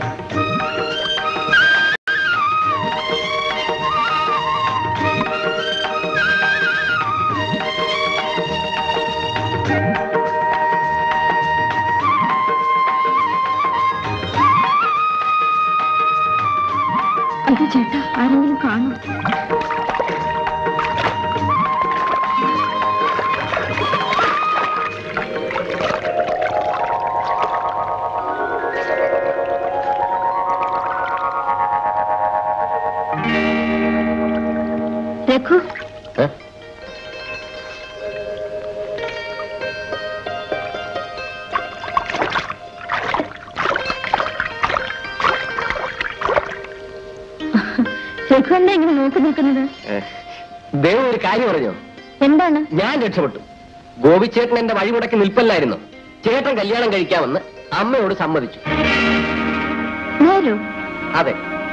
ഇത് ചേട്ടാ ആരെങ്കിലും കാണും രഘു ഏ? രഘു എന്താ ഇങ്ങനെ നോക്കി നിൽക്കുന്നത് ഏ, ദേവു ഒരു കാര്യം പറഞ്ഞോ എന്താണ് ഞാൻ രക്ഷപ്പെട്ടു ഗോപിച്ചേട്ടൻ എന്റെ വഴി മുടക്കി നിൽപ്പല്ലായിരുന്നു ചേട്ടൻ കല്യാണം കഴിക്കാമെന്ന് അമ്മയോട് സമ്മതിച്ചു നേരോ അതെ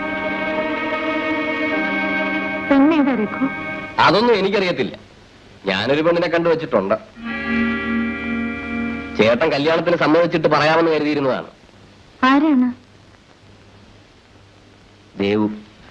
പെണ്ണേതാ രഘു അതൊന്നും എനിക്കറിയത്തില്ല ഞാനൊരു പെണ്ണിനെ കണ്ടുവച്ചിട്ടുണ്ട് ചേട്ടൻ കല്യാണത്തിന് സമ്മതിച്ചിട്ട് പറയാമെന്ന് കരുതിയിരുന്നതാണ് ആരാണ് ദേവു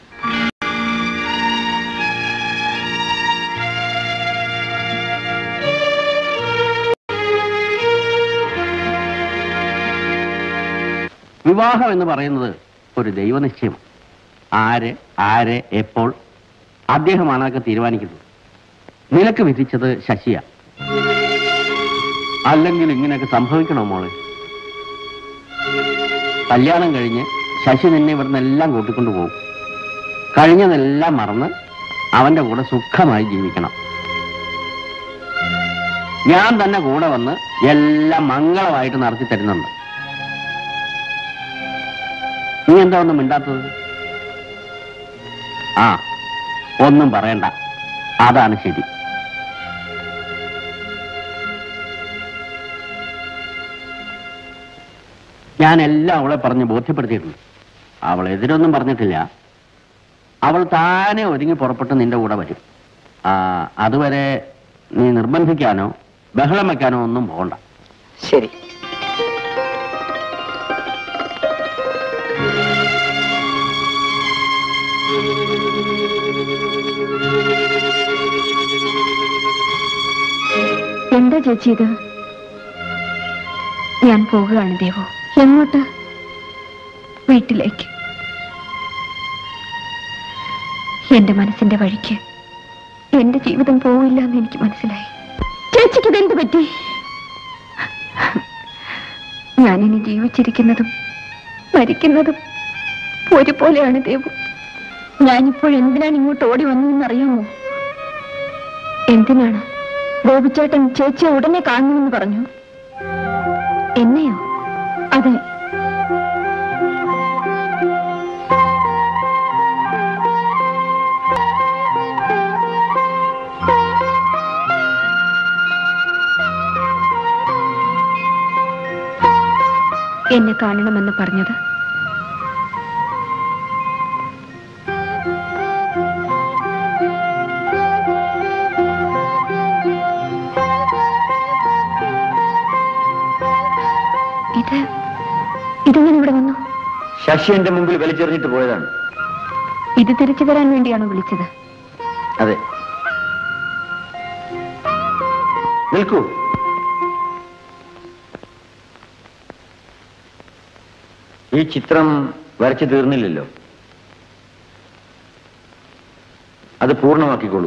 വിവാഹം എന്ന് പറയുന്നത് ഒരു ദൈവനിശ്ചയം ആര് ആര് എപ്പോൾ അദ്ദേഹമാണ് അതൊക്കെ തീരുമാനിക്കുന്നത് നിനക്ക് വിധിച്ചത് ശശിയ അല്ലെങ്കിൽ ഇങ്ങനെയൊക്കെ സംഭവിക്കണോ മോളെ കല്യാണം കഴിഞ്ഞ് ശശി നിന്നെ ഇവിടുന്ന് എല്ലാം കൂട്ടിക്കൊണ്ടു പോകും കഴിഞ്ഞതെല്ലാം മറന്ന് അവന്റെ കൂടെ സുഖമായി ജീവിക്കണം ഞാൻ തന്നെ കൂടെ വന്ന് എല്ലാം മംഗളമായിട്ട് നടത്തി തരുന്നുണ്ട് നീ എന്താ ഒന്നും മിണ്ടാത്തത് ആ ഒന്നും പറയണ്ട അതാണ് ശരി ഞാൻ എല്ലാം അവളെ പറഞ്ഞ് ബോധ്യപ്പെടുത്തിയിട്ടുണ്ട് അവൾ എതിരൊന്നും പറഞ്ഞിട്ടില്ല അവൾ താനെ ഒരുങ്ങി പുറപ്പെട്ട് നിന്റെ കൂടെ വരും ആ അതുവരെ നീ നിർബന്ധിക്കാനോ ബഹളം വെക്കാനോ ഒന്നും പോകണ്ട ശരി എന്താ ചേച്ചി ഇത് ഞാൻ പോകുകയാണ് ദേവു എങ്ങോട്ട് വീട്ടിലേക്ക് എന്റെ മനസ്സിന്റെ വഴിക്ക് എന്റെ ജീവിതം പോവില്ല എന്ന് എനിക്ക് മനസ്സിലായി ചേച്ചിക്ക് ഇതെന്ത് പറ്റി ഞാനിനി ജീവിച്ചിരിക്കുന്നതും മരിക്കുന്നതും ഒരുപോലെയാണ് ദേവു ഞാനിപ്പോൾ എന്തിനാണ് ഇങ്ങോട്ട് ഓടി വന്നതെന്ന് അറിയാമോ എന്തിനാണ് ഗോപിച്ചേട്ടൻ ചേച്ചിയെ ഉടനെ കാണണമെന്ന് പറഞ്ഞു എന്നെയോ അതെ എന്നെ കാണണമെന്ന് പറഞ്ഞത് ഇത് ഇതെങ്ങനെ ഇവിടെ വന്നു ശശി എന്റെ മുമ്പിൽ വലിച്ചെറിഞ്ഞിട്ട് പോയതാണ് ഇത് തിരിച്ചു തരാൻ വേണ്ടിയാണോ വിളിച്ചത് അതെ നിൽക്കൂ ഈ ചിത്രം വരച്ചു തീർന്നില്ലല്ലോ അത് പൂർണ്ണമാക്കിക്കോളൂ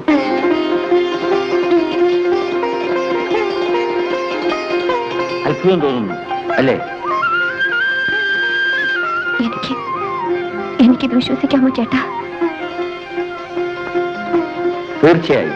അത്ഭുതം തോന്നുന്നു അല്ലേ എനിക്ക് എനിക്കിത് വിശ്വസിക്കാമോ ചേട്ടാ തീർച്ചയായും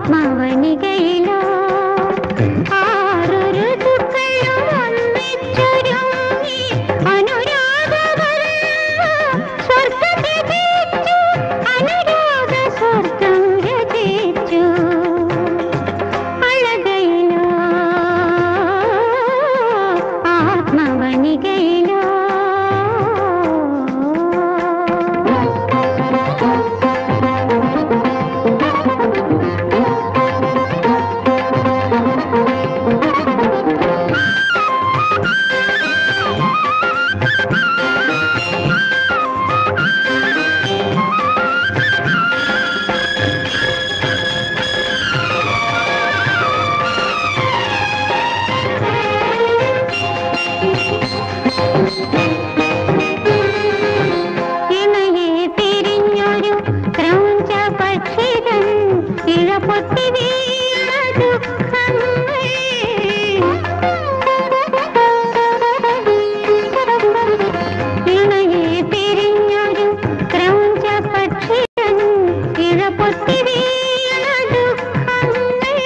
ആത്മവനികയിലോ ആറു ഋതുക്കളും ഒന്നിച്ചൊരുങ്ങി അനുരാഗവർണ്ണ സ്വർഗ്ഗം രചിച്ചു അനുരാഗ സ്വർഗ്ഗം രചിച്ചു അഴകയിലോ ആത്മവനികയിലോ ഇണയെ തിരിഞ്ഞൊരു ക്രൗഞ്ച പക്ഷിതൻ ഇഴപൊട്ടി വീണ ദുഃഖങ്ങൾ ഇണയെ തിരിഞ്ഞൊരു ക്രൗഞ്ച പക്ഷിതൻ ഇഴപൊട്ടി വീണ ദുഃഖങ്ങൾ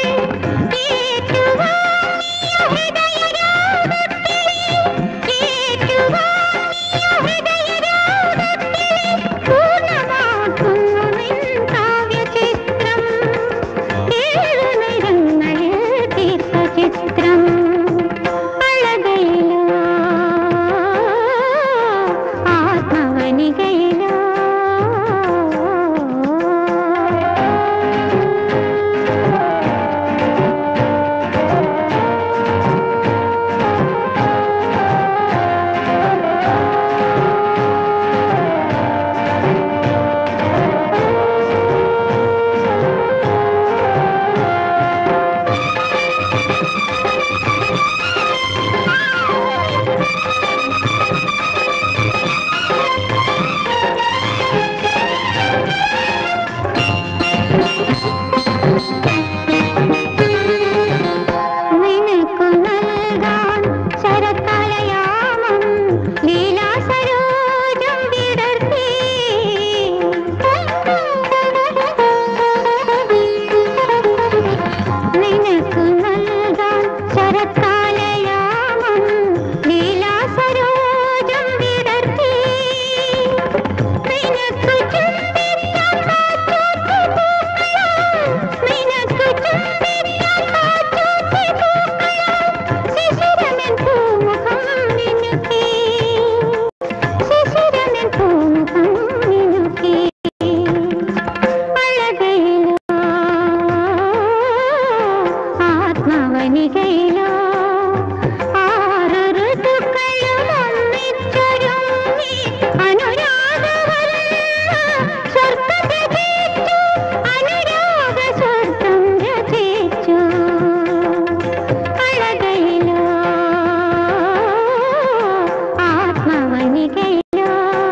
ഏറ്റുവാങ്ങിയ ഹൃദയരാഗത്തിൽ ഏറ്റുവാങ്ങിയ ഹൃദയരാഗത്തിൽ പൂർണ്ണമാക്കുന്നു നിൻ കാവ്യചിത്രം ഏഴു നിറങ്ങളിൽ തീർത്ത ചിത്രം അഴകയിലോ ആത്മവനികയിലോ നിനക്കു നൽകാൻ ശരത്കാലയാമം ലീലാസരോജം വിടർത്തി നിനക്കു നൽകാൻ ശരത്കാലയാമം ലീലാസരോജം വിടർത്തി നിനക്കു ചുംബിക്കാൻ കാറ്റോട്ട് പൂക്കളാം നിനക്കു ചുംബിക്കാൻ കാറ്റോട്ട് പൂക്കളാം ശിശിരമെൻ പൂമുഖം മിനുക്കി ശിശിരമെൻ പൂമുഖം മിനുക്കി അഴകയിലോ ആത്മവനികയിലോ ആറ് ഋതുക്കളും ഒന്നിച്ചൊരുങ്ങി അനുരാഗവർണ്ണ സ്വർഗ്ഗം രചിച്ചു അനുരാഗ സ്വർഗ്ഗം രചിച്ചു അഴകയിലോ ആത്മവനികയിലോ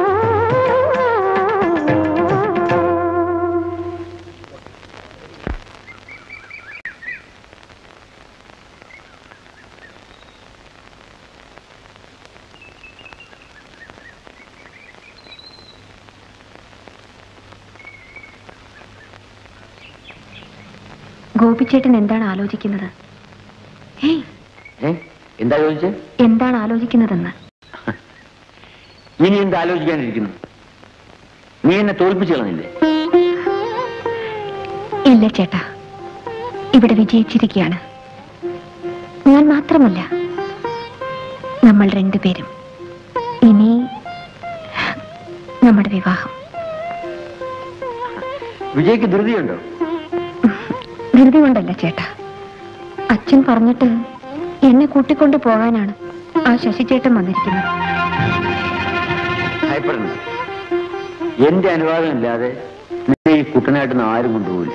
ഗോപിച്ചേട്ടൻ എന്താണ് ആലോചിക്കുന്നത് ഏയ് ഏ എന്താ ചോദിച്ചേ എന്താണ് ആലോചിക്കുന്നതെന്ന് ഇനി എന്താ ആലോചിക്കാനിരിക്കുന്നു നീ എന്നെ തോൽപ്പിച്ചു കളഞ്ഞില്ലേ ഇല്ല ചേട്ടാ ഇവിടെ വിജയിച്ചിരിക്കുകയാണ് ഞാൻ മാത്രമല്ല നമ്മൾ രണ്ടുപേരും ഇനി നമ്മുടെ വിവാഹം വിജയ്ക്ക് ധൃതിയുണ്ടോ ധൃതി കൊണ്ടല്ല ചേട്ടാ അച്ഛൻ പറഞ്ഞിട്ട് എന്നെ കൂട്ടിക്കൊണ്ടു പോകാനാണ് ആ ശശിചേട്ടൻ വന്നിരിക്കുന്നത് ഭയപ്പെടണ്ട എന്റെ അനുവാദം ഇല്ലാതെ നിന്നെ ഈ കുട്ടനായിട്ട് ആരും കൊണ്ടുപോകില്ല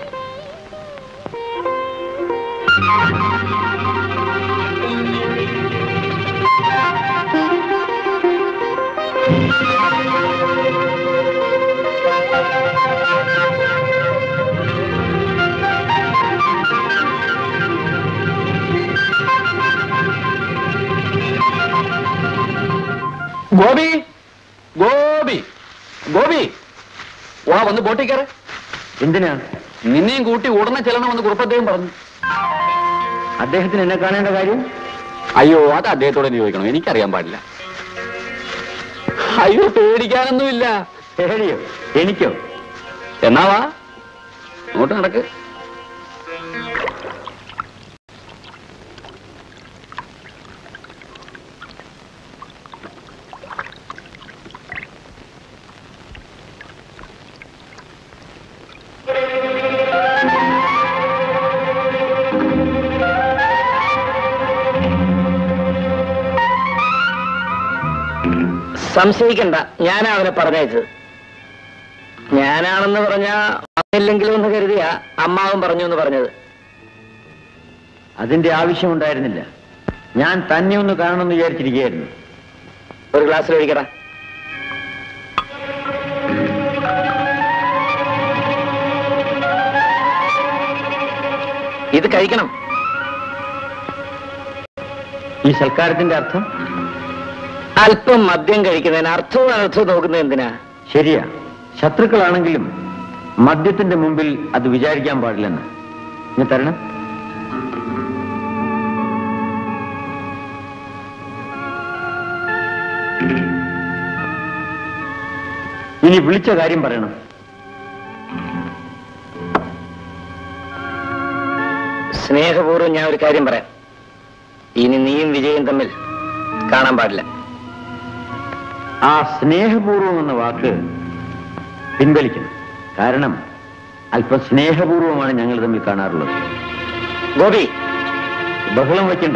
ഗോപി ഗോപി ഗോപി വാ വന്ന് ബോട്ടിൽ കയറ് എന്തിനാ നിന്നെയും കൂട്ടി ഉടനെ ചെല്ലണമെന്ന് കുറുപ്പദ്ദേഹം പറഞ്ഞു അദ്ദേഹത്തിന് എന്നെ കാണേണ്ട കാര്യം അയ്യോ അത് അദ്ദേഹത്തോട് തന്നെ ചോദിക്കണം എനിക്കറിയാൻ പാടില്ല അയ്യോ പേടിക്കാനൊന്നുമില്ല പേടിയോ എനിക്കോ എന്നാ വാ അങ്ങോട്ട് നടക്ക് സംശയിക്കണ്ട ഞാനാ അവനെ പറഞ്ഞയച്ചത് ഞാനാണെന്ന് പറഞ്ഞ വന്നില്ലെങ്കിലും എന്ന് കരുതിയാ അമ്മാവും പറഞ്ഞു എന്ന് പറഞ്ഞത് അതിന്റെ ആവശ്യമുണ്ടായിരുന്നില്ല ഞാൻ തന്നെ ഒന്ന് കാണണമെന്ന് വിചാരിച്ചിരിക്കുകയായിരുന്നു ഒരു ഗ്ലാസ്സിൽ ഒഴിക്കടാ ഇത് കഴിക്കണം ഈ സൽക്കാരത്തിന്റെ അർത്ഥം അല്പം മദ്യം കഴിക്കുന്നതിന് അർത്ഥവും അനർത്ഥവും നോക്കുന്നത് എന്തിനാ ശരിയാ ശത്രുക്കളാണെങ്കിലും മദ്യത്തിന്റെ മുമ്പിൽ അത് വിചാരിക്കാൻ പാടില്ലെന്ന് ഇനി തരണം ഇനി വിളിച്ച കാര്യം പറയണം സ്നേഹപൂർവ്വം ഞാൻ ഒരു കാര്യം പറയാം ഇനി നീയും വിജയും തമ്മിൽ കാണാൻ പാടില്ല ആ സ്നേഹപൂർവം എന്ന വാക്ക് പിൻവലിക്കണം കാരണം അല്പം സ്നേഹപൂർവമാണ് ഞങ്ങൾ തമ്മിൽ കാണാറുള്ളത് ഗോപി ബഹളം വയ്ക്കണ്ട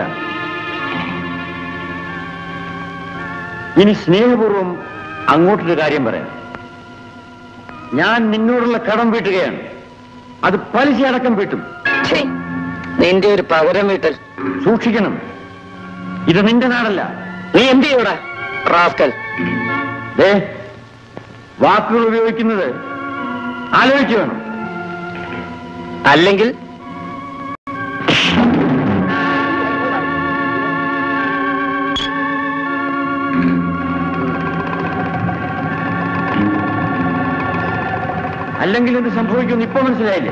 ഇനി സ്നേഹപൂർവം അങ്ങോട്ടൊരു കാര്യം പറയാം ഞാൻ നിന്നോടുള്ള കടം വീട്ടുകയാണ് അത് പലിശ അടക്കം വീട്ടും ഛേ, നിന്റെ ഒരു പകരം വീട്ടൽ സൂക്ഷിക്കണം ഇത് നിന്റെ നാടല്ല നീ എന്ത് ചെയ്യൂടാ റാസ്കൽ ദേ വാക്കുകൾ ഉപയോഗിക്കുന്നത് ആലോചിച്ചു വേണം അല്ലെങ്കിൽ അല്ലെങ്കിൽ എന്ത് സംഭവിക്കുമെന്ന് ഇപ്പൊ മനസ്സിലായില്ലേ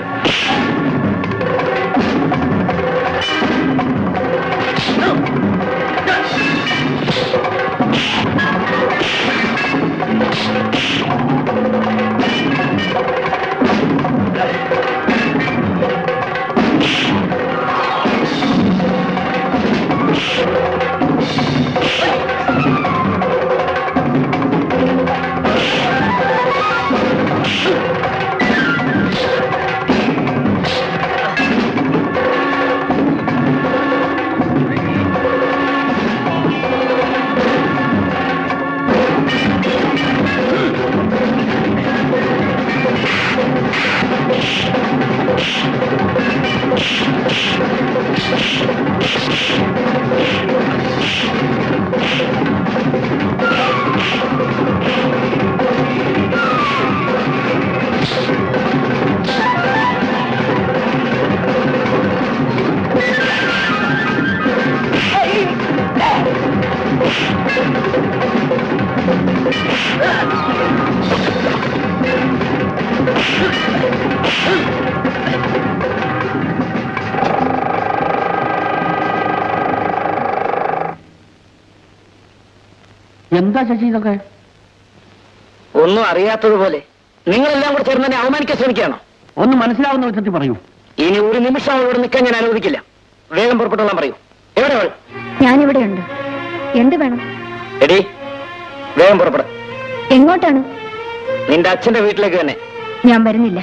എന്താ ശശി ഇതൊക്കെ ഒന്നും അറിയാത്തതുപോലെ നിങ്ങളെല്ലാം കൂടെ ചേർന്ന് എന്നെ അവമാനിക്കാൻ ശ്രമിക്കുകയാണോ ഒന്ന് മനസ്സിലാവുന്ന വിധത്തിൽ പറയൂ ഇനി ഒരു നിമിഷം അവളോട് നിൽക്കാൻ ഞാൻ അനുവദിക്കില്ല വേഗം പുറപ്പെട്ടോളാൻ പറയൂ എവിടെ അവൾ ഞാനിവിടെയുണ്ട് എന്ത് വേണം എടി വേഗം പുറപ്പെട എങ്ങോട്ടാണ് നിന്റെ അച്ഛന്റെ വീട്ടിലേക്ക് തന്നെ ഞാൻ വരുന്നില്ല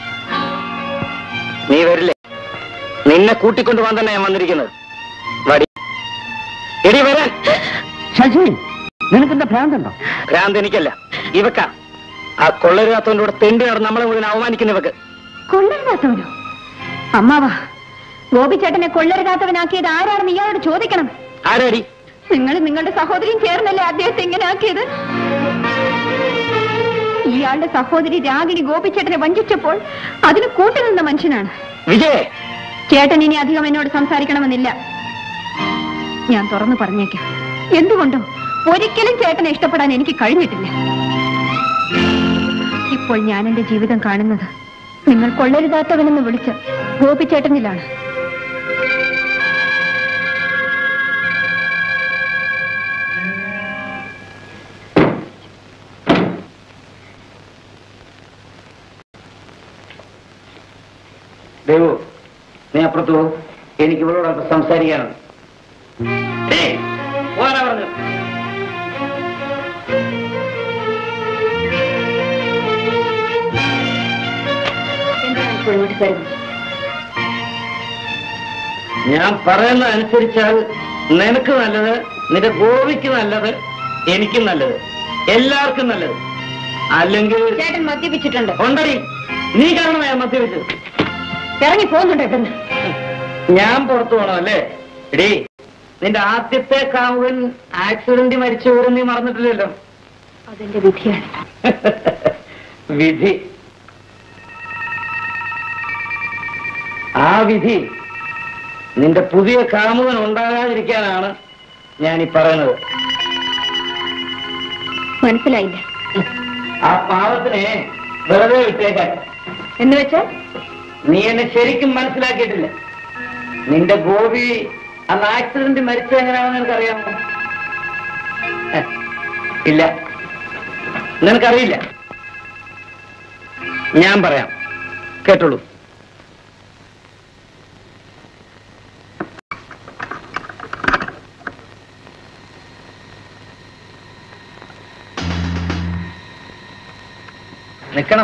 നീ വരില്ലേ നിന്നെ കൂട്ടിക്കൊണ്ടുപോകാൻ തന്നെ ഞാൻ വന്നിരിക്കുന്നത് വടി എടി വരാൻ ശശി നിനക്കെന്താ ഭ്രാന്തുണ്ടോ ഭ്രാന്ത് എനിക്കല്ല ഇവക്ക ആ കൊള്ളരുതാത്തവന്റെ കൂടെ തെണ്ടി നടന്ന് നമ്മളെ മുഴുവൻ അവമാനിക്കുന്നവക്ക് കൊള്ളരുതാത്തവനോ അമ്മാവാ ഗോപിച്ചേട്ടനെ കൊള്ളരുതാത്തവനാക്കിയത് ആരാണെന്ന് ഇയാളോട് ചോദിക്കണം ആരാടി നിങ്ങൾ നിങ്ങളുടെ സഹോദരിയും ചേർന്നല്ലേ അദ്ദേഹത്തെ ഇങ്ങനെ ആക്കിയത് ഇയാളുടെ സഹോദരി രാഗിണി ഗോപിച്ചേട്ടനെ വഞ്ചിച്ചപ്പോൾ അതിന് കൂട്ടുനിന്ന മനുഷ്യനാണ് വിജയ് ചേട്ടൻ ഇനി അധികം എന്നോട് സംസാരിക്കണമെന്നില്ല ഞാൻ തുറന്നു പറഞ്ഞേക്കാം എന്തുകൊണ്ടോ ഒരിക്കലും ചേട്ടനെ ഇഷ്ടപ്പെടാൻ എനിക്ക് കഴിഞ്ഞിട്ടില്ല ഇപ്പോൾ ഞാൻ എന്റെ ജീവിതം കാണുന്നത് നിങ്ങൾ കൊള്ളരുതാത്തവനെന്ന് വിളിച്ച് ഗോപിച്ചേട്ടനിലാണ് ദേവു നീ അപ്പുറത്ത് പോകും എനിക്ക് ഇവളോട് അല്പം സംസാരിക്കാനുണ്ട് ഏയ്, പോകാനാ പറഞ്ഞു എന്താണ് ഇപ്പോൾ ഇങ്ങോട്ട് വരുന്നത് ഞാൻ പറയുന്ന അനുസരിച്ചാൽ നിനക്ക് നല്ലത് നിന്റെ ഗോപിക്ക് നല്ലത് എനിക്കും നല്ലത് എല്ലാവർക്കും നല്ലത് അല്ലെങ്കിൽ ചേട്ടൻ മദ്യപിച്ചിട്ടുണ്ട് ഉണ്ടടി നീ കാരണം ഞാൻ മദ്യപിച്ചത് ഇറങ്ങി പോകുന്നുണ്ട് ഇവിടുന്ന് ഞാൻ പുറത്തു പോകണം അല്ലേ എടീ നിന്റെ ആദ്യത്തെ കാമുകൻ ആക്സിഡന്റ് മരിച്ചു പോലും നീ മറന്നിട്ടില്ലല്ലോ അതെന്റെ വിധിയാണ് വിധി ആ വിധി നിന്റെ പുതിയ കാമുകൻ ഉണ്ടാകാതിരിക്കാനാണ് ഞാൻ ഈ പറയുന്നത് മനസ്സിലായില്ല ആ പാവത്തിനെ വെറുതെ വിട്ടേക്കാൻ എന്ന് വെച്ചാൽ നീ എന്നെ ശരിക്കും മനസ്സിലാക്കിയിട്ടില്ല നിന്റെ ഗോപി അന്ന് ആക്സിഡന്റ് മരിച്ചത് എങ്ങനെയാണെന്ന് നിനക്കറിയാമോ ഹെ, ഇല്ല നിനക്കറിയില്ല ഞാൻ പറയാം കേട്ടോളൂ നിക്കണം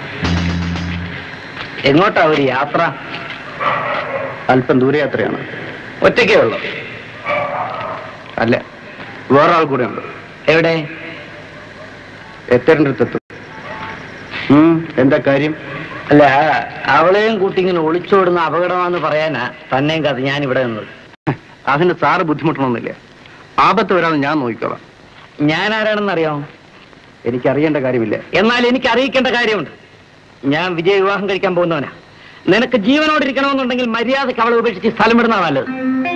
എങ്ങോട്ടാ ഒരു യാത്ര അല്പം ദൂരയാത്രയാണ് ഒറ്റയ്ക്കേ ഉള്ളൂ അല്ല വേറൊരാൾ കൂടെ ഉണ്ട് എവിടെ എത്തേണ്ടടുത്തെത്തും എന്താ കാര്യം അല്ല അവളെയും കൂട്ടി ഇങ്ങനെ ഒളിച്ചോടുന്ന അപകടമാണെന്ന് പറയാനാ തന്നെയും കഥ ഞാൻ ഇവിടെ നിന്നത് അതിന് സാറ് ബുദ്ധിമുട്ടണമെന്നില്ല ആപത്ത് വരാതെ ഞാൻ നോക്കിക്കോളാം ഞാൻ ആരാണെന്ന് അറിയാമോ എനിക്കറിയേണ്ട കാര്യമില്ല എന്നാൽ എനിക്ക് അറിയിക്കേണ്ട കാര്യമുണ്ട് ഞാൻ വിജയ വിവാഹം കഴിക്കാൻ പോകുന്നവനാ നിനക്ക് ജീവനോടിരിക്കണമെന്നുണ്ടെങ്കിൽ മര്യാദക്ക് അവളെ ഉപേക്ഷിച്ച് സ്ഥലം വിടുന്നതാണ് നല്ലത്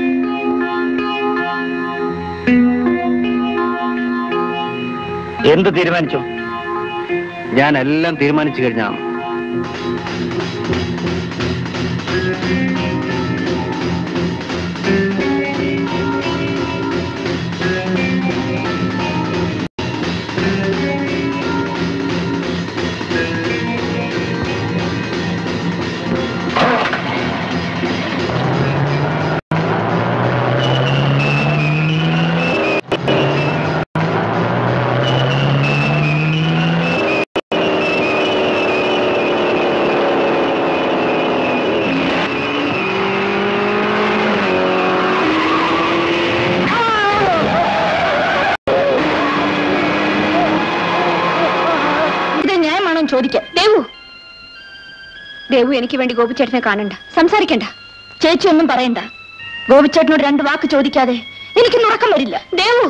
എന്ത് തീരുമാനിച്ചു ഞാൻ എല്ലാം തീരുമാനിച്ചു കഴിഞ്ഞാണ് ഇത് ന്യായമാണോ ചോദിക്കാം ദേവു ദേവു എനിക്ക് വേണ്ടി ഗോപിച്ചേട്ടനെ കാണണ്ട സംസാരിക്കണ്ട ചേച്ചി ഒന്നും പറയണ്ട ഗോപിച്ചേട്ടനോട് രണ്ട് വാക്ക് ചോദിക്കാതെ എനിക്ക് ഉറക്കം വരില്ല ദേവു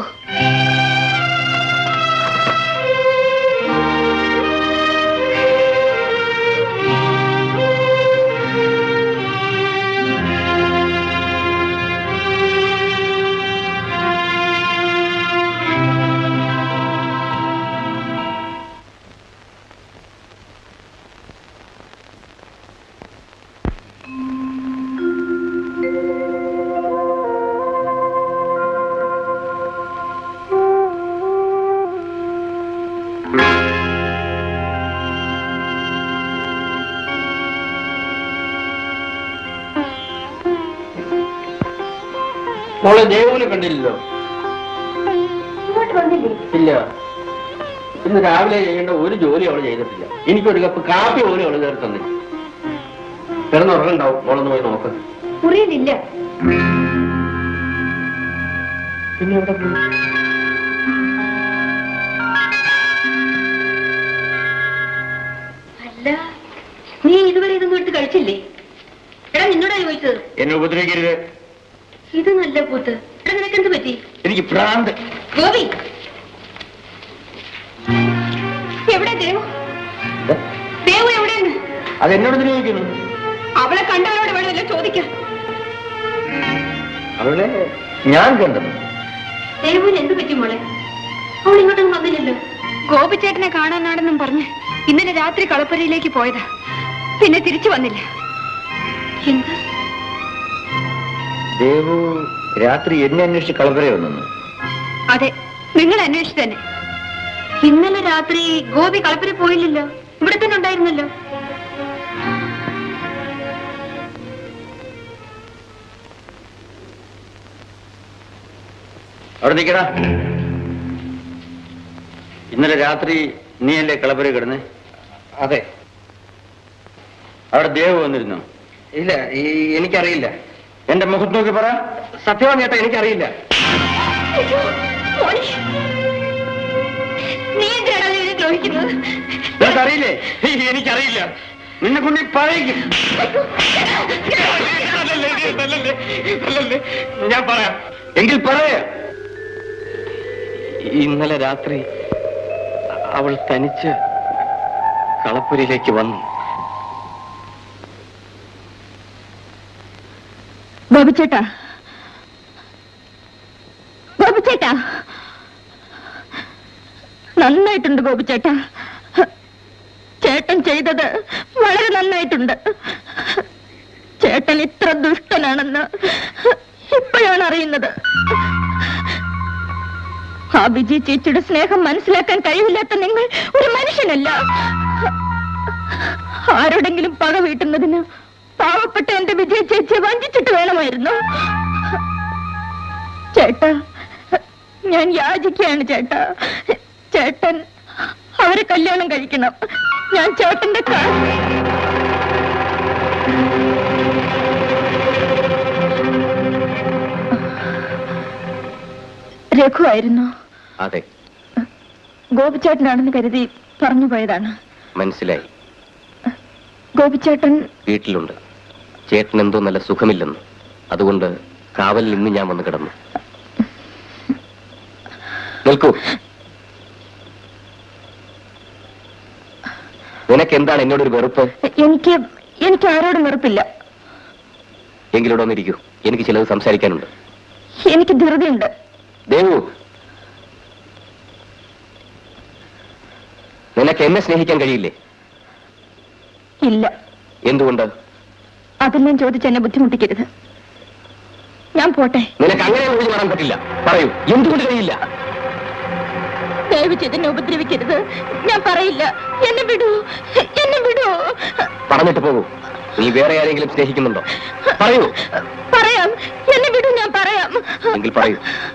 മോളെ ദേവുവിനെ കണ്ടില്ലല്ലോ ഇങ്ങോട്ട് വന്നില്ലേ ഇല്ല ഇന്ന് രാവിലെ ചെയ്യേണ്ട ഒരു ജോലി അവൾ ചെയ്തിട്ടില്ല എനിക്കൊരു കപ്പ് കാപ്പി പോലും അവൾ കയറി തന്നില്ല കിടന്നുറങ്ങണ്ടാവും മോളൊന്ന് പോയി നോക്ക് മുറിയിലില്ല പിന്നെ എവിടെ പോയി അല്ല നീ ഇതുവരെ ഇതൊന്നും എടുത്ത് കഴിച്ചില്ലേ എടാ നിന്നോടാ ചോദിച്ചത് എന്നെ ഉപദ്രവിക്കരുത് ഇത് നല്ല പൂത്ത് എടാ നിനക്ക് എന്ത് പറ്റി എനിക്ക് ഭ്രാന്ത് ഗോപി എവിടെ ദേവു ദേവു എവിടെയാണ് അത് എന്നോട് ചോദിക്കുന്നു അവളെ കണ്ടവരോട് വേണമല്ലോ ചോദിക്കാൻ അവളെ ഞാൻ കണ്ടത് ദേവുവിന് എന്ത് പറ്റി മോളെ അവൾ ഇങ്ങോട്ടൊന്നും വന്നില്ലല്ലോ ഗോപിച്ചേട്ടനെ കാണാനാണെന്നും പറഞ്ഞ് ഇന്നലെ രാത്രി കളപ്പുരയിലേക്ക് പോയതാ പിന്നെ തിരിച്ചു വന്നില്ല എന്താ ദേവു രാത്രി എന്നെ അന്വേഷിച്ച് കളവരെ വന്നു അതെ നിങ്ങൾ അന്വേഷിച്ചു തന്നെ ഇന്നലെ രാത്രി ഗോപി കളപ്പിന് പോയില്ലല്ലോ ഇവിടെ തന്നെ ഉണ്ടായിരുന്നല്ലോ അവിടെ നിൽക്കടാ ഇന്നലെ രാത്രി നീ അല്ലേ കളപ്പുര കിടന്ന് അതെ അവിടെ ദേവ് വന്നിരുന്നു ഇല്ല എനിക്കറിയില്ല എന്റെ മുഖത്ത് നോക്കി പറ സത്യമാണ് ചേട്ടാ എനിക്കറിയില്ല മോനെ, നീ എന്തിനാണ് ഇതിനെ ദ്രോഹിക്കുന്നത് നിനക്കറിയില്ലേ എനിക്കറിയില്ല നിന്നെ കൊണ്ട് പറയിക്കും ഞാൻ പറയാം എങ്കിൽ പറയ ഇന്നലെ രാത്രി അവൾ തനിച്ച് കളപ്പുരയിലേക്ക് വന്നു ഗോപിച്ചേട്ടാ ഗോപിച്ചേട്ടാ നന്നായിട്ടുണ്ട് ഗോപിച്ചേട്ടാ ചേട്ടൻ ചെയ്തത് വളരെ നന്നായിട്ടുണ്ട് ചേട്ടൻ ഇത്ര ദുഷ്ടനാണെന്ന് ഇപ്പോഴാണ് അറിയുന്നത് ആ വിജയ് ചേച്ചിയുടെ സ്നേഹം മനസ്സിലാക്കാൻ കഴിവില്ലാത്ത നിങ്ങൾ ഒരു മനുഷ്യനല്ല ആരോടെങ്കിലും പക വീട്ടുന്നതിന് പാവപ്പെട്ട എന്റെ വിജയ ചേച്ചിയെ വഞ്ചിച്ചിട്ട് വേണമായിരുന്നു ചേട്ടാ ഞാൻ യാചിക്കുകയാണ് ചേട്ടാ ചേട്ടൻ അവരെ കല്യാണം കഴിക്കണം ഞാൻ ചേട്ടന്റെ കാ- രഘു ആയിരുന്നു അതെ ഗോപിച്ചേട്ടനാണെന്ന് കരുതി പറഞ്ഞു പോയതാണ് മനസ്സിലായി ഗോപിച്ചേട്ടൻ വീട്ടിലുണ്ട് ചേട്ടൻ എന്തോ നല്ല സുഖമില്ലെന്ന് അതുകൊണ്ട് കാവലിൽ ഇന്ന് ഞാൻ വന്ന് കിടന്നു നിൽക്കൂ നിനക്ക് എന്താണ് എന്നോടൊരു വെറുപ്പ് എനിക്ക് എനിക്ക് ആരോടും വെറുപ്പില്ല എങ്കിലൂടെ ഒന്നിരിക്കൂ എനിക്ക് ചിലത് സംസാരിക്കാനുണ്ട് എനിക്ക് ധൃതിയുണ്ട് ദേവു നിനക്ക് എന്നെ സ്നേഹിക്കാൻ കഴിയില്ലേ ഇല്ല എന്തുകൊണ്ട് അതെല്ലാം ചോദിച്ച് എന്നെ ബുദ്ധിമുട്ടിക്കരുത് ഞാൻ പോട്ടെ നിനക്ക് അങ്ങനെ ഒഴിഞ്ഞു മാറാൻ പറ്റില്ല പറയൂ എന്തുകൊണ്ട് കഴിയില്ല ദയവ് ചെയ്ത് എന്നെ ഉപദ്രവിക്കരുത് ഞാൻ പറയില്ല എന്നെ വിടൂ എന്നെ വിടൂ പറഞ്ഞിട്ട് പോകൂ നീ വേറെ ആരെങ്കിലും സ്നേഹിക്കുന്നുണ്ടോ പറയൂ പറയാം എന്നെ വിടൂ ഞാൻ പറയാം എങ്കിൽ പറയൂ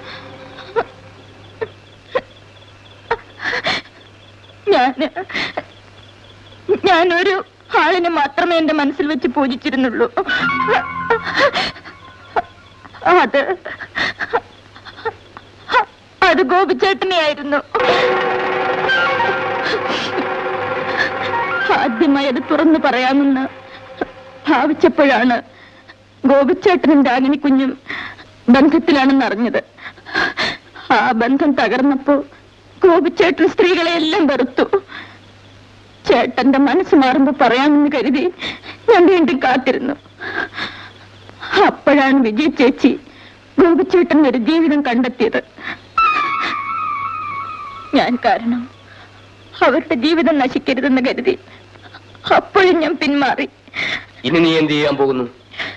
ഞാൻ ഞാനൊരു ആളിനെ മാത്രമേ എന്റെ മനസ്സിൽ വെച്ച് പൂജിച്ചിരുന്നുള്ളൂ അത് അത് ഗോപിച്ചേട്ടനെ ആയിരുന്നു ആദ്യമായി അത് തുറന്നു പറയാമെന്ന് ഭാവിച്ചപ്പോഴാണ് ഗോപിച്ചേട്ടനും രാഗിനി കുഞ്ഞും ബന്ധത്തിലാണെന്ന് അറിഞ്ഞത് ആ ബന്ധം തകർന്നപ്പോ ഗോപിച്ചേട്ടൻ സ്ത്രീകളെ എല്ലാം വെറുത്തു ചേട്ടന്റെ മനസ്സ് മാറുമ്പോ പറയാമെന്ന് കരുതി ഞാൻ വീണ്ടും കാത്തിരുന്നു അപ്പോഴാണ് വിജയ ചേച്ചി ഗോപിച്ചേട്ടൻ ഒരു ജീവിതം കണ്ടെത്തിയത് ഞാൻ കാരണം അവരുടെ ജീവിതം നശിക്കരുതെന്ന് കരുതി അപ്പോഴും ഞാൻ പിന്മാറി ഇനി നീ എന്ത് ചെയ്യാൻ പോകുന്നു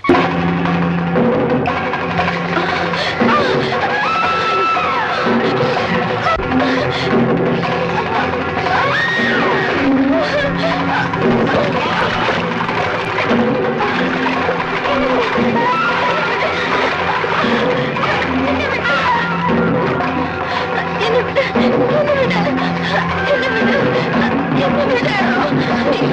എന്നെ വിട്, എന്നെ വിട്, എന്നെ വിട്, എന്നെ വിട്.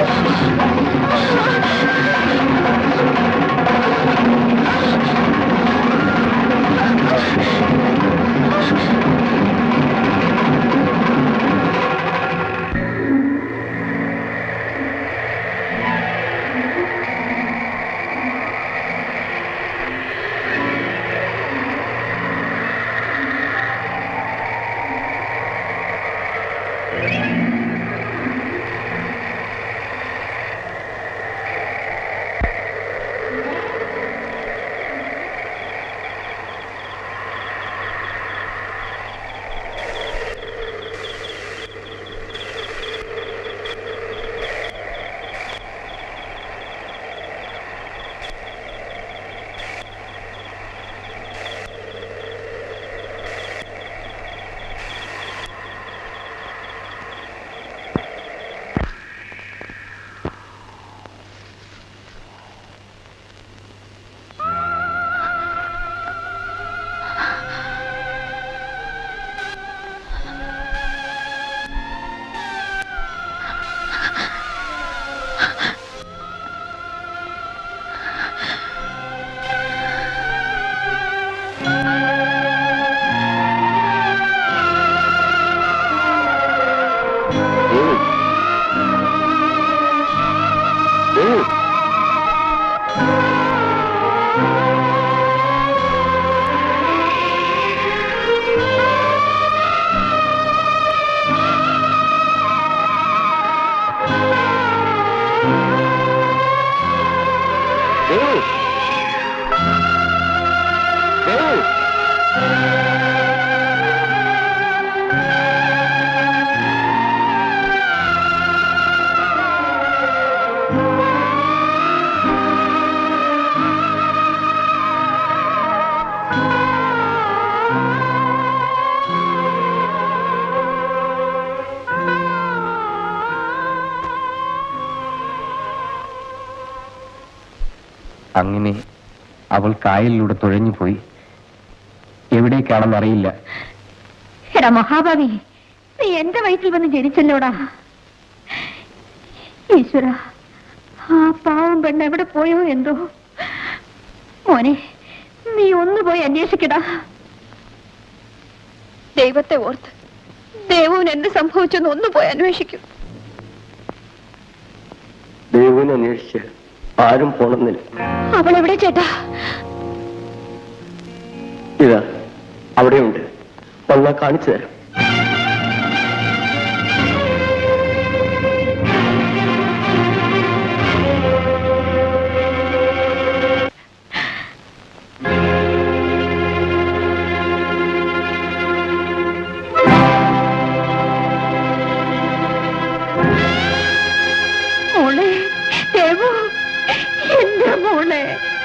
ദേവു ദേവു അങ്ങനെ അവൾ കായലിലൂടെ തുഴഞ്ഞു പോയി എവിടേക്കാണെന്നറിയില്ല എടാ മഹാഭാവി നീ എന്റെ വയറ്റിൽ വന്ന് ജനിച്ചല്ലോടാ ഈശ്വര ആ പാവം പെണ്ണ് എവിടെ പോയോ എന്തോ മോനെ നീ ഒന്ന് പോയി അന്വേഷിക്കടാ ദൈവത്തെ ഓർത്ത് ദേവുവിന് എന്ത് സംഭവിച്ചെന്ന് ഒന്ന് പോയി അന്വേഷിക്കും ദേവുവിനെ അന്വേഷിച്ച് ആരും പോണമെന്നില്ല അവൾ എവിടെ ചേട്ടാ ഇതാ അവിടെയുണ്ട് വന്നാ കാണിച്ചു തരാം മോളെ ദേവു എന്റെ മോളെ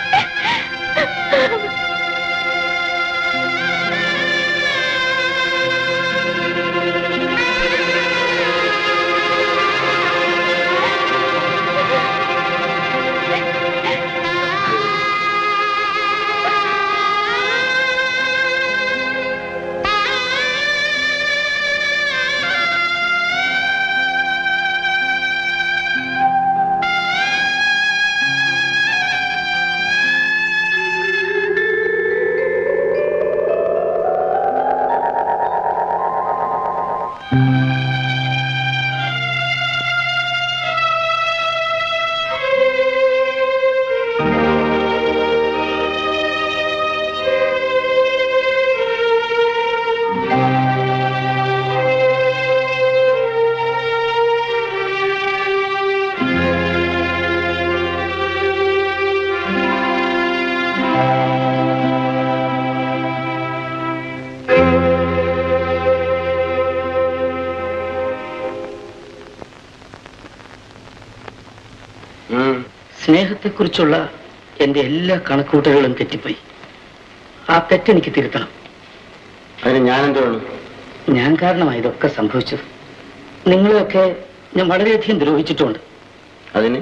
സ്നേഹത്തെക്കുറിച്ചുള്ള എന്റെ എല്ലാ കണക്കൂട്ടലുകളും തെറ്റിപ്പോയി ആ തെറ്റെനിക്ക് തിരുത്തണം അതിന് ഞാൻ എന്താണ് ഞാൻ കാരണമാണ് ഇതൊക്കെ സംഭവിച്ചത് നിങ്ങളെയൊക്കെ ഞാൻ വളരെയധികം ദ്രോഹിച്ചിട്ടുണ്ട് അതിന്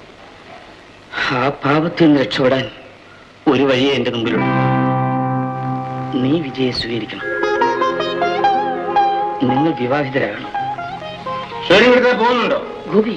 ആ പാപത്തിൽ നിന്ന് രക്ഷപ്പെടാൻ ഒരു വഴിയേ എന്റെ മുമ്പിലുള്ളൂ നീ വിജയെ സ്വീകരിക്കണം നിങ്ങൾ വിവാഹിതരാകണം ശരി ഇവിടുത്തെ പോകുന്നുണ്ടോ ഗോപി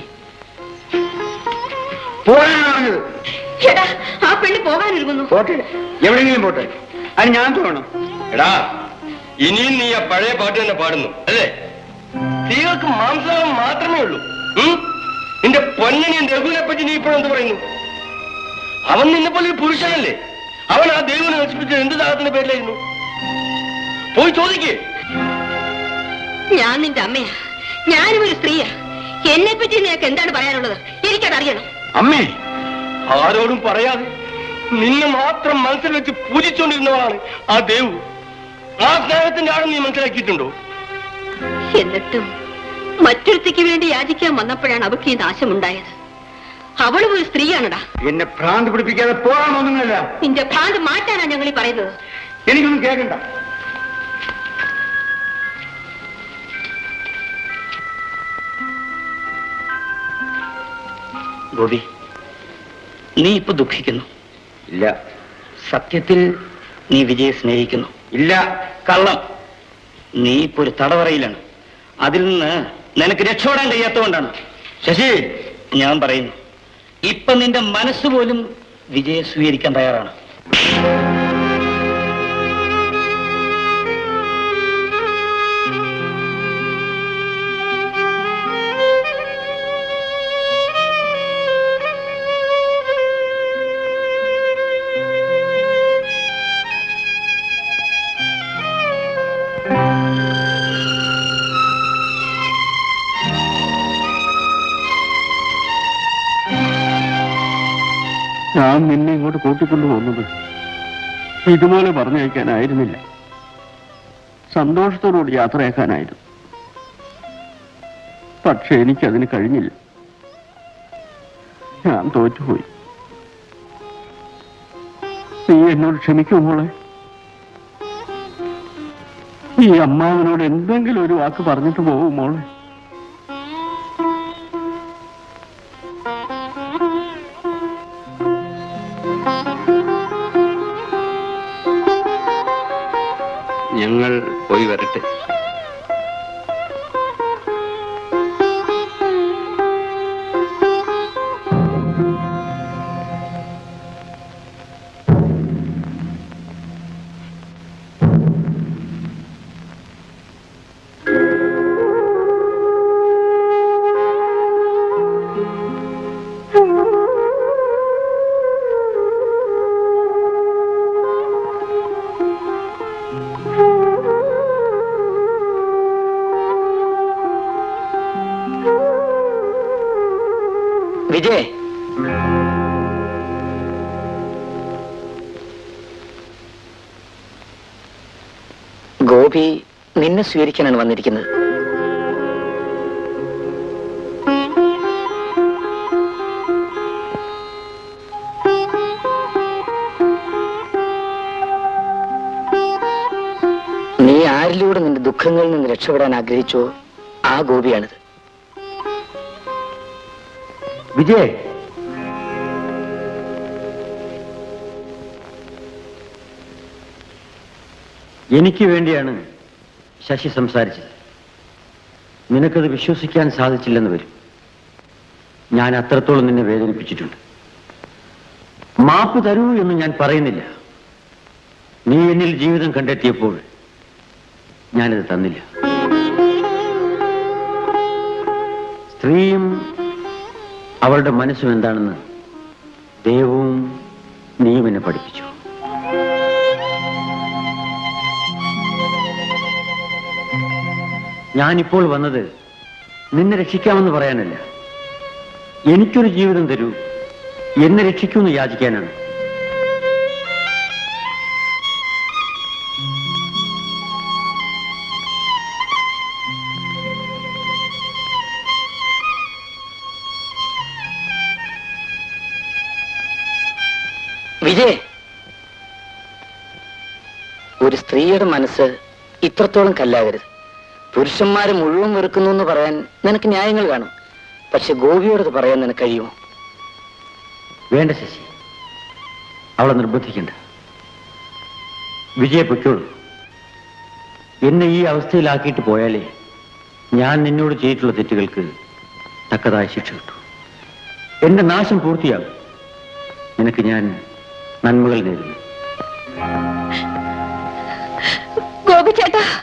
പോകാനാണ് പറഞ്ഞത് എടാ ആ പെണ്ണ് പോകാനൊരുങ്ങുന്നു പോട്ടെ എവിടെയെങ്കിലും പോട്ടെ അതിന് ഞാൻ തോന്നണം എടാ ഇനിയും നീ ആ പഴയ പാട്ട് തന്നെ പാടുന്നു അല്ലേ സ്ത്രീകൾക്ക് മാംസം മാത്രമേ ഉള്ളൂ ഉം? നിന്റെ പൊന്നനിയൻ രഘുവിനെ പറ്റി നീ ഇപ്പോഴെന്ത് പറയുന്നു അവൻ നിന്നെ പോലെ ഒരു പുരുഷനല്ലേ അവൻ ആ ദൈവനെ നശിപ്പിച്ചത് എന്ത് ദാഹത്തിന്റെ പേരിലായിരുന്നു പോയി ചോദിക്കേ ഞാൻ നിന്റെ അമ്മയാ ഞാനും ഒരു സ്ത്രീയാ എന്നെ പറ്റി നിനക്ക് എന്താണ് പറയാനുള്ളത് എനിക്കതറിയണം അമ്മേ ആരോടും പറയാതെ നിന്നെ മാത്രം മനസ്സിൽ വെച്ച് പൂജിച്ചുകൊണ്ടിരുന്നവളാണ് ആ ദേവു ആ സ്നേഹത്തിന്റെ ആഴം നീ മനസ്സിലാക്കിയിട്ടുണ്ടോ എന്നിട്ടും മറ്റൊരുത്തിക്ക് വേണ്ടി യാചിക്കാൻ വന്നപ്പോഴാണ് അവൾക്ക് ഈ നാശമുണ്ടായത് അവളും ഒരു സ്ത്രീയാണടാ എന്നെ ഭ്രാന്ത് പിടിപ്പിക്കാതെ പോകാനൊന്നുമില്ല നിന്റെ ഭ്രാന്ത് മാറ്റാനാ ഞങ്ങൾ ഈ പറയുന്നത് എനിക്കൊന്നും കേൾക്കണ്ട ഗോപി നീ ഇപ്പൊ ദുഃഖിക്കുന്നു ഇല്ല സത്യത്തിൽ നീ വിജയെ സ്നേഹിക്കുന്നു ഇല്ല കള്ളം നീ ഇപ്പൊ ഒരു തടവറയിലാണ് അതിൽ നിന്ന് നിനക്ക് രക്ഷപ്പെടാൻ കഴിയാത്തതുകൊണ്ടാണ് ശശി ഞാൻ പറയുന്നു ഇപ്പൊ നിന്റെ മനസ്സ് പോലും വിജയെ സ്വീകരിക്കാൻ തയ്യാറാണ് ഞാൻ ഞാൻ നിന്നെ ഇങ്ങോട്ട് കൂട്ടിക്കൊണ്ടു പോകുന്നത് ഇതുപോലെ പറഞ്ഞയക്കാനായിരുന്നില്ല സന്തോഷത്തോടുകൂടി യാത്രയാക്കാനായിരുന്നു പക്ഷെ എനിക്കതിന് കഴിഞ്ഞില്ല ഞാൻ തോറ്റുപോയി നീ എന്നോട് ക്ഷമിക്കൂ മോളെ ഈ അമ്മാവനോട് എന്തെങ്കിലും ഒരു വാക്ക് പറഞ്ഞിട്ട് പോകും മോളെ ഞങ്ങൾ പോയി വരട്ടെ വിജയ് ഗോപി നിന്നെ സ്വീകരിക്കാനാണ് വന്നിരിക്കുന്നത് നീ ആരിലൂടെ നിന്റെ ദുഃഖങ്ങളിൽ നിന്ന് രക്ഷപ്പെടാൻ ആഗ്രഹിച്ചോ ആ ഗോപിയാണിത് വിജയ് എനിക്ക് വേണ്ടിയാണ് ശശി സംസാരിച്ചത് നിനക്കത് വിശ്വസിക്കാൻ സാധിച്ചില്ലെന്ന് വരും ഞാൻ അത്രത്തോളം നിന്നെ വേദനിപ്പിച്ചിട്ടുണ്ട് മാപ്പ് തരൂ എന്ന് ഞാൻ പറയുന്നില്ല നീ എന്നിൽ ജീവിതം കണ്ടെത്തിയപ്പോൾ ഞാനത് തന്നില്ല സ്ത്രീയും അവളുടെ മനസ്സും എന്താണെന്ന് ദൈവവും നീയും എന്നെ പഠിപ്പിച്ചു ഞാനിപ്പോൾ വന്നത് നിന്നെ രക്ഷിക്കാമെന്ന് പറയാനല്ല എനിക്കൊരു ജീവിതം തരൂ എന്നെ രക്ഷിക്കൂന്ന് യാചിക്കാനാണ് വിജയ് ഒരു സ്ത്രീയുടെ മനസ്സ് ഇത്രത്തോളം കല്ലാകരുത് പുരുഷന്മാരെ മുഴുവൻ വെറുക്കുന്നു എന്ന് പറയാൻ നിനക്ക് ന്യായങ്ങൾ കാണും പക്ഷെ ഗോപിയോടത് പറയാൻ നിനക്ക് കഴിയുമോ വേണ്ട ശശി അവളെ നിർബന്ധിക്കണ്ട വിജയ പൊയ്ക്കോളൂ എന്നെ ഈ അവസ്ഥയിലാക്കിയിട്ട് പോയാലേ ഞാൻ നിന്നോട് ചെയ്തിട്ടുള്ള തെറ്റുകൾക്ക് തക്കതായ ശിക്ഷ കിട്ടൂ എന്റെ നാശം പൂർത്തിയാകും നിനക്ക് ഞാൻ നന്മകൾ നേരുന്നു ഗോപി ചേട്ടാ